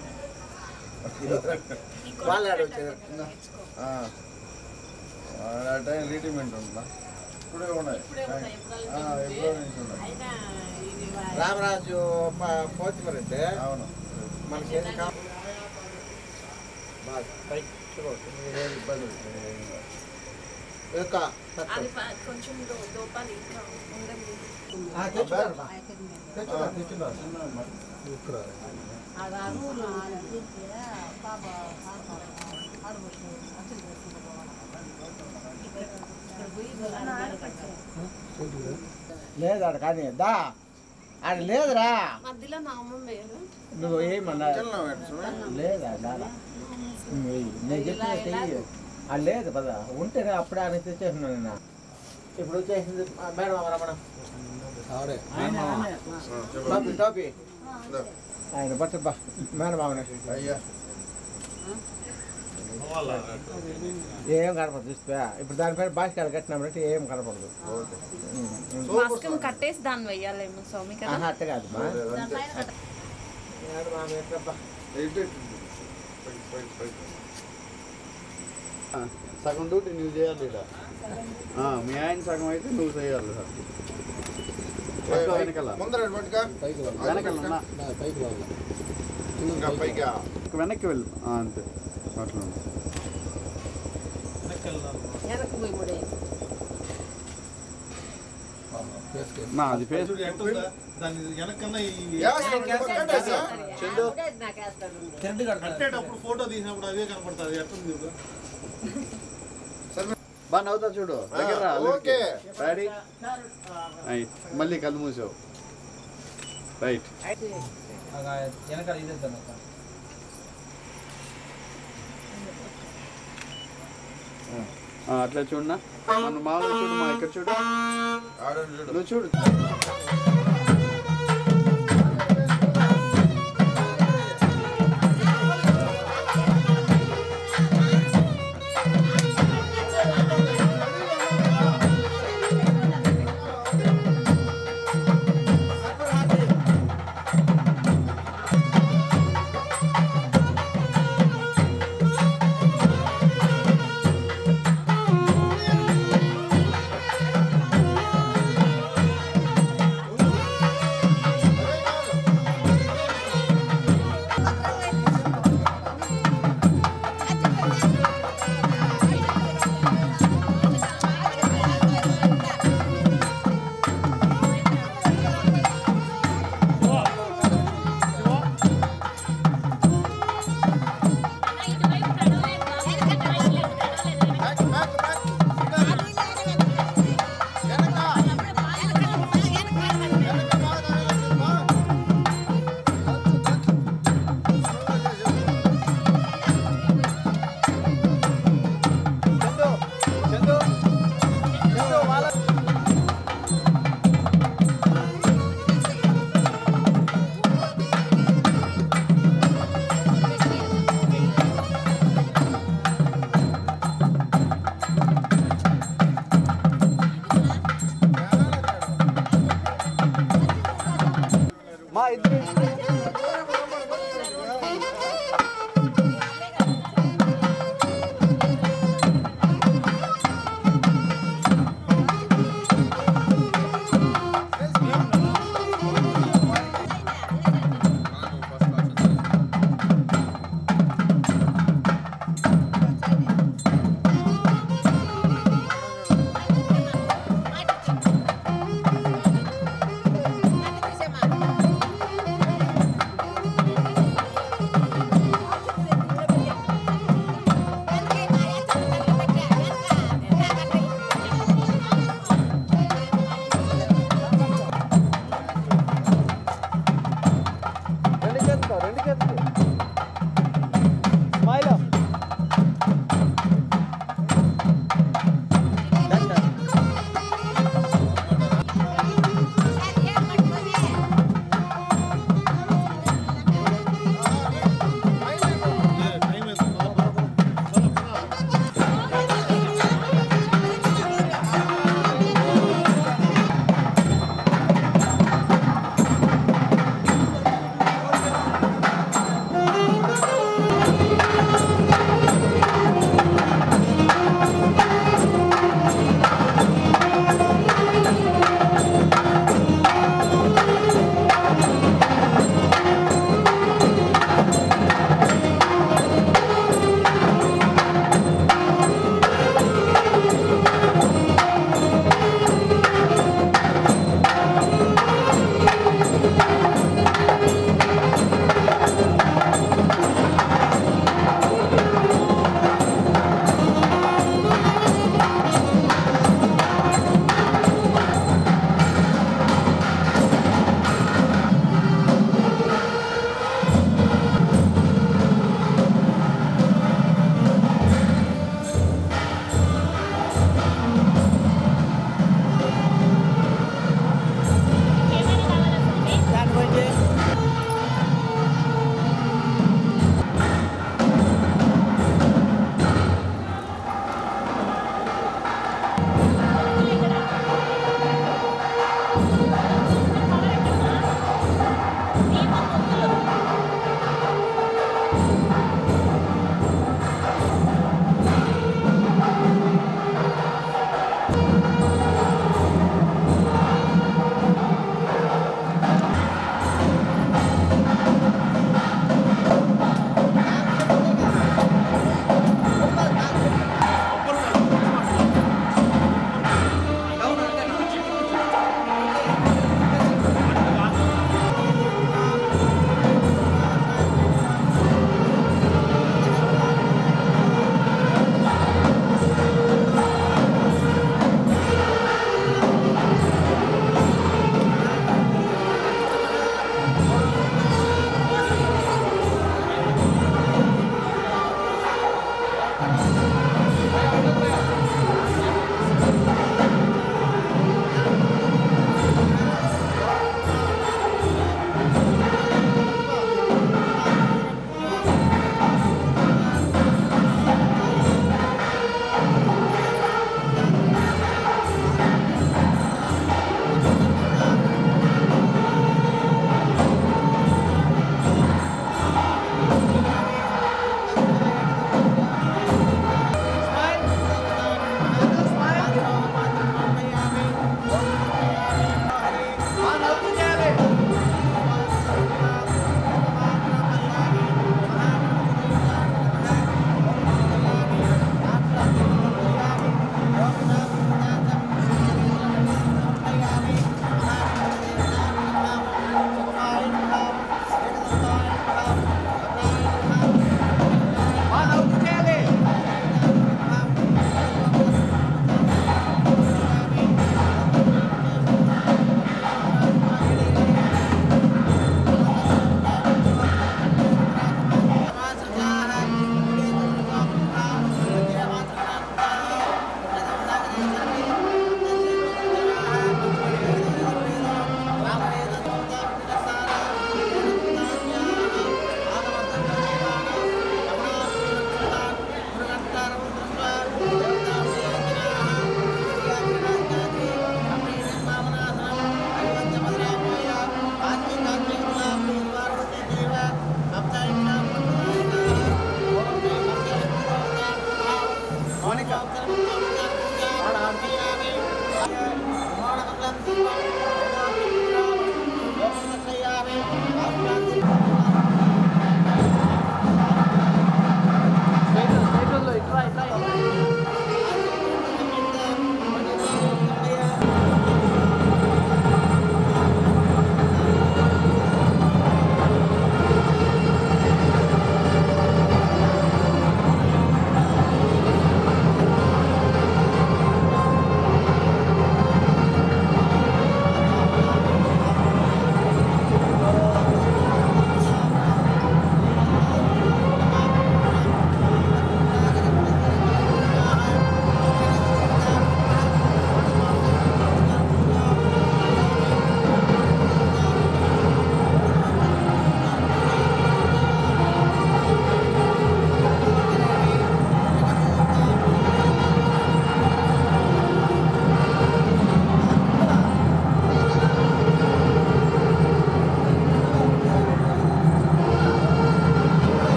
S2: వాళ్ళు ఆడ వచ్చారు ఆ. ఆ టైం రీటిమెంట్ ఉందా ఇప్పుడే ఉన్నాయి ఆ, ఎప్పుడో నుంచి ఉన్నాయి రామరాజు పోతిమర్ అంటే అవును మనకి ఏది కావాలి ఇబ్బంది
S10: అది ప- కొంచెం దో- దోపాలి ఇంకా ఉండండి
S13: లేదు ఆడ కానీ దా ఆడ లేదురా
S10: మధ్యలో నా అమ్మ వేరు
S13: నువ్వు ఏమన్నా లేదా దాదా నువ్వు వెయ్యి. నేను చెప్పినట్టు వెయ్యి. ఆ లేదు పద ఉంటేనే అప్పుడే ఆయన తెచ్చేస్తున్నాను నేను ఇప్పుడు వచ్చేసింది ఆ, మేడం రమణ టోపీ టోపీ ఆయన బట్ట బా మేడం మామని
S2: అయ్యా
S13: ఏం కనపడదు చూస్తే ఇప్పుడు దానిపైన బాష్కాలు కట్టినామంటే ఏం కనపడదు
S10: మాస్క్ కట్టేసి దాన్ని వెయ్యాలేమో స్వామి కదా
S13: ఆహా, అట్ట కాదు మా
S10: దానిపైన కట్ట-
S13: మేడం మామ ఎట్లబ్బా
S1: సగం డ్యూటీ నువ్వు చేయాలి ఇక్కడ ఆ, మీ ఆయన సగం అయితే నువ్వు చేయాలి సార్ పక్క వెనకాల
S2: ముందర పట్టుగా
S1: వెనకాల ఉన్నా.
S2: ఇంకా పైగా
S1: వెనక్కి వెళ్ళు ఆ, అంతే అట్లా ఉంది.
S10: వెనక్కి పోయి ముడే
S2: ఆ.
S1: మా అది ఫేస్
S4: చూడు ఎట్ట ఉందా? దాని వెనకన్నా ఈ
S2: చందు
S4: కట్టేటప్పుడు ఫోటో తీసినప్పుడు అదే కనపడుతుంది ఎట్టుంది చూడు
S1: బాగా నవ్వుతా చూడు దగ్గర రా,
S2: ఓకే.
S1: రెడీ అయ్ మళ్ళీ కళ్ళు మూసావు రైట్
S12: వెనకాల ఇదేద్దాం అక్క
S1: అట్లా చూడనా మన మామూలు చూడు మా ఇక్కడ చూడు నువ్వు చూడు
S13: మా ఇద్దరు
S6: Thank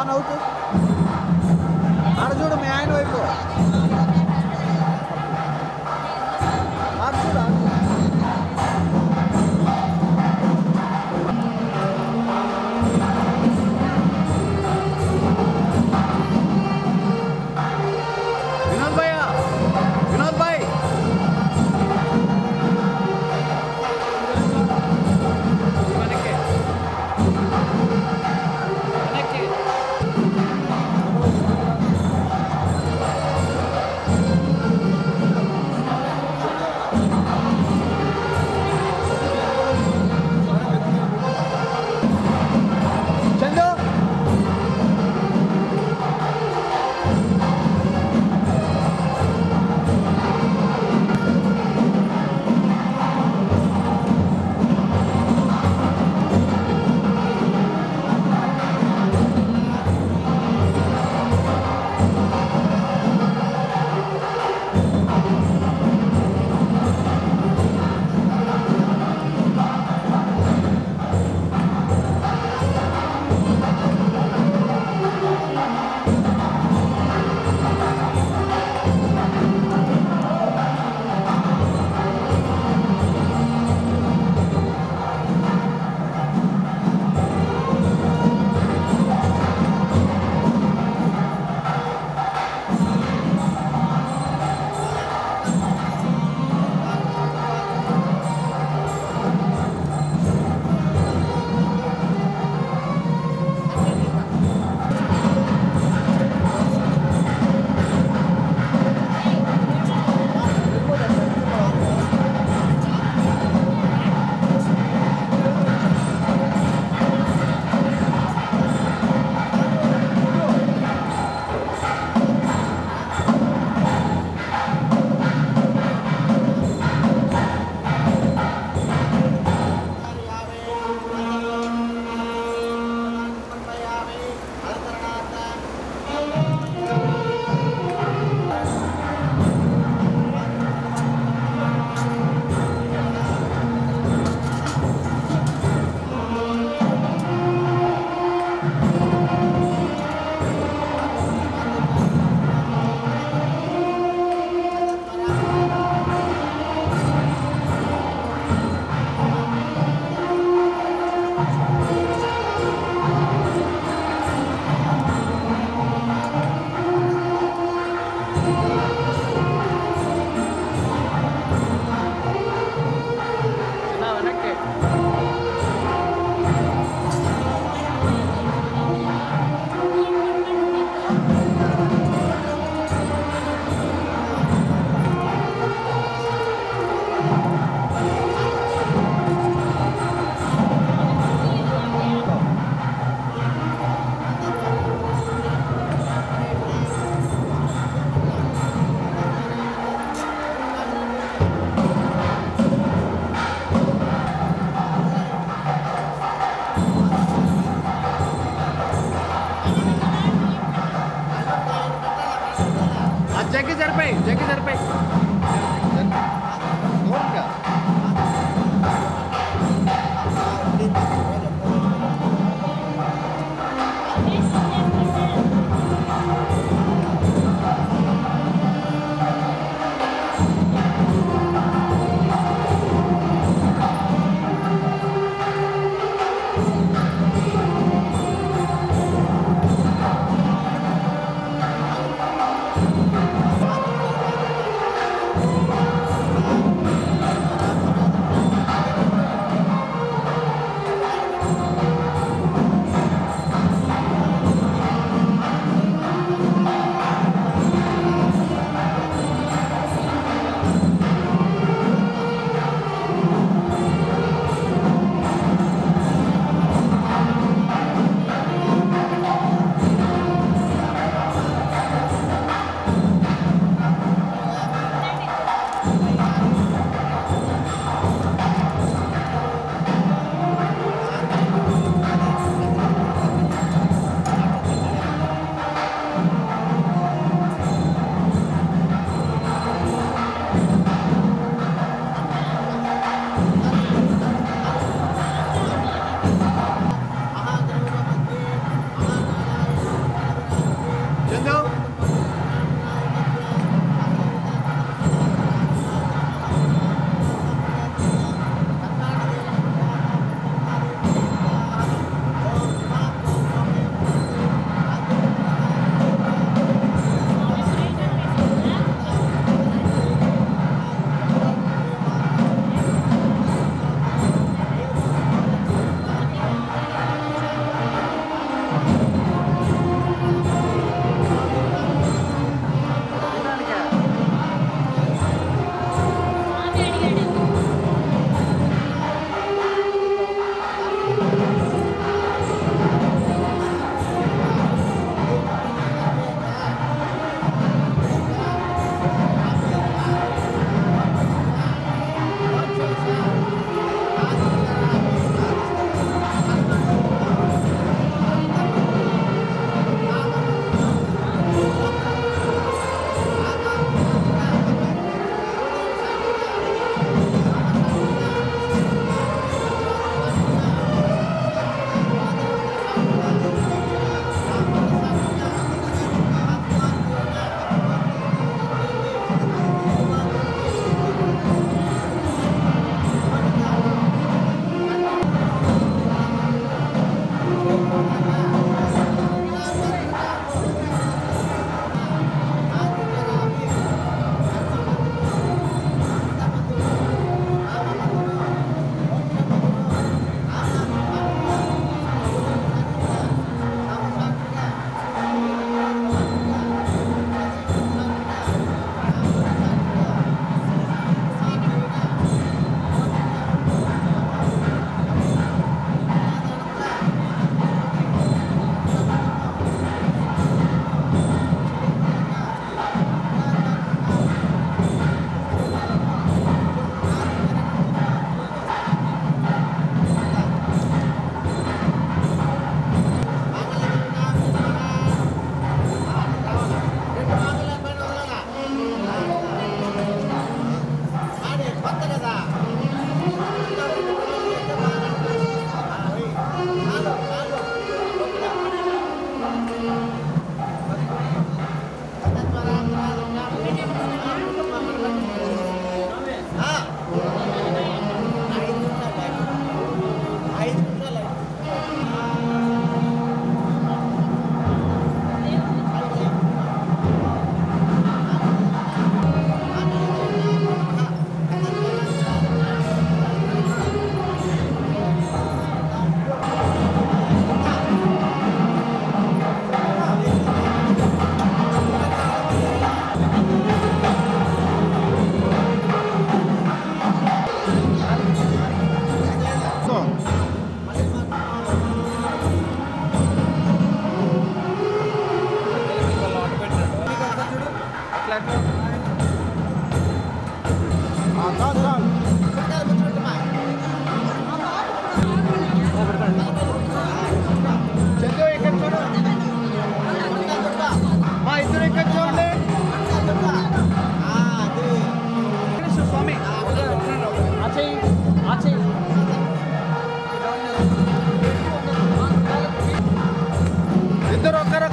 S13: ఆన్ అవుతూ ఆడ చూడు మీ ఆయన వైపు ఆడ చూడు ఆడ చూడు. వినోద్ భయ్య వినోద్ భాయ్ వెనక్కి వెనక్కి చందు చిన్న వెనక్కి ఆ జగ్గి సరిపోయి జగ్గి సరిపోయి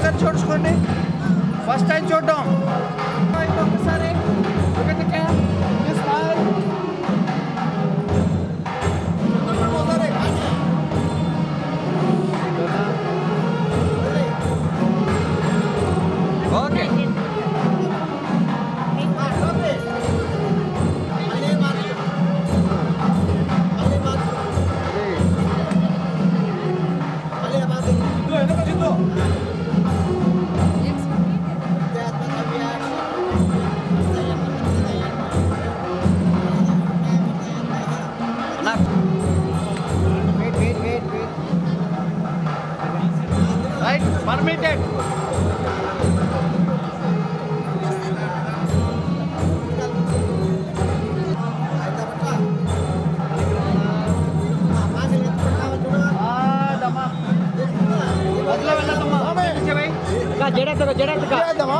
S13: ఒకసారి చూసుకోండి ఫస్ట్ టైం చూడడం ఒక్కసారి Look at the cam. Just smile. Okay Wait, wait, wait, wait. Right, permitted. జడెత్తుకో జడెత్తుకో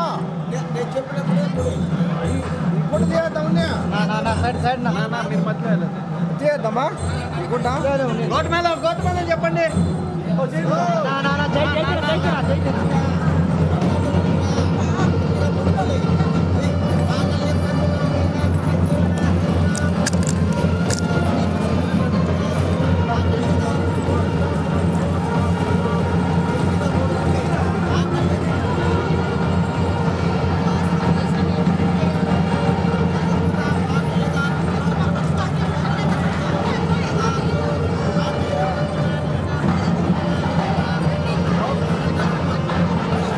S2: ఇప్పుడు తీయద్దామన్నా
S13: సైడ్ సైడ్ నా నా మీరు మధ్యలో వెళ్ళండి
S2: తీయద్దామా గుడ్డా
S13: గోటు మేళ గోటు మేళ చెప్పండి నా నా నా జై జై జై జై జై
S2: ఆ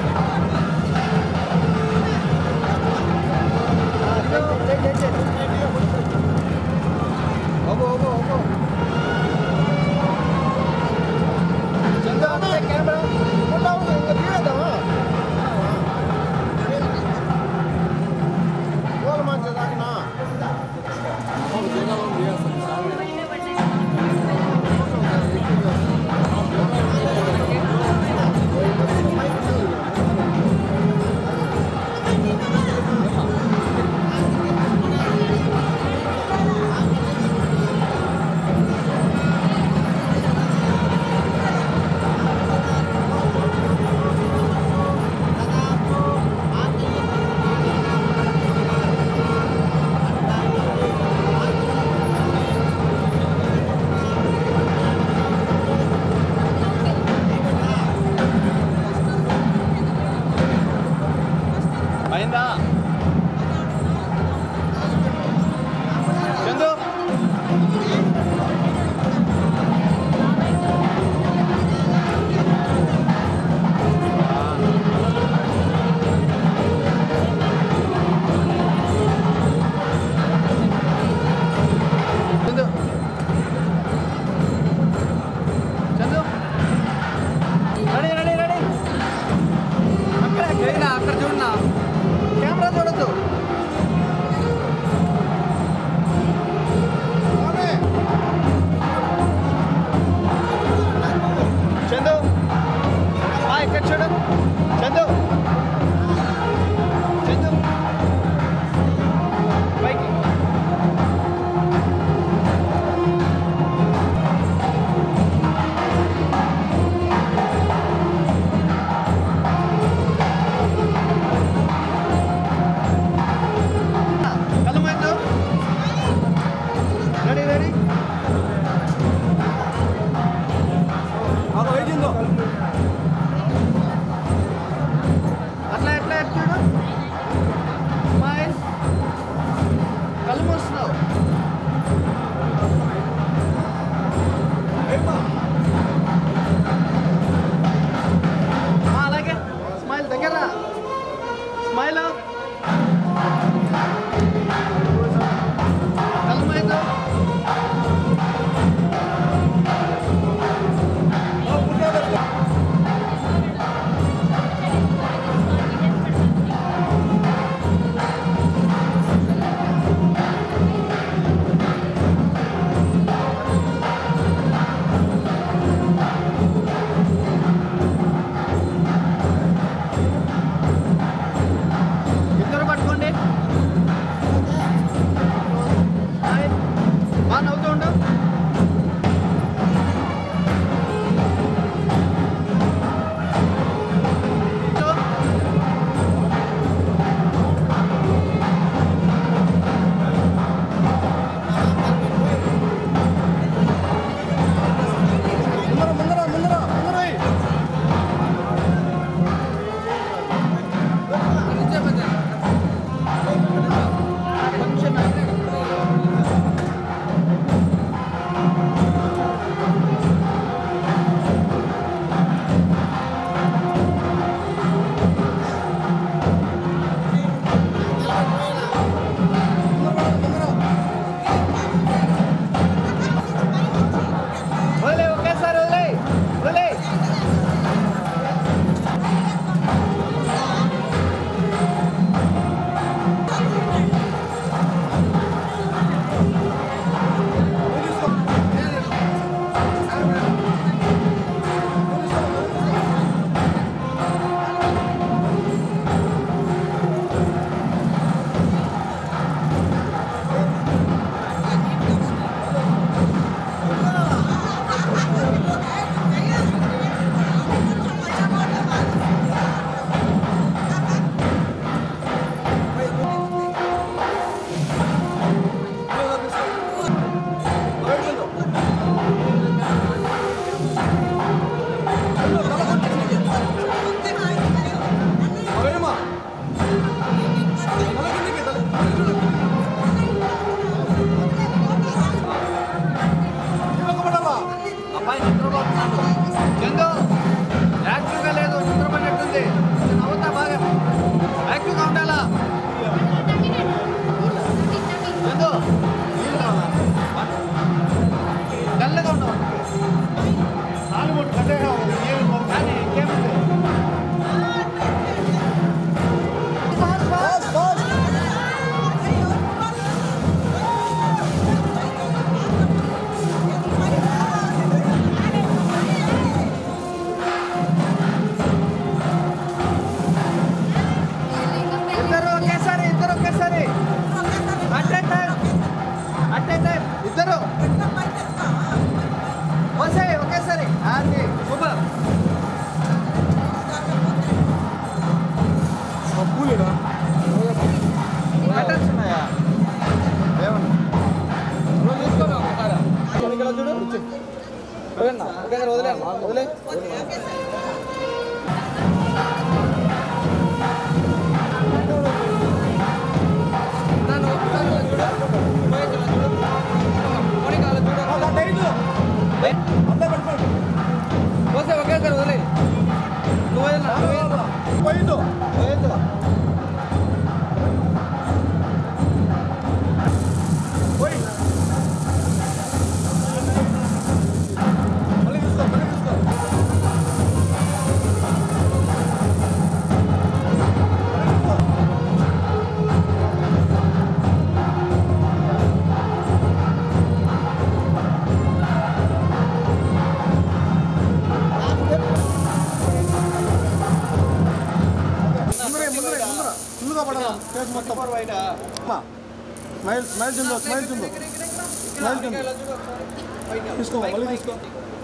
S2: మొత్తం స్మైల్ స్మైల్ చుందో స్మైల్ చుందో స్మైల్ చుందో తీసుకో మళ్ళీ తీసుకో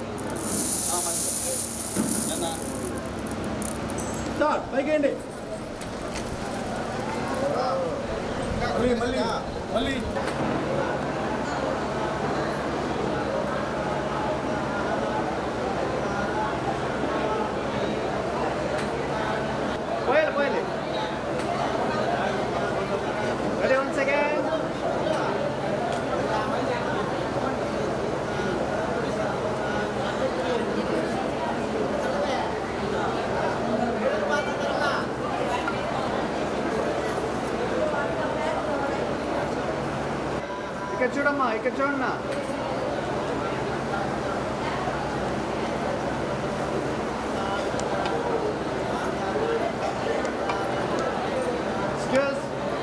S2: స్టార్ట్ పైకి వేయండి మళ్ళీ మళ్ళీ మళ్ళీ
S13: పోయాలి పోయాలి రెడీ వన్ సెకండ్ ఇక్కడ చూడమ్మా ఇక్కడ చూడన్నా Excuse.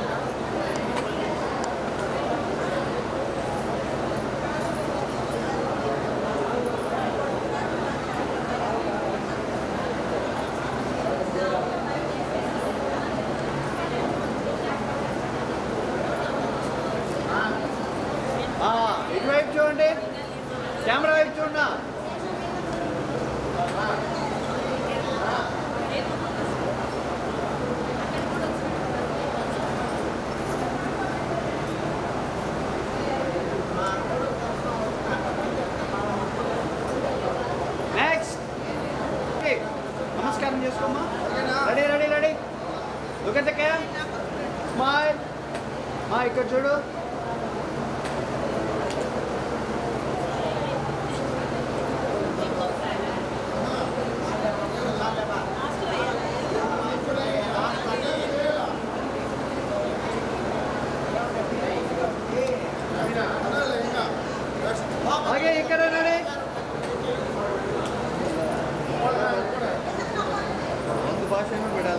S13: ఆ, ఇటువైపు చూడండి కెమెరా వైపు చూడన్నా నెక్స్ట్ నమస్కారం చేసుకోమ్మా ready ready ready look at the cam smile మా ఇక్కడ చూడు అలాగే ఇక్కడ రెడీ ಒಂದು ಭಾಷೆನೂ ಬಿಡಲ್ಲ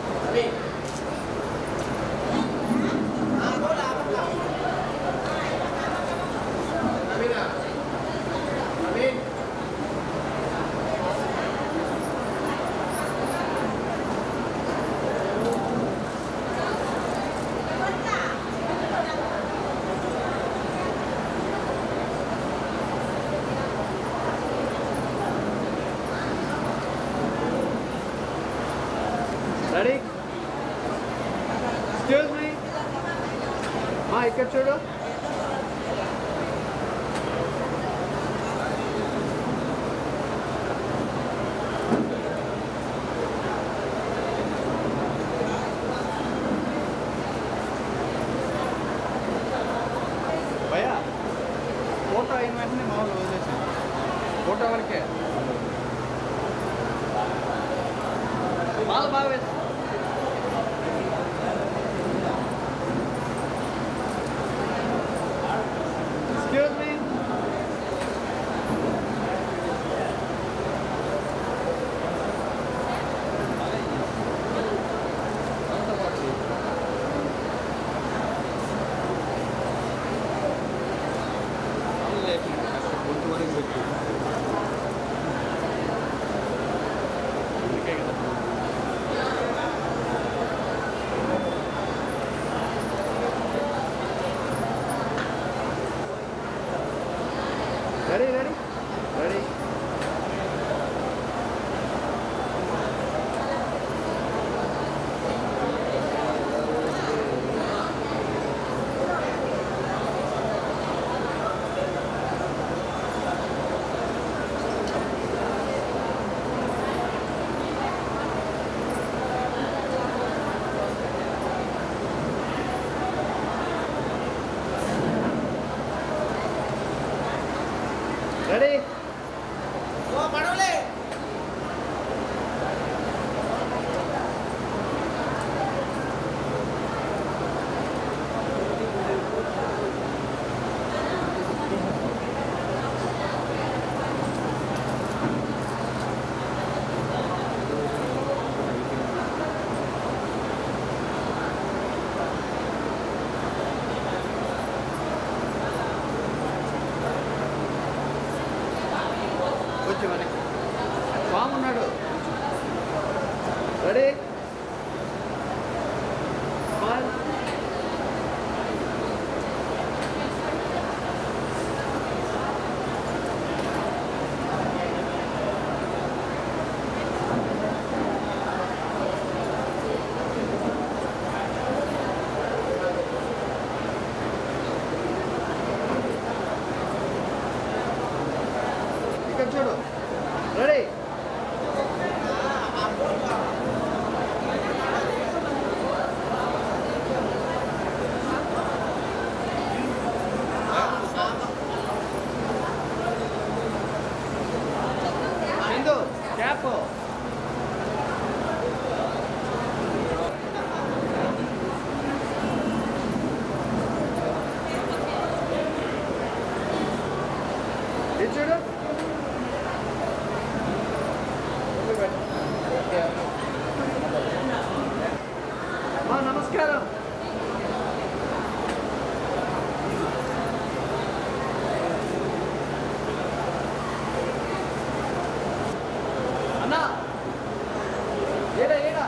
S13: రెడీ ఎక్స్క్యూజ్ మీ మా ఇక్కడ చూడు భయ్యా ఫోటో అయిన వెంటనే మామూలు వదిలేసాను ఫోటో వరకే మాలు బాగా వేసి Excuse me. Ready, ready? Ready? Ready కొంచెం వెనక్కి స్వామి ఉన్నాడు రెడీ స్మైల్ పడుకో ఇది చూడు అమ్మా నమస్కారం అన్నా ఏడా ఏడా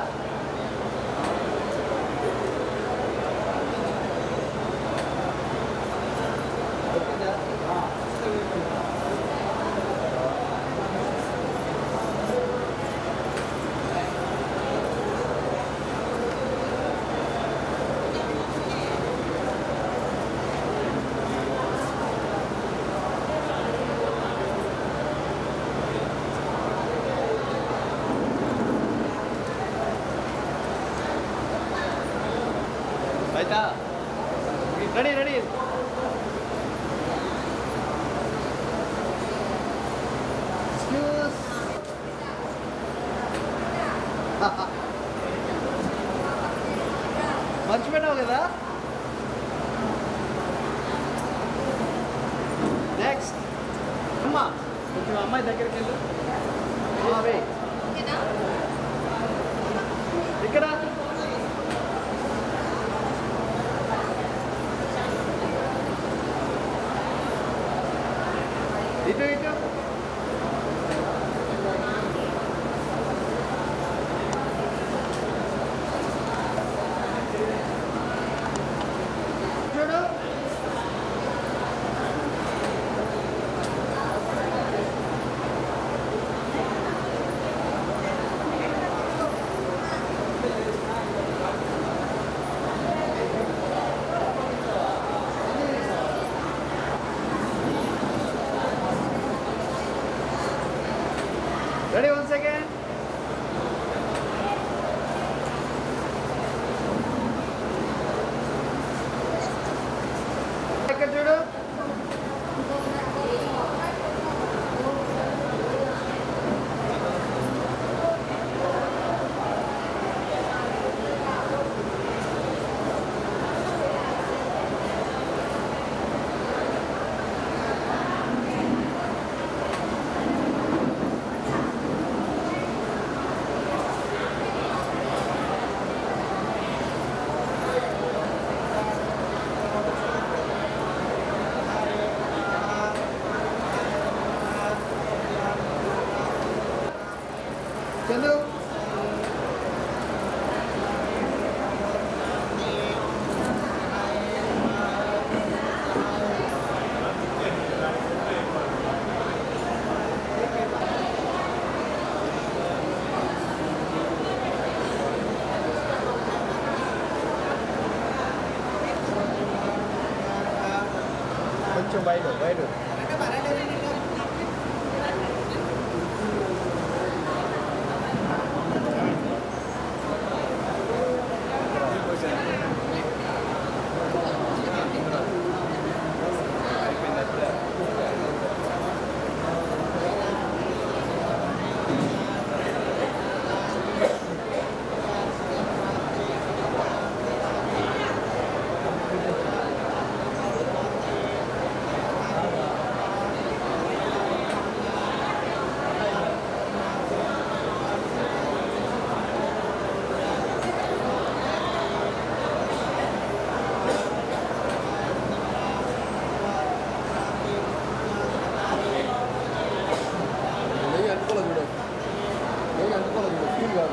S13: బయట రెడీ రెడీ ఎక్స్క్యూజ్ మర్చిపోయినావు కదా నెక్స్ట్ అమ్మా కొంచెం అమ్మాయి దగ్గరికి వెళ్ళు అవే ఇక్కడ ఇటు ఇటు చూడు రెడీ వన్ సెకండ్ ఇక్కడ చూడు చందు కొంచెం బయట బయట
S2: నెయ్యి అంటుకోలేదు చూడు నెయ్యి అంటుకోలేదు చూడు ఫీల్ కాదు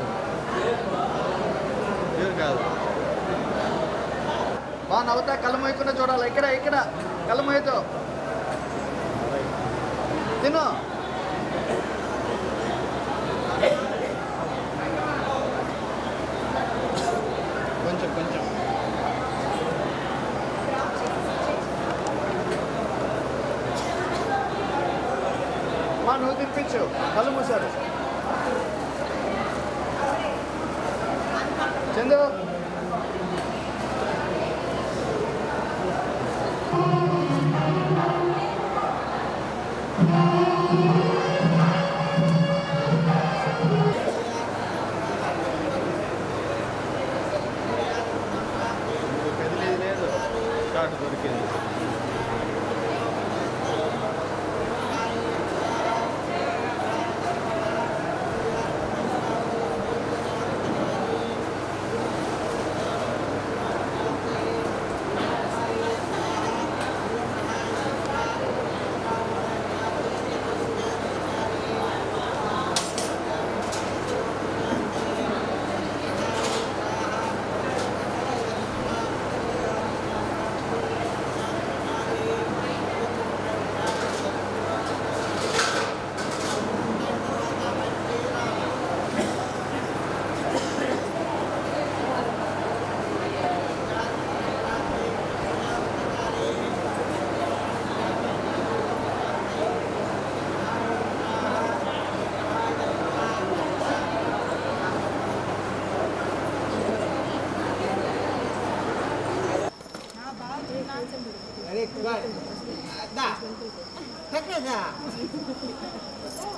S13: ఫీల్ కాదు బా నవ్వుతా కళ్ళు మొయ్యకుండా చూడాలి ఇక్కడ ఇక్కడ కళ్ళు మొయ్యతో తిను కొంచెం కొంచెం మా నువ్వు తినిపించు కళ్ళు మూసారు చందు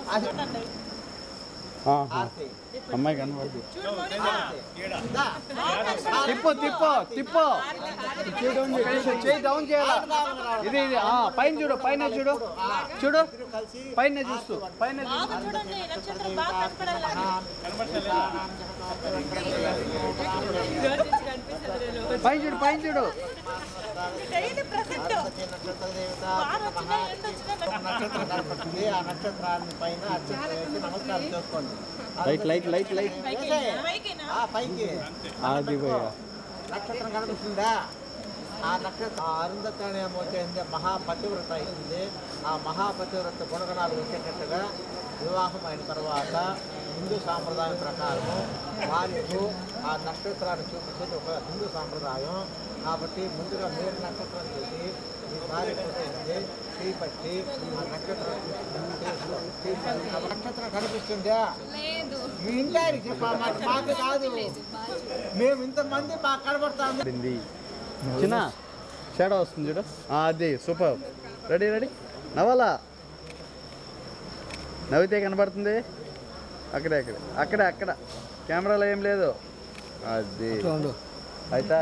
S1: ఆహా. అమ్మాయి కనబడుతుంది
S13: దా. తిప్పు తిప్పు తిప్పు చేయి డౌన్ చేయాలా ఇది ఇది ఆ, పైన చూడు పైన చూడు చూడు పైన చూస్తూ పైన చూస్తూ పైన చూడు పైన చూడు
S5: నక్షత్రం కనపడుతుంది ఆ నక్షత్రాన్ని పైన అర్చన వేసి నమస్కారం చేసుకోండి
S1: లైట్ లైట్ లైట్ లైట్
S5: వేసేయ్. ఆ, పైకి
S1: అది పోయా
S5: నక్షత్రం కనిపిస్తుందా ఆ నక్షత్రం ఆ అరుంధతి వచ్చేది మహాపతివ్రత అయింది ఆ మహాపతివ్రత గుణగణాలు వచ్చేటట్టుగా వివాహం అయిన తర్వాత హిందూ సాంప్రదాయం ప్రకారము భార్యకు ఆ నక్షత్రాన్ని చూపించేది ఒక హిందూ సాంప్రదాయం కాబట్టి ముందుగా మీరు నక్షత్రం చూసి మీ భార్య వచ్చేసింది చేపట్టి ఆ నక్షత్రం తీసి- ఆ నక్షత్రం కనిపిస్తుందా మీ ఇంటానికి చెప్పా మాకు మాకు కాదు మేము ఇంతమంది మాకు కనబడతాం
S1: పడింది చిన్న షాడో వస్తుంది చూడు ఆ, అది సూపర్ రెడీ రెడీ నవ్వాలా నవ్వితే కనబడుతుంది అక్కడే అక్కడే అక్కడే అక్కడ కెమెరాలో ఏం లేదు అది అయితే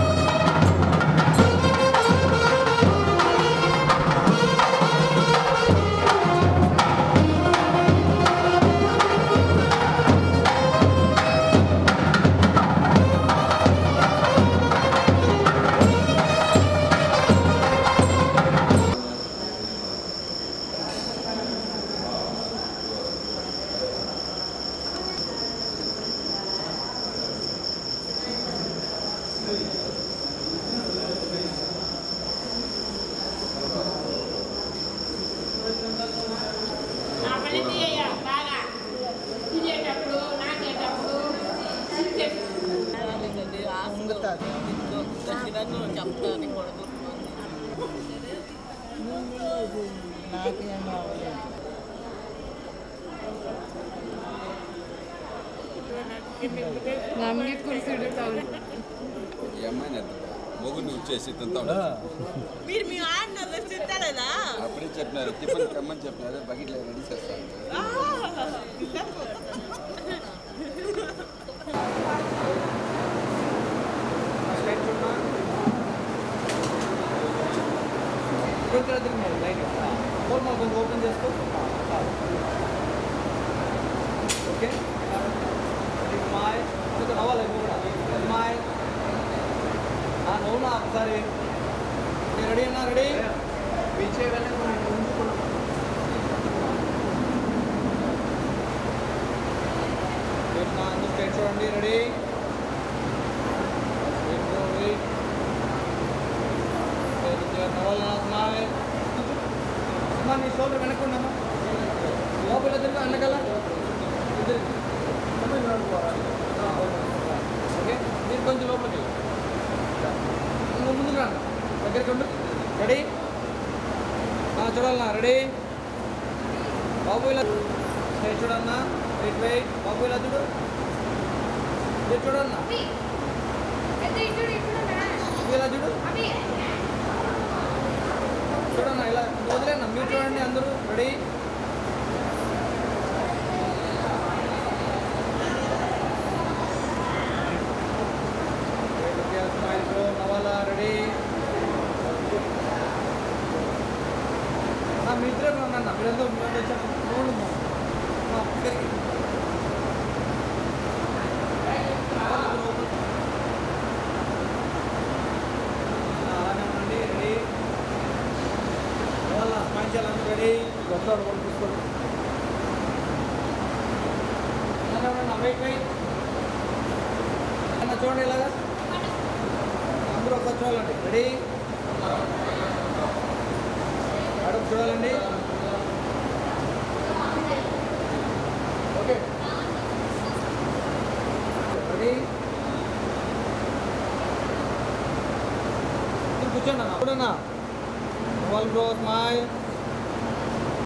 S10: ನಮಗೆ ಕುರಿಸಿಡುತ್ತಾವೆ
S14: ఈ అమ్మాయిని ఎత్తుకో మొగుని వచ్చేసి తింటా
S10: మీరు మీ ఆయన తింటారా
S14: అప్పుడే చెప్పినారు టిఫిన్ తెమ్మని చెప్పినారు బకెట్లో రెడీ చేస్తాను
S13: కొంచెం ఎదురు మరి లైట్ ఫోన్ కొంచెం ఓపెన్ చేసుకో ఓకే మాయ్ కొంచెం నవ్వాలి నువ్వు కూడా మాయ్ నవ్వునా ఒకసారి రెడీ అన్నా రెడీ పీచే వెళ్ళి స్ట్రైట్ చూడండి రెడీ నవ్వాలి స్మైల్ అమ్మా నీ షోల్డర్ వెనక్కున్నామా లోపల తిరుగు అన్నకల్లా ఓకే మీరు కొంచెం లోపలికి నువ్వు ముందుకు రా దగ్గరికి ఉండు రెడీ చూడాలన్నా రెడీ బాబు ఇలా స్ట్రైట్ చూడన్నా వెయిట్ వెయిట్ బాబు ఇలా చూడు ఇటు చూడన్నా ఇలా చూడు చూడన్నా ఇలా వదిలేనా మీరు చూడండి అందరూ రెడీ నవాలా రెడీ మీ ఇద్దరే ఉన్నా మీరంతా మీరంతా వచ్చారు చూడండి మా ఇద్దరికి అలానే ఉండండి రెడీ వాళ్ళ స్మైల్ చేయాలని రెడీ గొప్పలు కూడా తీసుకోండి అలానే ఉండండి వెయిట్ వెయిట్ అన్న చూడండి ఇలాగా అందరూ ఒకసారి చూడాలండి రెడీ అడుగు చూడాలండి ఓకే రెడీ కూర్చోండి అన్న కూడన్నా వాళ్ళు బ్రో స్మైల్